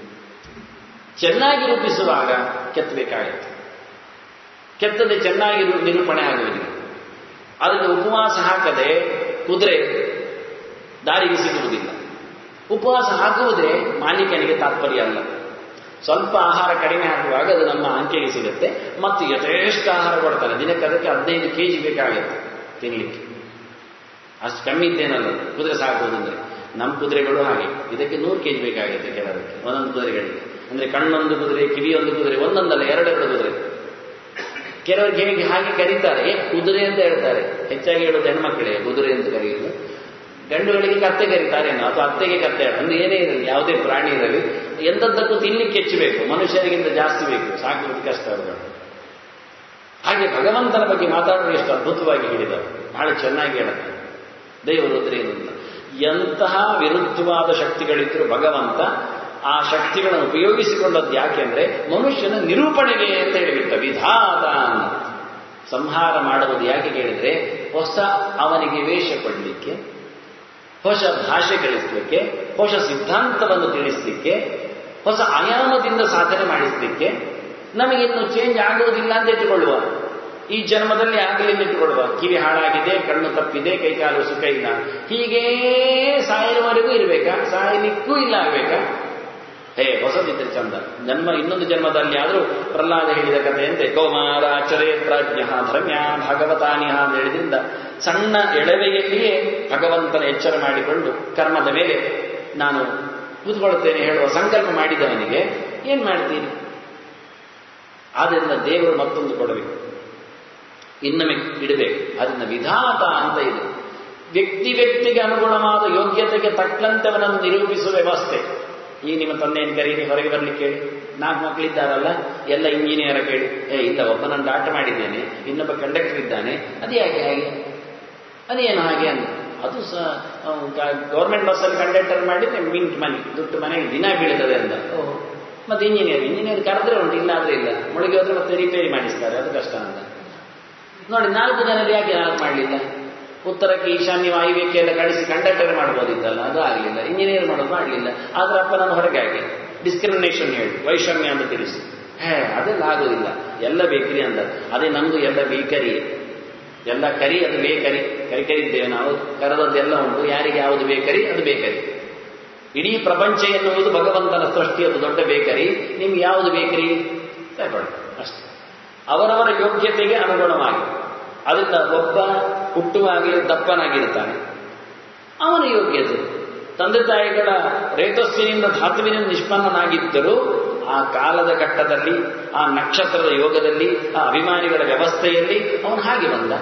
ಚೆನ್ನಾಗಿ ರೂಪಿಸುವಾಗ ಕೆತ್ತಬೇಕಾಗುತ್ತೆ ಕೆತ್ತದೆ ಚೆನ್ನಾಗಿ ನಿರೂಪಣೆ ಆಗುವುದಿಲ್ಲ ಅದಕ್ಕೆ ಉಪವಾಸ ಹಾಕದೆ ಕುದುರೆ ದಾರಿಗೆ ಸಿಗುವುದಿಲ್ಲ ಉಪವಾಸ ಹಾಕುವುದೇ ಮಾಲೀಕನಿಗೆ ತಾತ್ಪರ್ಯ ಅಲ್ಲ ಸ್ವಲ್ಪ ಆಹಾರ ಕಡಿಮೆ ಹಾಕುವಾಗ ಅದು ನಮ್ಮ ಅಂಕೆಗೆ ಸಿಗುತ್ತೆ ಮತ್ತು ಯಥೇಷ್ಟ ಆಹಾರ ಕೊಡ್ತಾರೆ ದಿನಕ್ಕೆ ಅದಕ್ಕೆ ಹದಿನೈದು ಕೆ ಜಿ ಬೇಕಾಗುತ್ತೆ ತಿನ್ನಲಿಕ್ಕೆ ಅಷ್ಟು ಕಮ್ಮಿ ಇದ್ದೇನಲ್ಲ ಕುದುರೆ ಸಾಕುವುದಂದ್ರೆ ನಮ್ಮ ಕುದುರೆಗಳು ಹಾಗೆ ಇದಕ್ಕೆ ನೂರು ಕೆ ಜಿ ಬೇಕಾಗುತ್ತೆ ಕೆಲವರಿಗೆ ಒಂದೊಂದು ಕುದುರೆಗಳಿಗೆ ಅಂದ್ರೆ ಕಣ್ಣೊಂದು ಕುದುರೆ ಕಿವಿಯೊಂದು ಕುದುರೆ ಒಂದೊಂದಲ್ಲ ಎರಡೆರಡು ಕುದುರೆ ಕೆಲವರಿಗೆ ಹೇಗೆ ಹಾಗೆ ಕರೀತಾರೆ ಕುದುರೆ ಅಂತ ಹೇಳ್ತಾರೆ ಹೆಚ್ಚಾಗಿ ಹೇಳೋದು ಹೆಣ್ಮಕ್ಕಳೇ ಕುದುರೆ ಅಂತ ಕರೆಯುವುದು ಗಂಡುಗಳಿಗೆ ಕತ್ತೆ ಕರೀತಾರೇನೋ ಅಥವಾ ಅತ್ತೆಗೆ ಕತ್ತೆ ಅಂದ್ರೆ ಏನೇ ಇರಲಿ ಯಾವುದೇ ಪ್ರಾಣಿ ಇರಲಿ ಎಂದದ್ದಕ್ಕೂ ತಿನ್ಲಿಕ್ಕೆ ಹೆಚ್ಚಬೇಕು ಮನುಷ್ಯರಿಗಿಂತ ಜಾಸ್ತಿ ಬೇಕು ಸಾಕುವುದು ಕಷ್ಟ ಅವರುಗಳು ಹಾಗೆ ಭಗವಂತನ ಬಗ್ಗೆ ಮಾತಾಡಲು ಎಷ್ಟು ಅದ್ಭುತವಾಗಿ ಹೇಳಿದರು ಬಹಳ ಚೆನ್ನಾಗಿ ಹೇಳುತ್ತಾರೆ ದೇವರು ಅಂದ್ರೆ ಏನು ಅಂತ ಎಂತಹ ವಿರುದ್ಧವಾದ ಶಕ್ತಿಗಳಿದ್ರು ಭಗವಂತ ಆ ಶಕ್ತಿಗಳನ್ನು ಉಪಯೋಗಿಸಿಕೊಂಡದ್ದು ಯಾಕೆಂದ್ರೆ ಮನುಷ್ಯನ ನಿರೂಪಣೆಗೆ ಅಂತ ಹೇಳಿಬಿಟ್ಟ ವಿಧಾತ ಸಂಹಾರ ಮಾಡುವುದು ಯಾಕೆ ಕೇಳಿದ್ರೆ ಹೊಸ ಅವನಿಗೆ ವೇಷ ಕೊಡಲಿಕ್ಕೆ ಹೊಸ ಭಾಷೆ ಕಲಿಸಲಿಕ್ಕೆ ಹೊಸ ಸಿದ್ಧಾಂತವನ್ನು ತಿಳಿಸಲಿಕ್ಕೆ ಹೊಸ ಆಯಾಮದಿಂದ ಸಾಧನೆ ಮಾಡಿಸಲಿಕ್ಕೆ ನಮಗಿನ್ನು ಚೇಂಜ್ ಆಗುವುದಿಲ್ಲ ಅಂತ ಇಟ್ಟುಕೊಳ್ಳುವ ಈ ಜನ್ಮದಲ್ಲಿ ಆಗಲಿ ಅಂತ ಇಟ್ಟುಕೊಳ್ಳುವ ಕಿವಿ ಹಾಳಾಗಿದೆ ಕಣ್ಣು ತಪ್ಪಿದೆ ಕೈಕಾಲು ಸುಖ ಇಲ್ಲ ಹೀಗೇ ಸಾಯುವವರೆಗೂ ಇರಬೇಕಾ ಸಾಯಲಿಕ್ಕೂ ಇಲ್ಲ ಆಗಬೇಕಾ ಹೇ ಹೊಸದಿದ್ರೆ ಚಂದ ಜನ್ಮ ಇನ್ನೊಂದು ಜನ್ಮದಲ್ಲಿ ಆದರೂ ಪ್ರಹ್ಲಾದ ಹೇಳಿದ ಕಥೆಯಂತೆ ಕೌಮಾರ ಆಚರೇ ಪ್ರಾಜ್ಞ ಧರ್ಮ್ಯ ಭಾಗವತಾನಿಹ ಅಂತ ಹೇಳಿದ್ರಿಂದ ಸಣ್ಣ ಎಳವೆಯಲ್ಲಿಯೇ ಭಗವಂತನ ಎಚ್ಚರ ಮಾಡಿಕೊಂಡು ಕರ್ಮದ ಮೇಲೆ ನಾನು ಕೂತ್ಕೊಳ್ತೇನೆ ಹೇಳುವ ಸಂಕಲ್ಪ ಮಾಡಿದವನಿಗೆ ಏನ್ ಮಾಡ್ತೀನಿ ಆದ್ದರಿಂದ ದೇವರು ಮತ್ತೊಂದು ಕೊಡಬೇಕು ಇನ್ನೊಮ್ಮೆ ಇಡಬೇಕು ಅದರಿಂದ ವಿಧಾತ ಅಂತ ಇದೆ ವ್ಯಕ್ತಿ ವ್ಯಕ್ತಿಗೆ ಅನುಗುಣವಾದ ಯೋಗ್ಯತೆಗೆ ತಕ್ಕಂತೆ ಅವನನ್ನು ನಿರೂಪಿಸುವ ವ್ಯವಸ್ಥೆ ಈ ನಿಮ್ಮ ತಂದೆಯನ್ನು ಕರೀರಿ ಹೊರಗೆ ಬರಲಿಕ್ಕೆ ಹೇಳಿ ನಾಲ್ಕು ಮಕ್ಕಳಿದ್ದಾರಲ್ಲ ಎಲ್ಲ ಇಂಜಿನಿಯರ್ ಕೇಳಿ ಏ ಇಲ್ಲ ಒಬ್ಬ ನಾನು ಡಾಟ ಮಾಡಿದ್ದೇನೆ ಇನ್ನೊಬ್ಬ ಕಂಡಕ್ಟರ್ ಇದ್ದಾನೆ ಅದು ಯಾಕೆ ಹಾಗೆ ಅದೇನು ಹಾಗೆ ಅಂತ ಅದು ಸಹ ಗೌರ್ಮೆಂಟ್ ಬಸ್ಸಲ್ಲಿ ಕಂಡಕ್ಟರ್ ಮಾಡಿದ್ರೆ ಮಿಂಟ್ ಮನೆ ದುಡ್ಡು ಮನೆಗೆ ದಿನ ಬೀಳ್ತದೆ ಅಂತ ಓಹ್ ಮತ್ತೆ ಇಂಜಿನಿಯರ್ ಇಂಜಿನಿಯರ್ ಕರೆದ್ರೆ ಉಂಟು ಇಲ್ಲ ಆದ್ರೆ ಇಲ್ಲ ಮುಳುಗಿ ಹೋದ್ರೆ ಮತ್ತೆ ರಿಪೇರಿ ಮಾಡಿಸ್ತಾರೆ ಅದು ಕಷ್ಟ ಅಂತ ನೋಡಿ ನಾಲ್ಕು ಜನರು ಯಾಕೆ ನಾಲ್ಕು ಮಾಡಲಿಲ್ಲ ಉತ್ತರಕ್ಕೆ ಈಶಾನ್ಯ ವಾಯುವ್ಯಕ್ಕೆ ಎಲ್ಲ ಕಳಿಸಿ ಕಂಡಕ್ಟರ್ ಮಾಡ್ಬೋದಿತ್ತಲ್ಲ ಅದು ಆಗಲಿಲ್ಲ ಇಂಜಿನಿಯರ್ ಮಾಡೋದು ಮಾಡಲಿಲ್ಲ ಆದ್ರೆ ಅಪ್ಪ ನಾನು ಹೊರಗೆ ಹಾಗೆ ಡಿಸ್ಕ್ರಿಮಿನೇಷನ್ ಹೇಳಿ ವೈಷಮ್ಯ ಅಂತ ತಿಳಿಸಿ ಹೇ ಅದೆಲ್ಲ ಆಗೋದಿಲ್ಲ ಎಲ್ಲ ಬೇಕರಿ ಅಂತ ಅದೇ ನಮ್ದು ಎಲ್ಲ ಬೇಕರಿ ಎಲ್ಲ ಕರಿ ಅದು ಬೇಕರಿ ಕರಿ ಕರಿದ್ದೇವೆ ನಾವು ಕರೆದದ್ದೆಲ್ಲ ಉಂಟು ಯಾರಿಗೆ ಯಾವುದು ಬೇಕರಿ ಅದು ಬೇಕರಿ ಇಡೀ ಪ್ರಪಂಚ ಎನ್ನುವುದು ಭಗವಂತನ ಸೃಷ್ಟಿ ಅದು ದೊಡ್ಡ ಬೇಕರಿ ನಿಮ್ಗೆ ಯಾವುದು ಬೇಕರಿ ತಗೊಳ್ಳಿ ಅಷ್ಟೇ ಅವರವರ ಯೋಗ್ಯತೆಗೆ ಅನುಗುಣವಾಗಿ ಅದರಿಂದ ಒಬ್ಬ ಹುಟ್ಟುವಾಗಲೇ ದಪ್ಪನಾಗಿರ್ತಾನೆ ಅವನ ಯೋಗ್ಯತೆ ತಂದೆ ತಾಯಿಗಳ ರೇತಸ್ಸಿನಿಂದ ಧಾತುವಿನಿಂದ ನಿಷ್ಪನ್ನನಾಗಿದ್ದರೂ ಆ ಕಾಲದ ಘಟ್ಟದಲ್ಲಿ ಆ ನಕ್ಷತ್ರದ ಯೋಗದಲ್ಲಿ ಆ ಅಭಿಮಾನಿಗಳ ವ್ಯವಸ್ಥೆಯಲ್ಲಿ ಅವನು ಹಾಗೆ ಬಂದ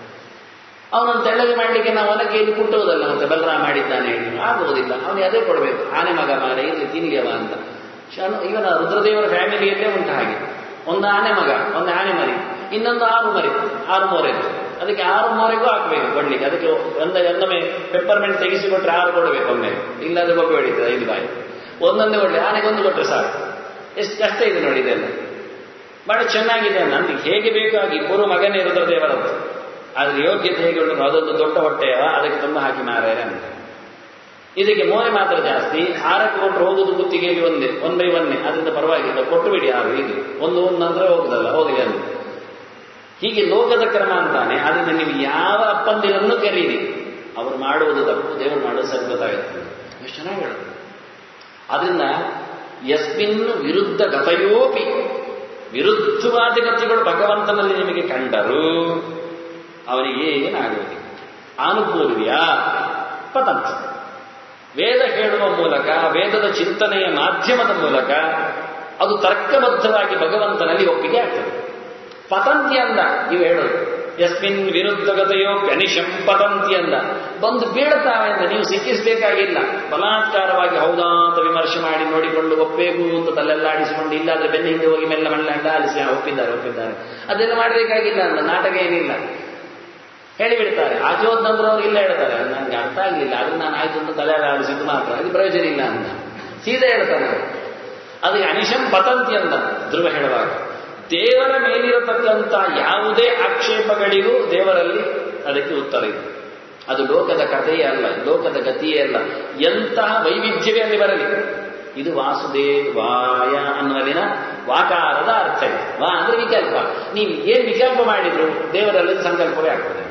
ಅವನನ್ನು ತೆಳ್ಳಗೆ ಮಾಡಲಿಕ್ಕೆ ನಾವು ಒನಕೆಯಲ್ಲಿ ಕುಟ್ಟುವುದಲ್ಲ ಮತ್ತೆ ಬಲರಾಮ ಮಾಡಿದ್ದಾನೆ ಹೇಳಿ ಆಗುವುದಿಲ್ಲ ಅವನಿಗೆ ಅದೇ ಕೊಡಬೇಕು ಆನೆ ಮಗ ಮಾರ ಇರಲಿ ತಿನ್ಲಿಯವ ಅಂತ ಶನು ಇವನ ರುದ್ರದೇವರ ಫ್ಯಾಮಿಲಿಯಲ್ಲೇ ಉಂಟು ಹಾಗೆ ಒಂದು ಆನೆ ಮಗ ಒಂದು ಆನೆ ಮರಿ ಇನ್ನೊಂದು ಆರು ಮರಿ ಆರು ಮೋರೆದು ಅದಕ್ಕೆ ಆರು ಮೋರೆಗೂ ಹಾಕಬೇಕು ಕೊಡ್ಲಿಕ್ಕೆ ಅದಕ್ಕೆ ಒಂದ ಒಂದೊಮ್ಮೆ ಪೆಪ್ಪರ್ಮೆಂಟ್ ತೆಗೆಸಿಕೊಟ್ರೆ ಆರು ಕೊಡಬೇಕು ಒಮ್ಮೆ ಇಲ್ಲಾದ್ರೆ ಬೊಬ್ಬೆ ಹೊಡಿತದೆ ಐದು ಬಾಯಿ ಒಂದೊಂದೇ ಕೊಡಲಿ ಆನೆಗೊಂದು ಕೊಟ್ಟರೆ ಸಾಕು ಎಷ್ಟು ಕಷ್ಟ ಇದೆ ನೋಡಿ ಇದೆಲ್ಲ ಬಹಳ ಚೆನ್ನಾಗಿದೆ ನನಗೆ ಹೇಗೆ ಬೇಕಾಗಿ ಪೂರ್ವ ಮಗನೇ ರುದ್ರದೇವರದ್ದು ಆದ್ರೆ ಯೋಗ್ಯತೆ ಹೇಗೆ ಉಂಟು ಅದೊಂದು ದೊಡ್ಡ ಹೊಟ್ಟೆಯವ ಅದಕ್ಕೆ ತುಂಬ ಹಾಕಿ ಮಾರಾಯರೆ ಅಂತ ಇದಕ್ಕೆ ಮೋರೆ ಮಾತ್ರ ಜಾಸ್ತಿ ಆರಕ್ಕೆ ಕೊಟ್ಟರು ಹೋಗುದು ಗುತ್ತಿಗೆಯಲ್ಲಿ ಒಂದೇ ಒನ್ ಬೈ ಒನ್ನೇ ಅದರಿಂದ ಪರವಾಗಿಲ್ಲ ಕೊಟ್ಟು ಬಿಡಿ ಆರು ಇದು ಒಂದು ಒಂದು ನಂತರ ಹೋಗುದಲ್ಲ ಹೋಗಲಿ ಅಂತ ಹೀಗೆ ಲೋಕದ ಕ್ರಮ ಅಂತಾನೆ ಅದರಿಂದ ನೀವು ಯಾವ ಅಪ್ಪಂದಿರನ್ನು ಕರೀರಿ ಅವರು ಮಾಡುವುದು ತಪ್ಪು ದೇವರು ಮಾಡೋದು ಸರಿ ಗೊತ್ತಾಗುತ್ತೆ ಎಷ್ಟು ಚೆನ್ನಾಗಿ ಹೇಳುತ್ತೆ ಆದ್ರಿಂದ ಯಸ್ಮಿನ್ ವಿರುದ್ಧ ಗತಯೋಪಿ ವಿರುದ್ಧವಾದಿ ಗತಿಗಳು ಭಗವಂತನಲ್ಲಿ ನಿಮಗೆ ಕಂಡರು ಅವನಿಗೆ ಏನಾಗುವುದಿಲ್ಲ ಆನುಪೂರ್ವ್ಯ ಪತಂತ ವೇದ ಹೇಳುವ ಮೂಲಕ ವೇದದ ಚಿಂತನೆಯ ಮಾಧ್ಯಮದ ಮೂಲಕ ಅದು ತರ್ಕಬದ್ಧವಾಗಿ ಭಗವಂತನಲ್ಲಿ ಒಪ್ಪಿಗೆ ಆಗ್ತದೆ ಪತಂತಿ ಅಂದ ಇವು ಹೇಳೋದು ಯಸ್ಮಿನ್ ವಿರುದ್ಧಗತೆಯೋ ಕನಿಶಂ ಪತಂತಿ ಅಂದ ಬಂದು ಬೀಳ್ತಾವೆ ಅಂತ ನೀವು ಸಿಕ್ಕಿಸಬೇಕಾಗಿಲ್ಲ ಬಲಾತ್ಕಾರವಾಗಿ ಹೌದಾ ಅಂತ ವಿಮರ್ಶೆ ಮಾಡಿ ನೋಡಿಕೊಂಡು ಒಪ್ಪಬೇಕು ಅಂತ ತಲೆಲ್ಲಾಡಿಸಿಕೊಂಡು ಇಲ್ಲಾದ್ರೆ ಬೆನ್ನ ಹಿಂದೆ ಹೋಗಿ ಮೆಲ್ಲ ಮಲ್ಲ ಆಲಿಸಿ "ಆ, ಒಪ್ಪಿದ್ದಾರೆ ಒಪ್ಪಿದ್ದಾರೆ ಅದೆಲ್ಲ ಮಾಡಬೇಕಾಗಿಲ್ಲ ಅಂತ ನಾಟಕ ಏನಿಲ್ಲ ಹೇಳಿಬಿಡ್ತಾರೆ ಆಚೆ ಹೋದ ನಂತರ ಅವ್ರು ಇಲ್ಲ ಹೇಳ್ತಾರೆ ಅದು ನನಗೆ ಅರ್ಥ ಆಗಲಿಲ್ಲ ಅದನ್ನ ನಾನು ಆಯ್ತು ಅಂತ ತಲೆ ಆಡಿಸಿದ್ದು ಮಾತ್ರ ಅದು ಪ್ರಯೋಜನ ಇಲ್ಲ ಅಂತ ಸೀದಾ ಹೇಳ್ತಾನೆ ಅದಕ್ಕೆ ಅನಿಶಂ ಪತಂತಿ ಅಂತ ಧ್ರುವ ಹೇಳುವಾಗ ದೇವರ ಮೇಲಿರತಕ್ಕಂಥ ಯಾವುದೇ ಆಕ್ಷೇಪಗಳಿಗೂ ದೇವರಲ್ಲಿ ಅದಕ್ಕೆ ಉತ್ತರ ಇದೆ ಅದು ಲೋಕದ ಕಥೆಯೇ ಅಲ್ಲ ಲೋಕದ ಗತಿಯೇ ಅಲ್ಲ ಎಂತಹ ವೈವಿಧ್ಯವೇ ಅಲ್ಲಿ ಬರಲಿ ಇದು ವಾಸುದೇವಾಯ ಅನ್ನುವಲ್ಲಿನ ವಾಕಾರದ ಅರ್ಥ ಇದೆ ವಾ ಅಂದ್ರೆ ವಿಕಲ್ಪ ನೀವು ಏನು ವಿಕಲ್ಪ ಮಾಡಿದ್ರು ದೇವರಲ್ಲಿ ಸಂಕಲ್ಪವೇ ಆಗ್ತದೆ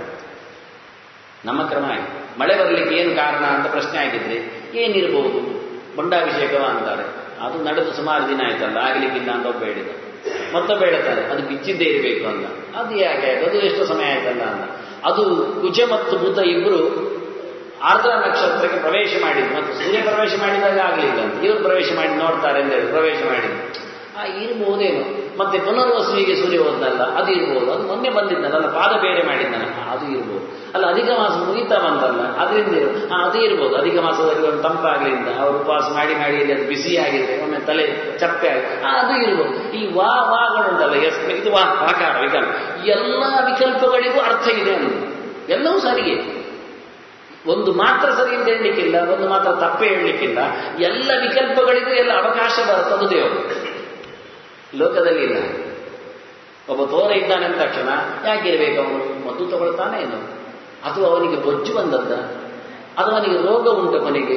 ನಮ್ಮ ಕ್ರಮ ಆಗಿದೆ ಮಳೆ ಬರಲಿಕ್ಕೆ ಏನು ಕಾರಣ ಅಂತ ಪ್ರಶ್ನೆ ಆಗಿದ್ರೆ ಏನಿರಬಹುದು ಬಂಡಾಭಿಷೇಕವ ಅಂತಾರೆ ಅದು ನಡೆದು ಸುಮಾರು ದಿನ ಆಯ್ತಲ್ಲ ಆಗ್ಲಿಕ್ಕಿಲ್ಲ ಅಂತ ಒಬ್ಬ ಹೇಳಿದ ಮತ್ತೊಬ್ಬ ಹೇಳ್ತಾರೆ ಅದು ಬಿಚ್ಚಿದ್ದೇ ಇರಬೇಕು ಅಂತ ಅದು ಯಾಕೆ ಆಯ್ತು ಅದು ಎಷ್ಟು ಸಮಯ ಆಯ್ತಲ್ಲ ಅಂತ ಅದು ಕುಜ ಮತ್ತು ಬುಧ ಇಬ್ಬರು ಆರ್ದ್ರ ನಕ್ಷತ್ರಕ್ಕೆ ಪ್ರವೇಶ ಮಾಡಿದ್ರು ಮತ್ತು ಸೂರ್ಯ ಪ್ರವೇಶ ಮಾಡಿದಾಗ ಆಗಲಿಲ್ಲ ಅಂತ ಇವರು ಪ್ರವೇಶ ಮಾಡಿ ನೋಡ್ತಾರೆ ಅಂತ ಹೇಳಿ ಪ್ರವೇಶ ಮಾಡಿದ್ರು ಆ ಇರ್ಬಹುದೇನು ಮತ್ತೆ ಪುನರ್ವಸುವಿಗೆ ಸೂರ್ಯ ಹೋದ್ನಲ್ಲ ಅದು ಇರ್ಬೋದು ಅದು ಮೊನ್ನೆ ಬಂದಿದ್ದಲ್ಲ ಅಲ್ಲ ಪಾದ ಬೇರೆ ಮಾಡಿದ್ದಾನೆ ಅದು ಇರ್ಬೋದು ಅಲ್ಲ ಅಧಿಕ ಮಾಸ ಮುಗಿತಾ ಬಂತಲ್ಲ ಅದರಿಂದ ಇರು ಆ, ಅದು ಇರ್ಬೋದು ಅಧಿಕ ಮಾಸದಲ್ಲಿ ಒಂದು ತಂಪಾಗ್ಲಿಂದ ಅವರು ಉಪವಾಸ ಮಾಡಿ ಮಾಡಿ ಇಲ್ಲಿ ಅದು ಬಿಸಿ ಆಗಿದೆ ಒಮ್ಮೆ ತಲೆ ಚಪ್ಪೆ ಆಗಿ ಆ, ಅದು ಇರ್ಬೋದು ಈ ವಾ ವಾಗಳುಂಟಲ್ಲ ಎಸ್ ಇದು ವಾ ವಾಕಾರ ವಿಕಲ್ಪ ಎಲ್ಲ ವಿಕಲ್ಪಗಳಿಗೂ ಅರ್ಥ ಇದೆ ಅಂತ ಎಲ್ಲವೂ ಸರಿಗೆ ಒಂದು ಮಾತ್ರ ಸರಿ ಅಂತ ಹೇಳಲಿಕ್ಕಿಲ್ಲ ಒಂದು ಮಾತ್ರ ತಪ್ಪೇ ಹೇಳಲಿಕ್ಕಿಲ್ಲ ಎಲ್ಲ ವಿಕಲ್ಪಗಳಿಗೂ ಎಲ್ಲ ಅವಕಾಶ ಬರುತ್ತದು ದೇವರು ಲೋಕದಲ್ಲಿ ಇಲ್ಲ ಒಬ್ಬ ತೋರ ಇದ್ದಾನೆ ಅಂದ ತಕ್ಷಣ ಯಾಕಿರಬೇಕು ಅವನು ಮದ್ದು ತಗೊಳ್ತಾನೆ ಏನು ಅಥವಾ ಅವನಿಗೆ ಬೊಜ್ಜು ಬಂದದ್ದ ಅಥವಾ ಅವನಿಗೆ ರೋಗ ಉಂಟು ಕೊನೆಗೆ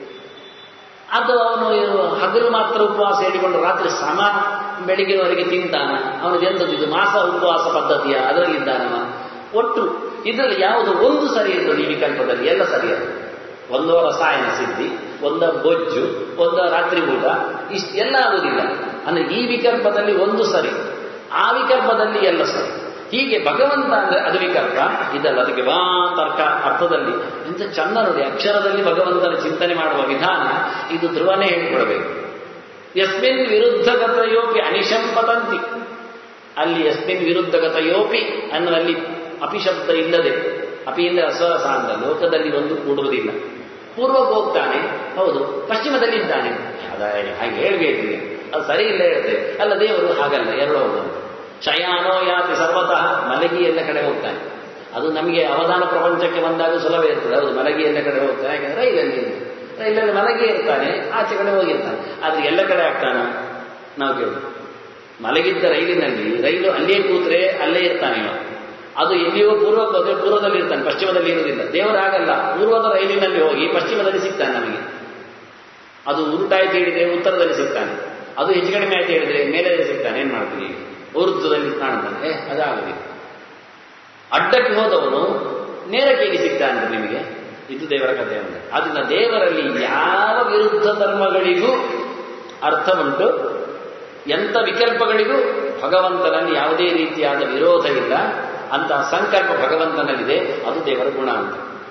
ಅಥವಾ ಅವನು ಹಗಲು ಮಾತ್ರ ಉಪವಾಸ ಹೇಳಿಕೊಂಡು ರಾತ್ರಿ ಸಮ ಬೆಳಿಗ್ಗೆವರೆಗೆ ತಿಂತಾನ ಅವನಿಗೆ ಎಂಥದ್ದು ಇದು ಮಾಸ ಉಪವಾಸ ಪದ್ಧತಿಯ ಅದರಲ್ಲಿದ್ದಾನವ ಒಟ್ಟು ಇದರಲ್ಲಿ ಯಾವುದು ಒಂದು ಸರಿ ಇರ್ತದೆ ಈ ವಿಕಲ್ಪದಲ್ಲಿ ಎಲ್ಲ ಸರಿಯಾದ ಒಂದೋ ರಸಾಯನ ಸಿದ್ಧಿ ಒಂದ ಬೊಜ್ಜು ಒಂದ ರಾತ್ರಿ ಊಟ ಇಷ್ಟು ಎಲ್ಲ ಆಗುವುದಿಲ್ಲ ಅಂದ್ರೆ ಈ ವಿಕಲ್ಪದಲ್ಲಿ ಒಂದು ಸರಿ ಆ ವಿಕಲ್ಪದಲ್ಲಿ ಎಲ್ಲ ಸರಿ ಹೀಗೆ ಭಗವಂತ ಅಂದ್ರೆ ಅದು ವಿಕಲ್ಪ ಇದಲ್ಲ ಅದಕ್ಕೆ ವಾ ತರ್ಕ ಅರ್ಥದಲ್ಲಿ ಇಂಥ ಚಂದ ನೋಡಿ ಅಕ್ಷರದಲ್ಲಿ ಭಗವಂತನ ಚಿಂತನೆ ಮಾಡುವ ವಿಧಾನ ಇದು ಧ್ರುವನೇ ಹೇಳಿಕೊಡಬೇಕು ಯಸ್ಮಿನ್ ವಿರುದ್ಧಗತಯೋಪಿ ಅನಿಶಂ ಪತಂತಿ ಅಲ್ಲಿ ಯಸ್ಮಿನ್ ವಿರುದ್ಧಗತಯೋಪಿ ಅನ್ನುವಲ್ಲಿ ಅಪಿಶಬ್ದ ಇಲ್ಲದೆ ಅಪಿಯಿಂದ ಅಸ್ವರಸ ಅಂತ ಲೋಕದಲ್ಲಿ ಒಂದು ಕೂಡುವುದಿಲ್ಲ ಪೂರ್ವಕ್ಕೆ ಹೋಗ್ತಾನೆ ಹೌದು ಪಶ್ಚಿಮದಲ್ಲಿ ಇದ್ದಾನೆ ಅದಾಯ- ಹಾಗೆ ಹೇಳ್ಬೇಕು ನೀವು. ಅದು ಸರಿ ಇಲ್ಲ ಹೇಳುತ್ತೆ ಅಲ್ಲ ದೇವರು ಹಾಗಲ್ಲ ಎರಡು ಹೋಗುವುದು ಶಯಾನೋ ಯಾತಿ ಸರ್ವತಃ ಮಲಗಿ ಎಲ್ಲ ಕಡೆ ಹೋಗ್ತಾನೆ ಅದು ನಮಗೆ ಅವಧಾನ ಪ್ರಪಂಚಕ್ಕೆ ಬಂದಾಗ ಸುಲಭ ಇರ್ತದೆ ಹೌದು ಮಲಗಿ ಎಲ್ಲ ಕಡೆ ಹೋಗ್ತಾನೆ ಯಾಕಂದ್ರೆ ರೈಲಲ್ಲಿ ಇದೆ. ರೈಲಲ್ಲಿ ಮಲಗಿ ಇರ್ತಾನೆ ಆಚೆ ಕಡೆ ಹೋಗಿರ್ತಾನೆ ಆದ್ರೆ ಎಲ್ಲ ಕಡೆ ಆಗ್ತಾನ ನಾವು ಕೇಳುದು ಮಲಗಿದ್ದ ರೈಲಿನಲ್ಲಿ ರೈಲು ಅಲ್ಲೇ ಕೂತ್ರೆ ಅಲ್ಲೇ ಇರ್ತಾನೆ ಇವ. ಅದು ಎಲ್ಲಿಯೋ ಪೂರ್ವಕ್ಕೆ ಹೋದ್ರೆ ಪೂರ್ವದಲ್ಲಿ ಇರ್ತಾನೆ ಪಶ್ಚಿಮದಲ್ಲಿ ಇರುವುದಿಲ್ಲ ದೇವರು ಆಗಲ್ಲ ಪೂರ್ವದ ರೈಲಿನಲ್ಲಿ ಹೋಗಿ ಪಶ್ಚಿಮದಲ್ಲಿ ಸಿಗ್ತಾನೆ ನಮಗೆ ಅದು ಉಲ್ಟಾಯ್ತು ಹೇಳಿದ್ರೆ ಉತ್ತರದಲ್ಲಿ ಸಿಗ್ತಾನೆ ಅದು ಹೆಚ್ಚು ಕಡಿಮೆ ಆಯ್ತು ಹೇಳಿದ್ರೆ ಮೇಲೆ ಸಿಗ್ತಾನೆ ಏನ್ ಮಾಡ್ತೀವಿ ಈಗ ಊರ್ಧ್ವದಲ್ಲಿ ಕಾಣ್ತಾನೆ ಏ ಅದಾಗುದಿಲ್ಲ ಅಡ್ಡಕ್ಕೆ ಹೋದವನು ನೇರಕ್ಕೆ ಹೇಗೆ ಸಿಗ್ತಾನೆ ನಿಮಗೆ ಇದು ದೇವರ ಕಥೆ ಅಂದ್ರೆ ಅದನ್ನ ದೇವರಲ್ಲಿ ಯಾವ ವಿರುದ್ಧ ಧರ್ಮಗಳಿಗೂ ಅರ್ಥ ಉಂಟು ಎಂಥ ವಿಕಲ್ಪಗಳಿಗೂ ಭಗವಂತನಲ್ಲಿ ಯಾವುದೇ ರೀತಿಯಾದ ವಿರೋಧ ಇಲ್ಲ ಅಂತಹ ಸಂಕಲ್ಪ ಭಗವಂತನಲ್ಲಿದೆ ಅದು ದೇವರ ಗುಣ ಅಂತ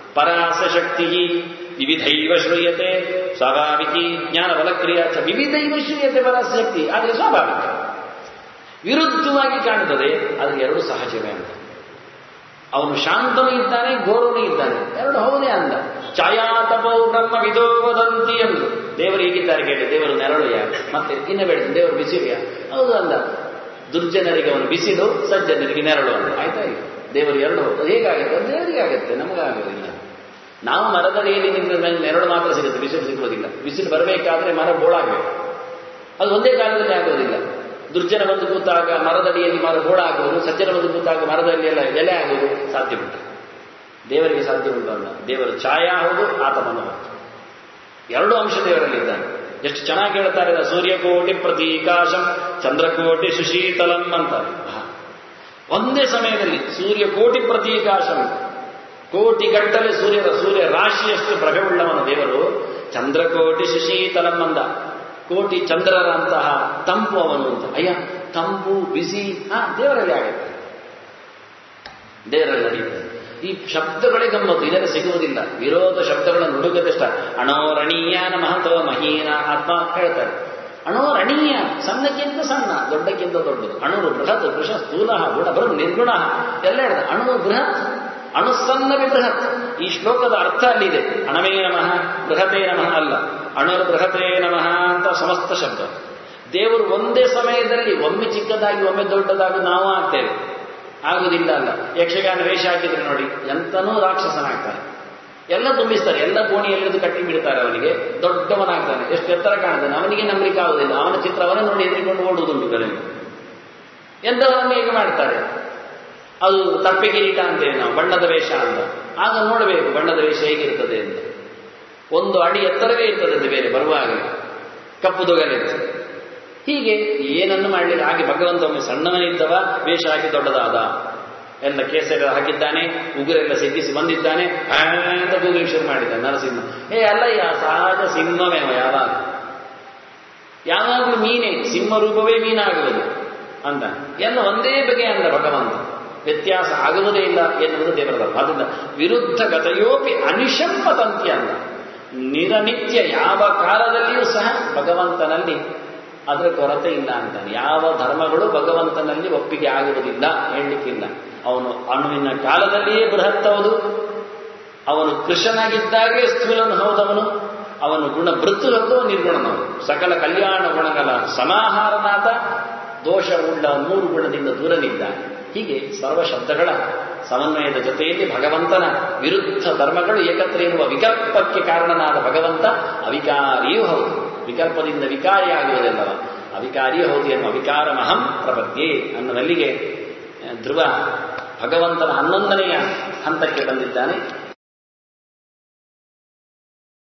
ಪರಾಸ ಶಕ್ತಿ ವಿವಿಧೈವ ಶ್ರೂಯತೆ ಸ್ವಾಭಾವಿಕಿ ಜ್ಞಾನ ಬಲಕ್ರಿಯಾ ಚ ವಿವಿಧೈವ ಶ್ರೂಯತೆ ಪರಾಸ ಶಕ್ತಿ ಆದರೆ ಸ್ವಾಭಾವಿಕ ವಿರುದ್ಧವಾಗಿ ಕಾಣುತ್ತದೆ ಆದರೆ ಎರಡು ಸಹಜವೇ ಅಂತ ಅವನು ಶಾಂತನೂ ಇದ್ದಾನೆ ಘೋರನೂ ಇದ್ದಾನೆ ಎರಡು ಹೌದೇ ಅಂದ ಛಾಯಾತಪೋ ಬ್ರಹ್ಮ ವಿದೋ ವದಂತಿ ಎಂದು ದೇವರು ಹೀಗಿದ್ದಾರೆ ಕೇಳಿ ದೇವರು ನೆರಳು ಯಾರು ಮತ್ತೆ ಇನ್ನು ಬೇಡ ದೇವರು ಬಿಸಿಲು ಯಾರು ಹೌದು ಅಂದ ದುರ್ಜನರಿಗೆ ಅವನು ಬಿಸಿಲು ಸಜ್ಜನರಿಗೆ ನೆರಳು ಅಂತ ಆಯ್ತಾ ಇಲ್ಲ ದೇವರು ಎರಡು ಹೌದು ಹೇಗಾಗುತ್ತೆ ದೇವರಿಗೆ ಆಗುತ್ತೆ ನಮಗಾಗೋದಿಲ್ಲ ನಾವು ಮರದಡಿಯಲ್ಲಿ ನಿಂತ ಮೇಲೆ ನೆರಳು ಮಾತ್ರ ಸಿಗುತ್ತೆ ಬಿಸಿಲು ಸಿಗುವುದಿಲ್ಲ ಬಿಸಿಲು ಬರಬೇಕಾದ್ರೆ ಮರ ಬೋಳಾಗಬೇಕು ಅದು ಒಂದೇ ಕಾಲದಲ್ಲಿ ಆಗೋದಿಲ್ಲ ದುರ್ಜನ ಬಂದು ಕೂತಾಗ ಮರದಡಿಯಲ್ಲಿ ಮರ ಗೋಳ ಆಗುವುದು ಸಜ್ಜನ ಬಂದು ಕೂತಾಗ ಮರದಲ್ಲಿ ಎಲ್ಲ ಎಲೆ ಆಗುವುದು ಸಾಧ್ಯ ಉಂಟು ದೇವರಿಗೆ ಸಾಧ್ಯ ಉಂಟು ಅಲ್ಲ ದೇವರ ಛಾಯಾ ಹೌದು ಆತ ಮನ ಹೌದು ಎರಡು ಅಂಶ ದೇವರಲ್ಲಿದ್ದಾನೆ ಎಷ್ಟು ಚೆನ್ನಾಗಿ ಹೇಳ್ತಾರೆ ಅಲ್ಲ, ಸೂರ್ಯಕೋಟಿ ಪ್ರತೀಕಾಶಂ ಚಂದ್ರಕೋಟಿ ಸುಶೀತಲಂ ಅಂತಾರೆ ಹಾ. ಒಂದೇ ಸಮಯದಲ್ಲಿ ಸೂರ್ಯಕೋಟಿ ಪ್ರತೀಕಾಶಂ ಕೋಟಿ ಗಟ್ಟಲೆ ಸೂರ್ಯರ ಸೂರ್ಯ ರಾಶಿಯಷ್ಟು ಪ್ರಭೆವುಳ್ಳವನ ದೇವರು ಚಂದ್ರಕೋಟಿ ಸುಶೀತಲಂ ಅಂದ ಕೋಟಿ ಚಂದ್ರರಂತಹ ತಂಪು ಅವನು ಅಂತ ಅಯ್ಯ ತಂಪು ಬಿಸಿ ಹಾ ದೇವರಲ್ಲಿ ಆಗುತ್ತೆ ದೇವರಲ್ಲಿ ನಡೆಯುತ್ತೆ ಈ ಶಬ್ದಗಳೇ ಗಮ್ಮತ್ತು ಇದನ್ನು ಸಿಗುವುದಿಲ್ಲ ವಿರೋಧ ಶಬ್ದಗಳನ್ನು ಹುಡುಕದಷ್ಟ ಅಣೋರಣೀಯ ಮಹತ್ವ ಮಹೀನ ಆತ್ಮ ಹೇಳ್ತಾರೆ ಅಣೋರಣೀಯ ಸಣ್ಣಕ್ಕಿಂತ ಸಣ್ಣ ದೊಡ್ಡಕ್ಕಿಂತ ದೊಡ್ಡದು ಅಣುರು ಬೃಹತ್ ವೃಷ ಸ್ಥೂಲ ಗುಣ ಬೃಹತ್ ನಿರ್ಗುಣ ಎಲ್ಲ ಹೇಳಿದೆ ಅಣು ಬೃಹತ್ ಅಣುಸನ್ನವಿ ಬೃಹತ್ ಈ ಶ್ಲೋಕದ ಅರ್ಥ ಅಲ್ಲಿದೆ ಅಣವೇ ನಮಃ ಬೃಹತೇ ನಮಃ ಅಲ್ಲ ಅಣುರು ಬೃಹತೇ ನಮಃ ಅಂತ ಸಮಸ್ತ ಶಬ್ದ ದೇವರು ಒಂದೇ ಸಮಯದಲ್ಲಿ ಒಮ್ಮೆ ಚಿಕ್ಕದಾಗಿ ಒಮ್ಮೆ ದೊಡ್ಡದಾಗಿ ನಾವು ಆಗ್ತೇವೆ ಆಗುವುದಿಲ್ಲ ಅಲ್ಲ ಯಕ್ಷಗಾನ ವೇಷ ಹಾಕಿದ್ರೆ ನೋಡಿ ಎಂತನೂ ರಾಕ್ಷಸನಾಗ್ತಾನೆ ಎಲ್ಲ ತುಂಬಿಸ್ತಾರೆ ಎಲ್ಲ ಕೋಣಿಯಲ್ಲಿದ್ದು ಕಟ್ಟಿ ಬಿಡ್ತಾರೆ ಅವನಿಗೆ ದೊಡ್ಡವನಾಗ್ತಾನೆ ಎಷ್ಟು ಎತ್ತರ ಕಾಣ್ತಾನೆ ಅವನಿಗೆ ನಂಬಲಿಕ್ಕೆ ಆಗುವುದಿಲ್ಲ ಅವನ ಚಿತ್ರ ಅವನೇ ನೋಡಿ ಎದುರಿಕೊಂಡು ಓಡುವುದುಂಟು ಕಲೆಗೆ ಎಂಥವರನ್ನು ಹೇಗೆ ಮಾಡ್ತಾರೆ ಅದು ತಪ್ಪೆ ಕಿರೀಟ ಅಂತೇವೆ ನಾವು ಬಣ್ಣದ ವೇಷ ಅಂತ ಆಗ ನೋಡಬೇಕು ಬಣ್ಣದ ವೇಷ ಹೇಗಿರ್ತದೆ ಅಂತ ಒಂದು ಅಡಿ ಎತ್ತರವೇ ಇರ್ತದೆ ಅದು ಬೇರೆ ಬರುವಾಗ ಕಪ್ಪು ತೊಗಲಿರ್ತದೆ ಹೀಗೆ ಏನನ್ನು ಮಾಡಲಿಕ್ಕೆ ಹಾಗೆ ಭಗವಂತ ಒಮ್ಮೆ ಸಣ್ಣವನಿದ್ದವ ವೇಷ ಹಾಕಿ ದೊಡ್ಡದಾದ ಎಲ್ಲ ಕೇಸರಿ ಹಾಕಿದ್ದಾನೆ ಉಗುರೆಲ್ಲ ಸಿದ್ಧಿಸಿ ಬಂದಿದ್ದಾನೆ ಆ ಅಂತ ಕೂಗಲಿಕ್ಕೆ ಶುರು ಮಾಡಿದ್ದಾನೆ ನರಸಿಂಹ ಏ ಅಲ್ಲ ಯಾ ಸಹಜ ಸಿಂಹವೇ ಅವ ಯಾವಾಗ ಯಾವಾಗಲೂ ಮೀನೇ ಸಿಂಹ ರೂಪವೇ ಮೀನಾಗುವುದು ಅಂತ ಎಲ್ಲ ಒಂದೇ ಬಗೆ ಅಂದ ಭಗವಂತ ವ್ಯತ್ಯಾಸ ಆಗುವುದೇ ಇಲ್ಲ ಎನ್ನುವುದು ದೇವರ ಧರ್ಮ ಅದರಿಂದ ವಿರುದ್ಧ ಗತಯೋಪಿ ಅನಿಶಂಪತಂತಿ ಅಂದ ನಿರನಿತ್ಯ ಯಾವ ಕಾಲದಲ್ಲಿಯೂ ಸಹ ಭಗವಂತನಲ್ಲಿ ಅದರ ಕೊರತೆ ಇಲ್ಲ ಅಂತಾನೆ ಯಾವ ಧರ್ಮಗಳು ಭಗವಂತನಲ್ಲಿ ಒಪ್ಪಿಗೆ ಆಗುವುದಿಲ್ಲ ಹೇಳಲಿಕ್ಕಿಲ್ಲ ಅವನು ಅಣುವಿನ ಕಾಲದಲ್ಲಿಯೇ ಬೃಹತ್ ಹೌದು ಅವನು ಕೃಷ್ಣನಾಗಿದ್ದಾಗೆ ಸ್ಥೂಲನು ಹೌದವನು ಅವನು ಗುಣ ವೃತ್ತು ಹೌದು ನಿರ್ಗುಣನವನು ಸಕಲ ಕಲ್ಯಾಣ ಗುಣಗಳ ಸಮಾಹಾರನಾದ ದೋಷವುಳ್ಳ ಮೂರು ಗುಣದಿಂದ ದೂರನಿದ್ದಾನೆ ಹೀಗೆ ಸರ್ವ ಶಬ್ದಗಳ ಸಮನ್ವಯದ ಜೊತೆಯಲ್ಲಿ ಭಗವಂತನ ವಿರುದ್ಧ ಧರ್ಮಗಳು ಏಕತ್ರ ಇರುವ ವಿಕಲ್ಪಕ್ಕೆ ಕಾರಣನಾದ ಭಗವಂತ ಅವಿಕಾರಿಯೂ ಹೌದು ವಿಕಲ್ಪದಿಂದ ವಿಕಾರಿಯಾಗುವುದೆಲ್ಲವ ಅವಿಕಾರಿಯೂ ಹೌದು ಎನ್ನುವ ವಿಕಾರ ಮಹಂ ಪ್ರಪದ್ಯೆ ಅನ್ನುವಲ್ಲಿಗೆ ಧ್ರುವ ಭಗವಂತನ ಹನ್ನೊಂದನೆಯ ಹಂತಕ್ಕೆ ಬಂದಿದ್ದಾನೆ